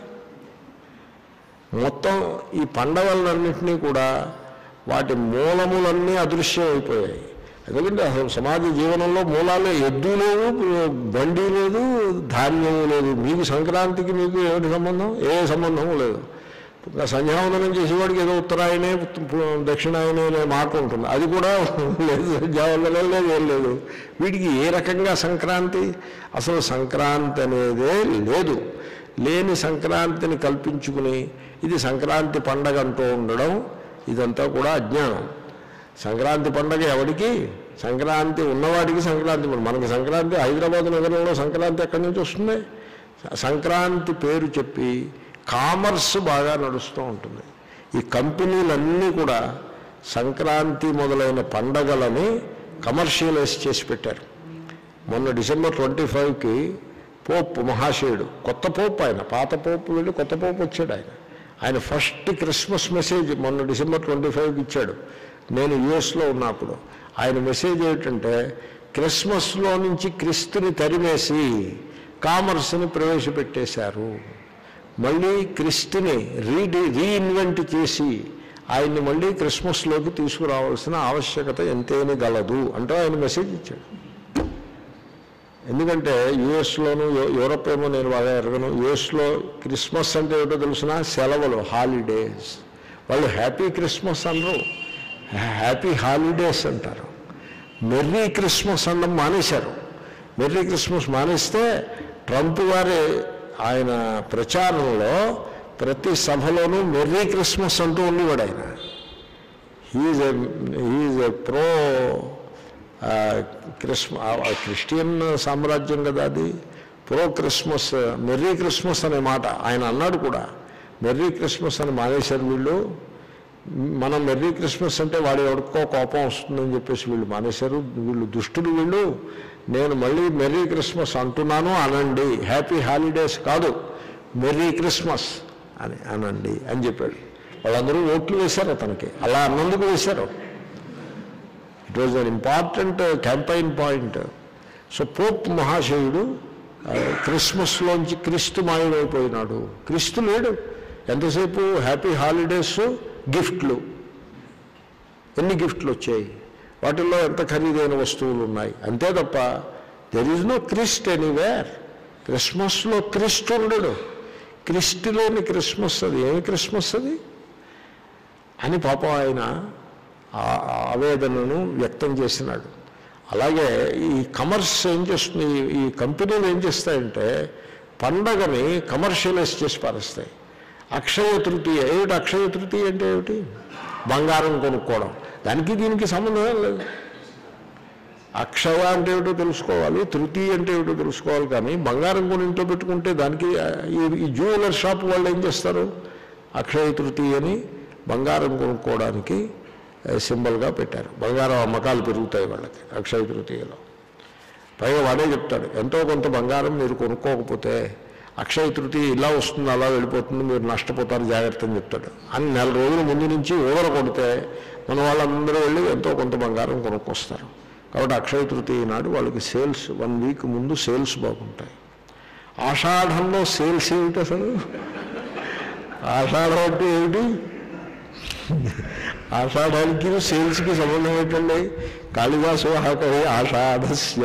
మొత్తం ఈ పండగలన్నింటినీ కూడా వాటి మూలములన్నీ అదృశ్యం అయిపోయాయి ఎందుకంటే అసలు సమాజ జీవనంలో మూలాలే ఎద్దు లేదు బండి లేదు ధాన్యము లేదు మీకు సంక్రాంతికి మీకు ఏమిటి సంబంధం ఏ సంబంధము లేదు ఇంకా సంధ్యావందనం చేసేవాడికి ఏదో ఉత్తరాయణే దక్షిణాయనే అనే మాట ఉంటుంది అది కూడా లేదు సంధ్యావందనం లేదు ఏం లేదు వీడికి ఏ రకంగా సంక్రాంతి అసలు సంక్రాంతి అనేదే లేదు లేని సంక్రాంతిని కల్పించుకుని ఇది సంక్రాంతి పండగ అంటూ ఉండడం ఇదంతా కూడా అజ్ఞానం సంక్రాంతి పండగ ఎవడికి సంక్రాంతి ఉన్నవాడికి సంక్రాంతి పండుగ. మనకి సంక్రాంతి హైదరాబాద్ నగరంలో సంక్రాంతి ఎక్కడి నుంచి వస్తుంది సంక్రాంతి పేరు చెప్పి కామర్స్ బాగా నడుస్తూ ఉంటుంది ఈ కంపెనీలన్నీ కూడా సంక్రాంతి మొదలైన పండగలని కమర్షియలైజ్ చేసి పెట్టారు మొన్న డిసెంబర్ ట్వంటీ ఫైవ్కి పోప్ మహాశయుడు కొత్త పోప్ ఆయన పాత పోప్ వెళ్ళి కొత్త పోప్ వచ్చాడు ఆయన ఆయన ఫస్ట్ క్రిస్మస్ మెసేజ్ మొన్న డిసెంబర్ ట్వంటీ ఫైవ్కి ఇచ్చాడు నేను యుఎస్లో ఉన్నప్పుడు ఆయన మెసేజ్ ఏమిటంటే క్రిస్మస్లో నుంచి క్రిస్తుని తరిమేసి కామర్స్ని ప్రవేశపెట్టేశారు మళ్ళీ క్రిస్తుని రీడి రీఇన్వెంట్ చేసి ఆయన్ని మళ్ళీ క్రిస్మస్లోకి తీసుకురావాల్సిన ఆవశ్యకత ఎంతైనా గలదు అంటూ ఆయన మెసేజ్ ఇచ్చాడు ఎందుకంటే యుఎస్లోను యూరప్ ఏమో నేను బాగా ఎరగను యుఎస్లో క్రిస్మస్ అంటే ఏమిటో తెలిసిన సెలవులు హాలిడేస్ వాళ్ళు హ్యాపీ క్రిస్మస్ అనరు హ్యాపీ హాలిడేస్ అంటారు మెర్రీ క్రిస్మస్ అనడం మానేశారు మెర్రీ క్రిస్మస్ మానేస్తే ట్రంప్ గారి ఆయన ప్రచారంలో ప్రతి సభలోనూ మెర్రీ క్రిస్మస్ అంటూ ఉండేవాడు ఆయన హీజ్ హీజ్ ఎ ప్రో క్రిస్మ క్రిస్టియన్ సామ్రాజ్యం కదా అది ప్రో క్రిస్మస్ మెర్రీ క్రిస్మస్ అనే మాట ఆయన అన్నాడు కూడా మెర్రీ క్రిస్మస్ అని మానేశారు వీళ్ళు మనం మెర్రీ క్రిస్మస్ అంటే వాడు ఎవరికో కోపం వస్తుందని చెప్పేసి వీళ్ళు మానేశారు వీళ్ళు దుష్టులు వీళ్ళు నేను మళ్ళీ మెర్రీ క్రిస్మస్ అంటున్నాను అనండి హ్యాపీ హాలిడేస్ కాదు మెర్రీ క్రిస్మస్ అని అనండి అని చెప్పాడు వాళ్ళందరూ ఓట్లు వేశారు అతనికి అలా అన్నందుకు వేశారు it was an important campaign point so Pope మహాశయుడు ఆ, క్రిస్మస్లోంచి క్రీస్తు మాయమైపోయినాడు క్రీస్తు లేడు ఎంతసేపు హ్యాపీ హాలిడేస్ గిఫ్ట్లు ఎన్ని గిఫ్ట్లు వచ్చాయి వాటిల్లో ఎంత ఖరీదైన వస్తువులు ఉన్నాయి అంతే తప్ప there is no Christ anywhere క్రిస్మస్లో క్రిస్ట్ ఉండడు క్రిస్ట్ లేని క్రిస్మస్ అది ఏమి క్రిస్మస్ అది అని పాపం ఆయన ఆ ఆవేదనను వ్యక్తం చేసినాడు అలాగే ఈ కమర్స్ ఏం చేస్తుంది ఈ- ఈ కంపెనీలు ఏం చేస్తాయంటే పండగని కమర్షియలైజ్ చేసి పారేస్తాయి అక్షయ తృతీయ ఏమిటి అక్షయ తృతీయ అంటే ఏమిటి బంగారం కొనుక్కోవడం దానికి దీనికి సంబంధం ఏం లేదు అక్షయ అంటే ఏమిటో తెలుసుకోవాలి తృతీయ అంటే ఏమిటో తెలుసుకోవాలి కానీ బంగారం కొని ఇంట్లో పెట్టుకుంటే దానికి ఆ, ఈ- ఈ జ్యువెలర్ షాప్ వాళ్ళు ఏం చేస్తారు అక్షయ తృతీయ అని బంగారం కొనుక్కోవడానికి సింబల్గా పెట్టారు బంగారం అమ్మకాలు పెరుగుతాయి వాళ్ళకి అక్షయ తృతీయలో పైగా వాడే చెప్తాడు ఎంతో కొంత బంగారం మీరు కొనుక్కోకపోతే అక్షయ తృతీయ ఇలా వస్తుంది అలా వెళ్ళిపోతుంది మీరు నష్టపోతారు జాగ్రత్త అని చెప్తాడు అని నెల రోజుల ముందు నుంచి ఊర కొడితే మన వాళ్ళందరూ వెళ్ళి ఎంతో కొంత బంగారం కొనుక్కొస్తారు కాబట్టి అక్షయ తృతీయ నాడు వాళ్ళకి సేల్స్ వన్ వీక్ ముందు సేల్స్ బాగుంటాయి ఆషాఢంలో సేల్స్ ఏమిటి అసలు ఆషాఢం అంటే ఏమిటి ఆషాఢానికి సేల్స్కి సంబంధం ఏంటండి కాళిదాసు ఆకలి ఆషాఢస్య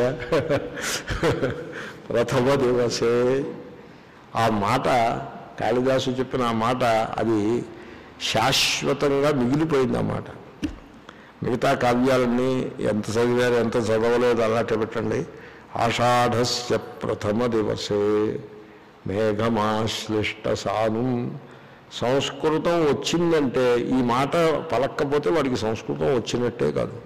ప్రథమ దివసే ఆ మాట కాళిదాసు చెప్పిన ఆ మాట అది శాశ్వతంగా మిగిలిపోయింది ఆ మాట మిగతా కావ్యాలన్నీ ఎంత చదివారు ఎంత చదవలేదు అలాంటి పెట్టండి ఆషాఢస్య ప్రథమ దివసే మేఘమాశ్లిష్ట సాను సంస్కృతం వచ్చిందంటే ఈ మాట పలక్కపోతే వాడికి సంస్కృతం వచ్చినట్టే కాదు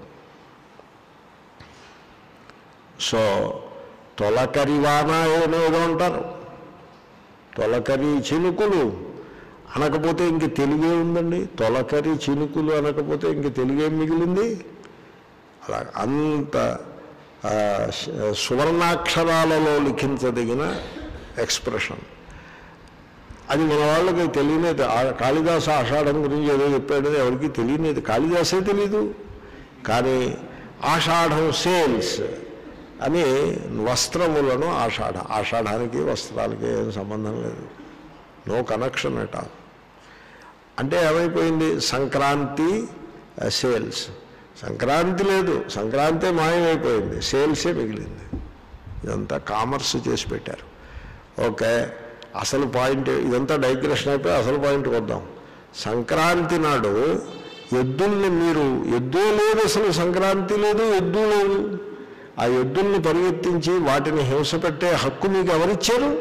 సో తొలకరివాన ఏదో అంటారు తొలకరి చినుకులు అనకపోతే ఇంక తెలుగే ఉందండి తొలకరి చినుకులు అనకపోతే ఇంక తెలుగేం మిగిలింది అలా అంత ఆ, శ- సువర్ణాక్షరాలలో లిఖించదగిన ఎక్స్ప్రెషన్ అది మన వాళ్ళకి తెలియలేదు ఆ కాళిదాసు ఆషాఢం గురించి ఏదో చెప్పాడని ఎవరికి తెలియలేదు కాళిదాసే తెలీదు కానీ ఆషాఢం సేల్స్ అని వస్త్రములను ఆషాఢ ఆషాఢానికి వస్త్రాలకి ఏం సంబంధం లేదు నో కనెక్షన్ అట్ ఆల్ అంటే ఏమైపోయింది సంక్రాంతి సేల్స్ సంక్రాంతి లేదు సంక్రాంతి మాయమైపోయింది సేల్సే మిగిలింది ఇదంతా కామర్స్ చేసి పెట్టారు ఓకే అసలు పాయింట్ ఇదంతా డైగ్రెషన్ అయిపోయి అసలు పాయింట్కి వద్దాం సంక్రాంతి నాడు ఎద్దుల్ని మీరు ఎద్దు లేదు అసలు సంక్రాంతి లేదు ఎద్దు లేదు ఆ ఎద్దుల్ని పరిగెత్తించి వాటిని హింస పెట్టే హక్కు మీకు ఎవరిచ్చారు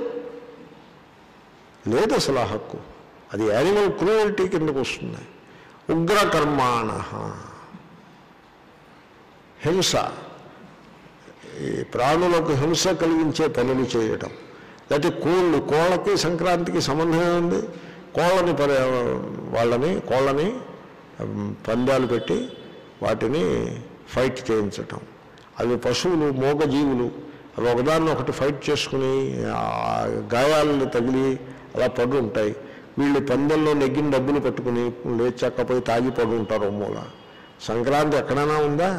లేదు అసలు ఆ హక్కు అది యానిమల్ క్రూయల్టీ కిందకు వస్తుంది ఉగ్రకర్మాణ హింస ఈ ప్రాణులకు హింస కలిగించే పనులు చేయటం లేకపోతే కోళ్ళు కోళ్ళకి సంక్రాంతికి సంబంధమే ఉంది కోళ్ళని పరి వాళ్ళని కోళ్ళని ఉమ్, పందాలు పెట్టి వాటిని ఫైట్ చేయించటం అవి పశువులు మూగజీవులు అవి ఒకదాన్ని ఒకటి ఫైట్ చేసుకుని ఆ గాయాలను తగిలి అలా పడి ఉంటాయి వీళ్ళు పందెంలో నెగ్గిన డబ్బులు పట్టుకుని లేచక్కపోయి తాగి పడి ఉంటారు ఓ మూల సంక్రాంతి ఎక్కడైనా ఉందా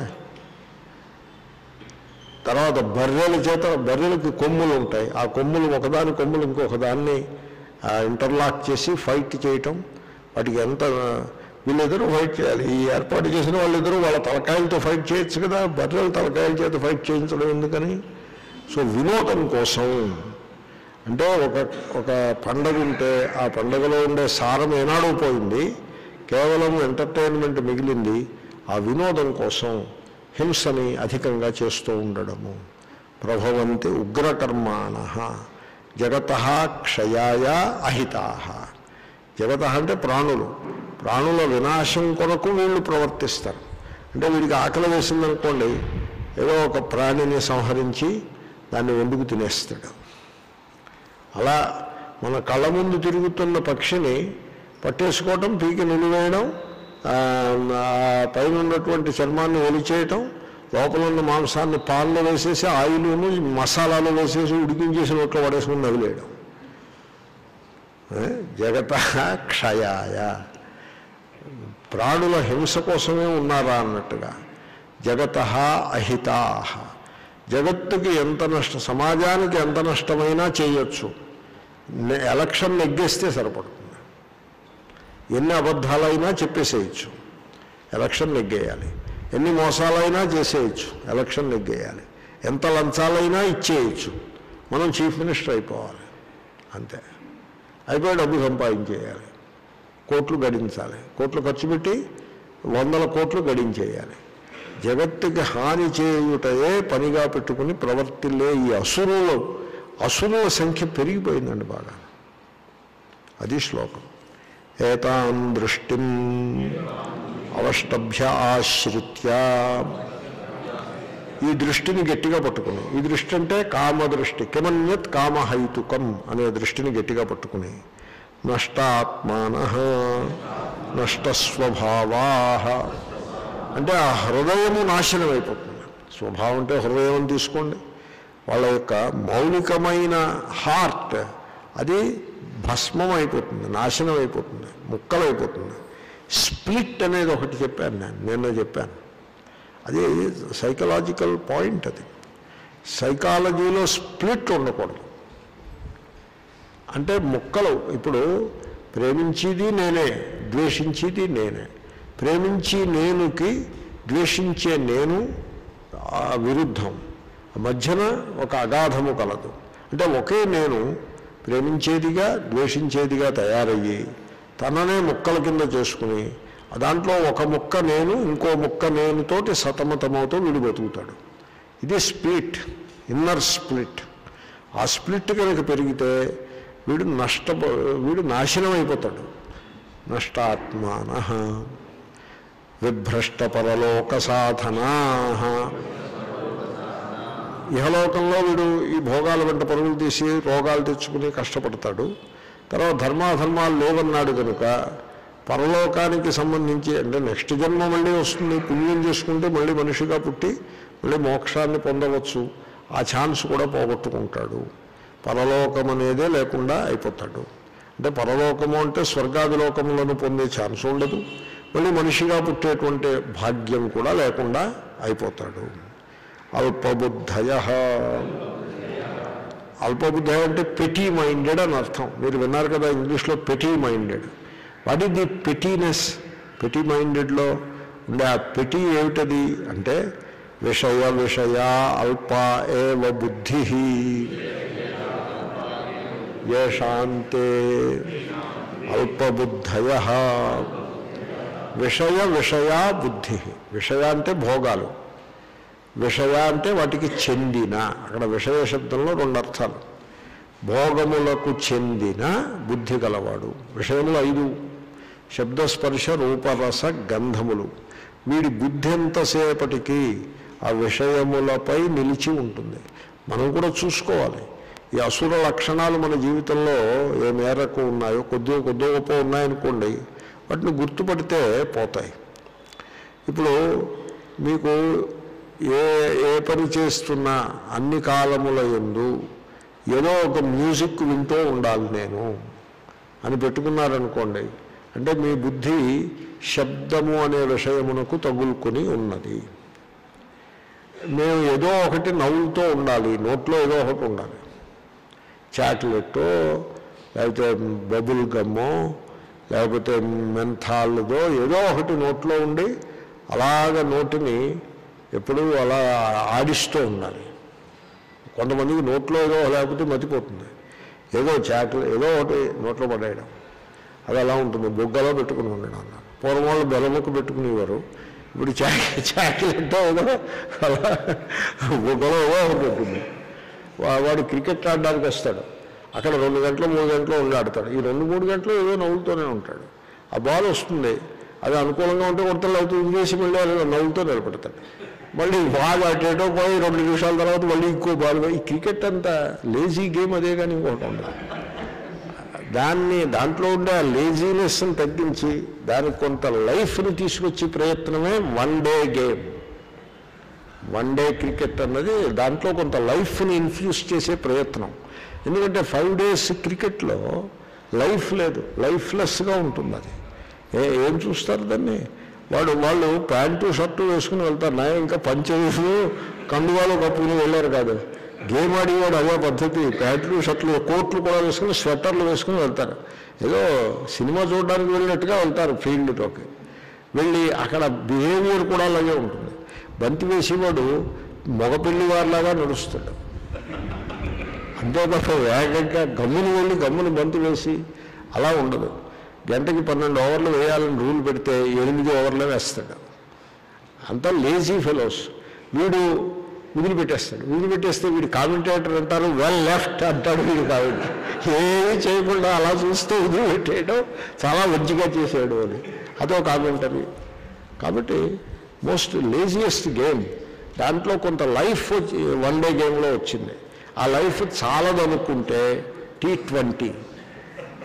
తర్వాత బర్రెల చేత బర్రెలకి కొమ్ములు ఉంటాయి ఆ కొమ్ములు ఒకదాని కొమ్ములు ఇంకొక దాన్ని ఆ, ఇంటర్లాక్ చేసి ఫైట్ చేయటం వాటికి ఎంత వీళ్ళిద్దరూ ఫైట్ చేయాలి ఈ ఏర్పాటు చేసిన వాళ్ళిద్దరూ వాళ్ళ తలకాయలతో ఫైట్ చేయొచ్చు కదా బర్రెల తలకాయల చేత ఫైట్ చేయించడం ఎందుకని సో వినోదం కోసం అంటే ఒక ఒక పండగ ఉంటే ఆ పండగలో ఉండే సారం ఏనాడో పోయింది కేవలం ఎంటర్టైన్మెంట్ మిగిలింది ఆ వినోదం కోసం హింసని అధికంగా చేస్తూ ఉండడము ప్రభవంతి ఉగ్రకర్మాణ జగత క్షయాయ అహితా జగత అంటే ప్రాణులు ప్రాణుల వినాశం కొరకు వీళ్ళు ప్రవర్తిస్తారు అంటే వీడికి ఆకలి వేసిందనుకోండి ఏదో ఒక ప్రాణిని సంహరించి దాన్ని వండుకు తినేస్తాడు అలా మన కళ్ళ ముందు తిరుగుతున్న పక్షిని పట్టేసుకోవటం పీకి నిలివేయడం ఆ, ఆ పైన ఉన్నటువంటి చర్మాన్ని ఒలిచేయటం లోపల ఉన్న మాంసాన్ని పాల్లో వేసేసి ఆయిల్ను మసాలాలు వేసేసి ఉడికించేసి నోట్లో పడేసుకుని నదిలేయడం ఏ? జగత క్షయాయ ప్రాణుల హింస కోసమే ఉన్నారా అన్నట్టుగా జగత అహితా జగత్తుకి ఎంత నష్ట సమాజానికి ఎంత నష్టమైనా చేయొచ్చు నె- ఎలక్షన్ నెగ్గేస్తే సరిపడుతుంది ఎన్ని అబద్ధాలైనా చెప్పేసేయచ్చు ఎలక్షన్ నెగ్గేయాలి ఎన్ని మోసాలైనా చేసేయచ్చు ఎలక్షన్ నెగ్గేయాలి ఎంత లంచాలైనా ఇచ్చేయచ్చు మనం చీఫ్ మినిస్టర్ అయిపోవాలి అంతే అయిపోయి డబ్బు సంపాదించేయాలి కోట్లు గడించాలి కోట్లు ఖర్చు పెట్టి వందల కోట్లు గడించేయాలి జగత్తుకి హాని చేయుటయే పనిగా పెట్టుకుని ప్రవర్తిల్లే ఈ అసురులు అసురుల సంఖ్య పెరిగిపోయిందండి బాగా అది శ్లోకం ఏతాం దృష్టిం అవష్టభ్య ఆశ్రిత్య ఈ దృష్టిని గట్టిగా పట్టుకుని ఈ దృష్టి అంటే కామదృష్టి కిమన్యత్ కామహైతుకం అనే దృష్టిని గట్టిగా పట్టుకుని నష్టాత్మాన నష్టస్వభావా అంటే ఆ హృదయము నాశనం అయిపోతుంది స్వభావం అంటే హృదయం తీసుకోండి వాళ్ళ యొక్క మౌలికమైన హార్ట్ అది భస్మం అయిపోతుంది నాశనం అయిపోతుంది ముక్కలైపోతుంది స్ప్లిట్ అనేది ఒకటి చెప్పాను నేను నిన్న చెప్పాను అది సైకలాజికల్ పాయింట్ అది సైకాలజీలో స్ప్లిట్ ఉండకూడదు అంటే ముక్కలు ఇప్పుడు ప్రేమించేది నేనే ద్వేషించేది నేనే ప్రేమించి నేనుకి ద్వేషించే నేను ఆ విరుద్ధం మధ్యన ఒక అగాధము కలదు అంటే ఒకే నేను ప్రేమించేదిగా ద్వేషించేదిగా తయారయ్యి తననే ముక్కల కింద చేసుకుని దాంట్లో ఒక ముక్క నేను ఇంకో ముక్క నేనుతోటి సతమతమవుతూ వీడు బతుకుతాడు ఇది స్ప్లిట్ ఇన్నర్ స్ప్లిట్ ఆ స్ప్లిట్ కనుక పెరిగితే వీడు నష్ట వీడు నాశనం అయిపోతాడు నష్టాత్మాన విభ్రష్ట పరలోక సాధనా ఇహలోకంలో వీడు ఈ భోగాల వెంట పరుగులు తీసి రోగాలు తెచ్చుకుని కష్టపడతాడు తర్వాత ధర్మాధర్మాలు లేవన్నాడు కనుక పరలోకానికి సంబంధించి అంటే నెక్స్ట్ జన్మ మళ్ళీ వస్తుంది పుణ్యం చేసుకుంటే మళ్ళీ మనిషిగా పుట్టి మళ్ళీ మోక్షాన్ని పొందవచ్చు ఆ ఛాన్స్ కూడా పోగొట్టుకుంటాడు పరలోకం అనేదే లేకుండా అయిపోతాడు అంటే పరలోకము అంటే స్వర్గాది లోకములను పొందే ఛాన్స్ ఉండదు మళ్ళీ మనిషిగా పుట్టేటువంటి భాగ్యం కూడా లేకుండా అయిపోతాడు అల్పబుద్ధయ అల్పబుద్ధయ అంటే పెటీ మైండెడ్ అని అర్థం మీరు విన్నారు కదా ఇంగ్లీష్లో petty minded what is the pettiness petty మైండెడ్లో ఉండే ఆ పెటీ ఏమిటది అంటే విషయ విషయ అల్ప ఏవ బుద్ధి ఏషాంతే అల్పబుద్ధయ విషయ విషయా బుద్ధి విషయ అంటే భోగాలు విషయ అంటే వాటికి చెందిన అక్కడ విషయ శబ్దంలో రెండు అర్థాలు భోగములకు చెందిన బుద్ధి గలవాడు విషయములు ఐదు శబ్దస్పర్శ రూపరస గంధములు వీడి బుద్ధి ఎంతసేపటికి ఆ విషయములపై నిలిచి ఉంటుంది మనం కూడా చూసుకోవాలి ఈ అసుర లక్షణాలు మన జీవితంలో ఏ మేరకు ఉన్నాయో కొద్దిగా కొద్ది గొప్ప ఉన్నాయనుకోండి వాటిని గుర్తుపడితే పోతాయి ఇప్పుడు మీకు ఏ ఏ పని చేస్తున్నా అన్ని కాలముల ఎందు ఏదో ఒక మ్యూజిక్ వింటూ ఉండాలి నేను అని పెట్టుకున్నారనుకోండి అంటే మీ బుద్ధి శబ్దము అనే విషయమునకు తగులుకొని ఉన్నది మేము ఏదో ఒకటి నవ్వులతో ఉండాలి నోట్లో ఏదో ఒకటి ఉండాలి చాక్లెట్టో లేకపోతే బబుల్ గమ్మో లేకపోతే మెంథాల్దో ఏదో ఒకటి నోట్లో ఉండి అలాగ నోటిని ఎప్పుడూ అలా ఆడిస్తూ ఉండాలి కొంతమందికి నోట్లో ఏదో లేకపోతే మతిపోతుంది ఏదో చాకులు ఏదో ఒకటి నోట్లో పడేయడం అది అలా ఉంటుంది బొగ్గలో పెట్టుకుని ఉండడం అన్నారు పూర్వం వాళ్ళు బెల్లముక్క పెట్టుకునేవారు ఇప్పుడు చాకి చాకిలంటే ఏదో అలా బొగ్గలో ఏదో ఒకటి ఉంటుంది వా- వాడు క్రికెట్ ఆడడానికి వస్తాడు అక్కడ రెండు గంటలు మూడు గంటలు ఉండి ఆడతాడు ఈ రెండు మూడు గంటలు ఏదో నవ్వుతూనే ఉంటాడు ఆ బాల్ వస్తుంది అది అనుకూలంగా ఉంటే కొడతలు అవుతుంది ఇంకేసి మళ్ళీ అది నవ్వుతూ నిలబెడతాడు మళ్ళీ బాగా అటేటో పోయి రెండు నిమిషాల తర్వాత మళ్ళీ ఇంకో బాల్ పోయి ఈ క్రికెట్ అంతా లేజీ గేమ్ అదే కానీ ఇంకోటి ఉండదు దాన్ని దాంట్లో ఉండే ఆ లేజీనెస్ని తగ్గించి దానికి కొంత లైఫ్ని తీసుకొచ్చే ప్రయత్నమే one day game one day cricket అన్నది దాంట్లో కొంత లైఫ్ని ఇన్ఫ్యూజ్ చేసే ప్రయత్నం ఎందుకంటే ఫైవ్ డేస్ క్రికెట్లో లైఫ్ లేదు లైఫ్లెస్గా ఉంటుంది అది ఏ ఏం చూస్తారు దాన్ని వాడు వాళ్ళు ప్యాంటు షర్టు వేసుకుని వెళ్తారు నా ఇంకా పంచవేసులు కండువాలు కప్పుకుని వెళ్ళారు కాదు గేమ్ ఆడేవాడు అదే పద్ధతి ప్యాంట్లు షర్ట్లు కోట్లు కూడా వేసుకుని స్వెటర్లు వేసుకుని వెళ్తారు ఏదో సినిమా చూడడానికి వెళ్ళినట్టుగా వెళ్తారు ఫీల్డ్లోకి వెళ్ళి అక్కడ బిహేవియర్ కూడా అలాగే ఉంటుంది బంతి వేసేవాడు మగపిల్లి వారిలాగా నడుస్తాడు అంతే తప్ప వేగంగా గమ్మును వెళ్ళి గమ్మును బంతి వేసి అలా ఉండదు గంటకి పన్నెండు ఓవర్లు వేయాలని రూల్ పెడితే ఎనిమిది ఓవర్లే వేస్తాడు అంతా లేజీ ఫెలోస్ వీడు వదిలిపెట్టేస్తాడు వదిలిపెట్టేస్తే వీడు కామెంటేటర్ అంటారు వెల్ లెఫ్ట్ అంటాడు వీడు కాబట్టి ఏమీ చేయకుండా అలా చూస్తూ వదిలిపెట్టేయడం చాలా మంచిగా చేసాడు అని అదో కామెంటరీ కాబట్టి మోస్ట్ లేజియెస్ట్ గేమ్ దాంట్లో కొంత లైఫ్ వచ్చి వన్ డే గేమ్లో వచ్చింది ఆ లైఫ్ చాలదనుకుంటే T twenty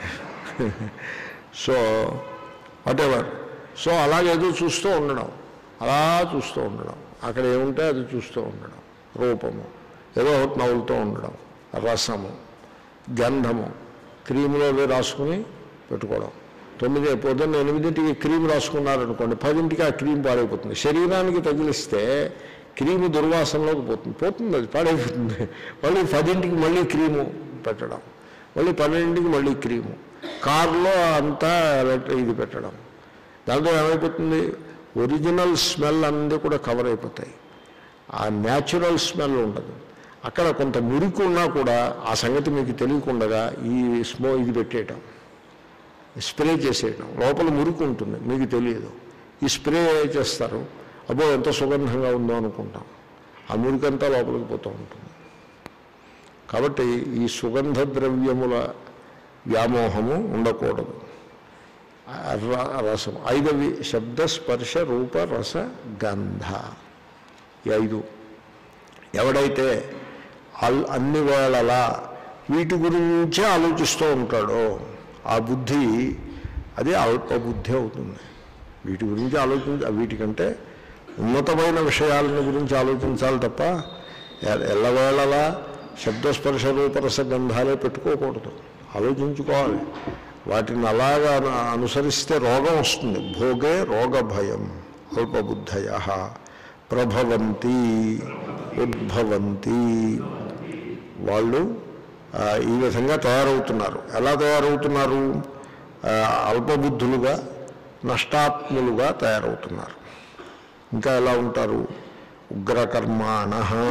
so whatever so అలాగేదో చూస్తూ ఉండడం అలా చూస్తూ ఉండడం అక్కడ ఏముంటే అది చూస్తూ ఉండడం రూపము ఏదో ఒకటి నవ్వులుతూ ఉండడం రసము గంధము క్రీములో అవి రాసుకుని పెట్టుకోవడం తొమ్మిది పొద్దున్న ఎనిమిదింటికి క్రీమ్ రాసుకున్నారనుకోండి పదింటికి ఆ క్రీమ్ పాడైపోతుంది శరీరానికి తగిలిస్తే క్రీము దుర్వాసనలోకి పోతుంది పోతుంది అది పాడైపోతుంది మళ్ళీ పదింటికి మళ్ళీ క్రీము పెట్టడం మళ్ళీ పన్నెండింటికి మళ్ళీ క్రీము కారులో అంతా ఎలక్ట్రి- ఇది పెట్టడం దాంతో ఏమైపోతుంది ఒరిజినల్ స్మెల్ అన్నీ కూడా కవర్ అయిపోతాయి ఆ న్యాచురల్ స్మెల్ ఉండదు అక్కడ కొంత మురికి ఉన్నా కూడా ఆ సంగతి మీకు తెలియకుండా ఈ స్మో ఇది పెట్టేయటం స్ప్రే చేసేయటం లోపల మురికి ఉంటుంది మీకు తెలియదు ఈ స్ప్రే చేస్తారు అబ్బో ఎంత సుగంధంగా ఉందో అనుకుంటాం ఆ మురికంతా లోపలికి పోతూ ఉంటుంది కాబట్టి ఈ సుగంధ ద్రవ్యముల వ్యామోహము ఉండకూడదు ఆ ర- రసం ఐదవి శబ్ద స్పర్శ రూప రస గంధ ఈ ఐదు ఎవడైతే అల్ అన్ని వేళలా వీటి గురించే ఆలోచిస్తూ ఉంటాడో ఆ బుద్ధి అది అల్ప బుద్ధి అవుతుంది వీటి గురించి ఆలోచించ వీటికంటే ఉన్నతమైన విషయాలను గురించి ఆలోచించాలి తప్ప ఎ- ఎల్లవేళలా శబ్దస్పర్శ రూపరస గంధాలే పెట్టుకోకూడదు ఆలోచించుకోవాలి వాటిని అలాగా అను- అనుసరిస్తే రోగం వస్తుంది భోగే రోగ భయం అల్పబుద్ధయ ప్రభవంతి ఉద్భవంతి వాళ్ళు ఆ, ఈ విధంగా తయారవుతున్నారు ఎలా తయారవుతున్నారు ఆ, అల్పబుద్ధులుగా నష్టాత్ములుగా తయారవుతున్నారు ఇంకా ఎలా ఉంటారు ఉగ్రకర్మాణ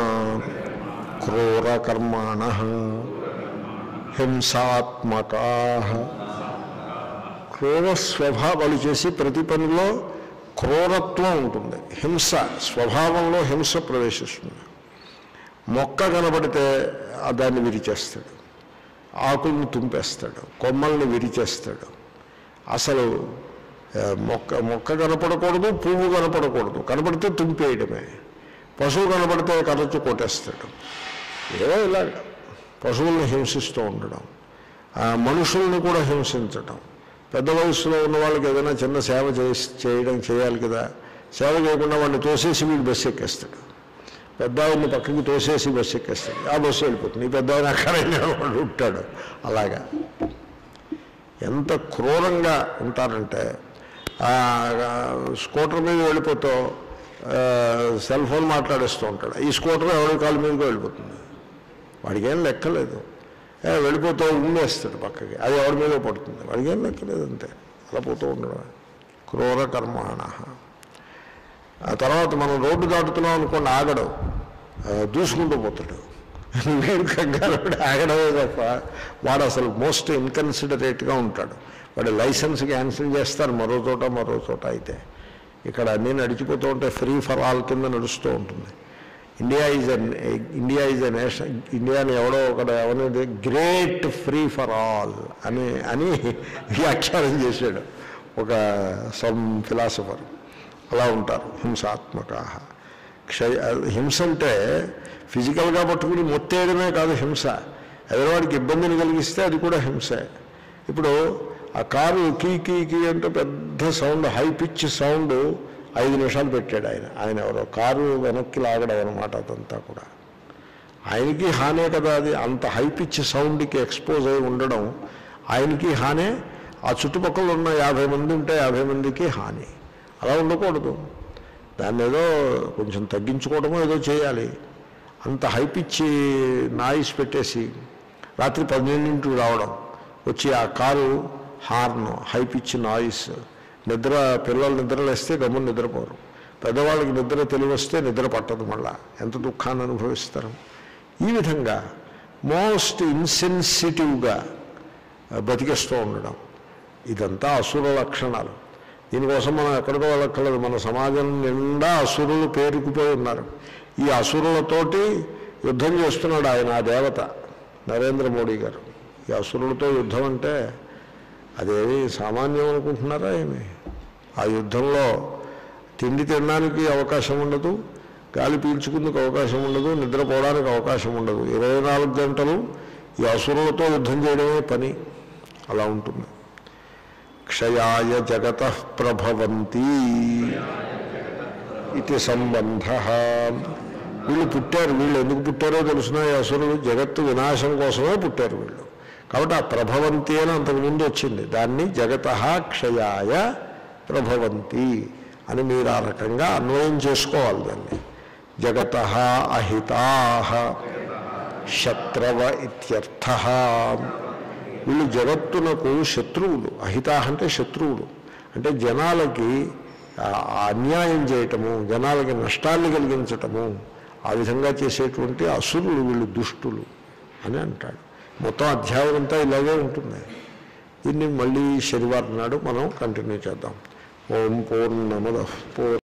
క్రూరకర్మాణ హింసాత్మకా క్రూర స్వభావాలు చేసి ప్రతి పనిలో క్రూరత్వం ఉంటుంది హింస స్వభావంలో హింస ప్రవేశిస్తుంది మొక్క కనబడితే ఆ దాన్ని విరిచేస్తాడు ఆకుల్ని తుంపేస్తాడు కొమ్మల్ని విరిచేస్తాడు అసలు ఆ, మొక్క మొక్క కనపడకూడదు పువ్వు కనపడకూడదు కనపడితే తుంపేయడమే పశువు కనపడితే కరచు కొట్టేస్తాడు ఏదో ఇలాగ పశువుల్ని హింసిస్తూ ఉండడం ఆ, మనుషుల్ని కూడా హింసించడం పెద్ద వయసులో ఉన్న వాళ్ళకి ఏదైనా చిన్న సేవ చేసి చేయడం చేయాలి కదా సేవ చేయకుండా వాడిని తోసేసి వీడు బస్సు ఎక్కేస్తాడు పెద్ద ఆయన్ని పక్కకి తోసేసి బస్సు ఎక్కేస్తాడు ఆ బస్సు వెళ్ళిపోతుంది ఈ పెద్ద ఆయన అక్కడైనా వాడు ఉంటాడు అలాగా ఎంత క్రూరంగా ఉంటారంటే ఆ, స్కూటర్ మీద వెళ్ళిపోతూ ఆ, సెల్ ఫోన్ మాట్లాడేస్తూ ఉంటాడు ఈ స్కూటర్ ఎవరి కాళ్ళ మీదకి వెళ్ళిపోతుంది వాడికి ఏం లెక్కలేదు ఏ, వెళ్ళిపోతూ ఉమ్మేస్తాడు పక్కకి అది ఎవరి మీద పడుతుంది వాడికి ఏం లెక్కలేదు అంతే అలా పోతూ ఉండడం క్రూర కర్మాణ ఆ తర్వాత మనం రోడ్డు దాటుతున్నాం అనుకోండి ఆగడు ఆ, దూసుకుంటూ పోతాడు వీడు కంగారు పడి ఆగడమే తప్ప వాడు అసలు మోస్ట్ ఇన్కన్సిడరేట్గా ఉంటాడు వాడు లైసెన్స్ క్యాన్సిల్ చేస్తారు మరో చోట మరో చోట అయితే ఇక్కడ అన్నీ నడిచిపోతూ ఉంటే ఫ్రీ ఫర్ ఆల్ కింద నడుస్తూ ఉంటుంది India is a India is a nation ఇండియాని ఎవడో ఒకడు ఎవరిది గ్రేట్ ఫ్రీ ఫర్ ఆల్ అని అని వ్యాఖ్యానం చేశాడు ఒక సమ్ ఫిలాసఫర్ అలా ఉంటారు హింసాత్మక క్షయ హింస అంటే ఫిజికల్గా పట్టుకుని మొత్తేయడమే కాదు హింస ఎదరవాడికి ఇబ్బందిని కలిగిస్తే అది కూడా హింసే ఇప్పుడు ఆ కారు కీ కీ కీ అంటే పెద్ద సౌండ్ హై పిచ్ సౌండ్ ఐదు నిమిషాలు పెట్టాడు ఆయన ఆయన ఎవరో కారు వెనక్కి లాగడం అనమాట అదంతా కూడా ఆయనకి హానే కదా అది అంత హై పిచ్ సౌండ్కి ఎక్స్పోజ్ అయి ఉండడం ఆయనకి హానే ఆ చుట్టుపక్కల ఉన్న యాభై మంది ఉంటే యాభై మందికి హాని అలా ఉండకూడదు దాన్ని ఏదో కొంచెం తగ్గించుకోవడమో ఏదో చేయాలి అంత హై పిచ్చి నాయిస్ పెట్టేసి రాత్రి పన్నెండింటికి రావడం వచ్చి ఆ car horn high pitch noise నిద్ర పిల్లలు నిద్రలేస్తే గమ్మున నిద్రపోరు పెద్దవాళ్ళకి నిద్ర తెలివి వస్తే నిద్ర పట్టదు మళ్ళా ఎంత దుఃఖాన్ని అనుభవిస్తారు ఈ విధంగా మోస్ట్ ఇన్సెన్సిటివ్గా బతికేస్తూ ఉండడం ఇదంతా అసుర లక్షణాలు దీనికోసం మనం ఎక్కడికో వెళ్ళక్కర్లేదు మన సమాజం నిండా అసురులు పేరుకుపోయి ఉన్నారు ఈ అసురులతోటి యుద్ధం చేస్తున్నాడు ఆయన ఆ దేవత నరేంద్ర మోడీ గారు ఈ అసురులతో యుద్ధం అంటే అదేమి సామాన్యం అనుకుంటున్నారా ఏమి ఆ యుద్ధంలో తిండి తినడానికి అవకాశం ఉండదు గాలి పీల్చుకుందుకు అవకాశం ఉండదు నిద్రపోవడానికి అవకాశం ఉండదు ఇరవై నాలుగు గంటలు ఈ అసురులతో యుద్ధం చేయడమే పని అలా ఉంటుంది క్షయాయ జగత ప్రభవంతి ఇది సంబంధ వీళ్ళు పుట్టారు వీళ్ళు ఎందుకు పుట్టారో తెలిసిన ఈ అసురులు జగత్తు వినాశం కోసమే పుట్టారు వీళ్ళు కాబట్టి ఆ ప్రభవంతి అని అంతకుముందు వచ్చింది దాన్ని జగత క్షయాయ ప్రభవంతి అని మీరు ఆ రకంగా అన్వయం చేసుకోవాలి దాన్ని జగత అహితా శత్రవ ఇత్యర్థ వీళ్ళు జగత్తునకు శత్రువులు అహిత అంటే శత్రువులు అంటే జనాలకి ఆ, అన్యాయం చేయటము జనాలకి నష్టాన్ని కలిగించటము ఆ విధంగా చేసేటువంటి అసురులు వీళ్ళు దుష్టులు అని అంటాడు మొత్తం అధ్యాయం అంతా ఇలాగే ఉంటుంది దీన్ని మళ్ళీ శనివారం నాడు మనం కంటిన్యూ చేద్దాం ఓం పూర్ణముద పూర్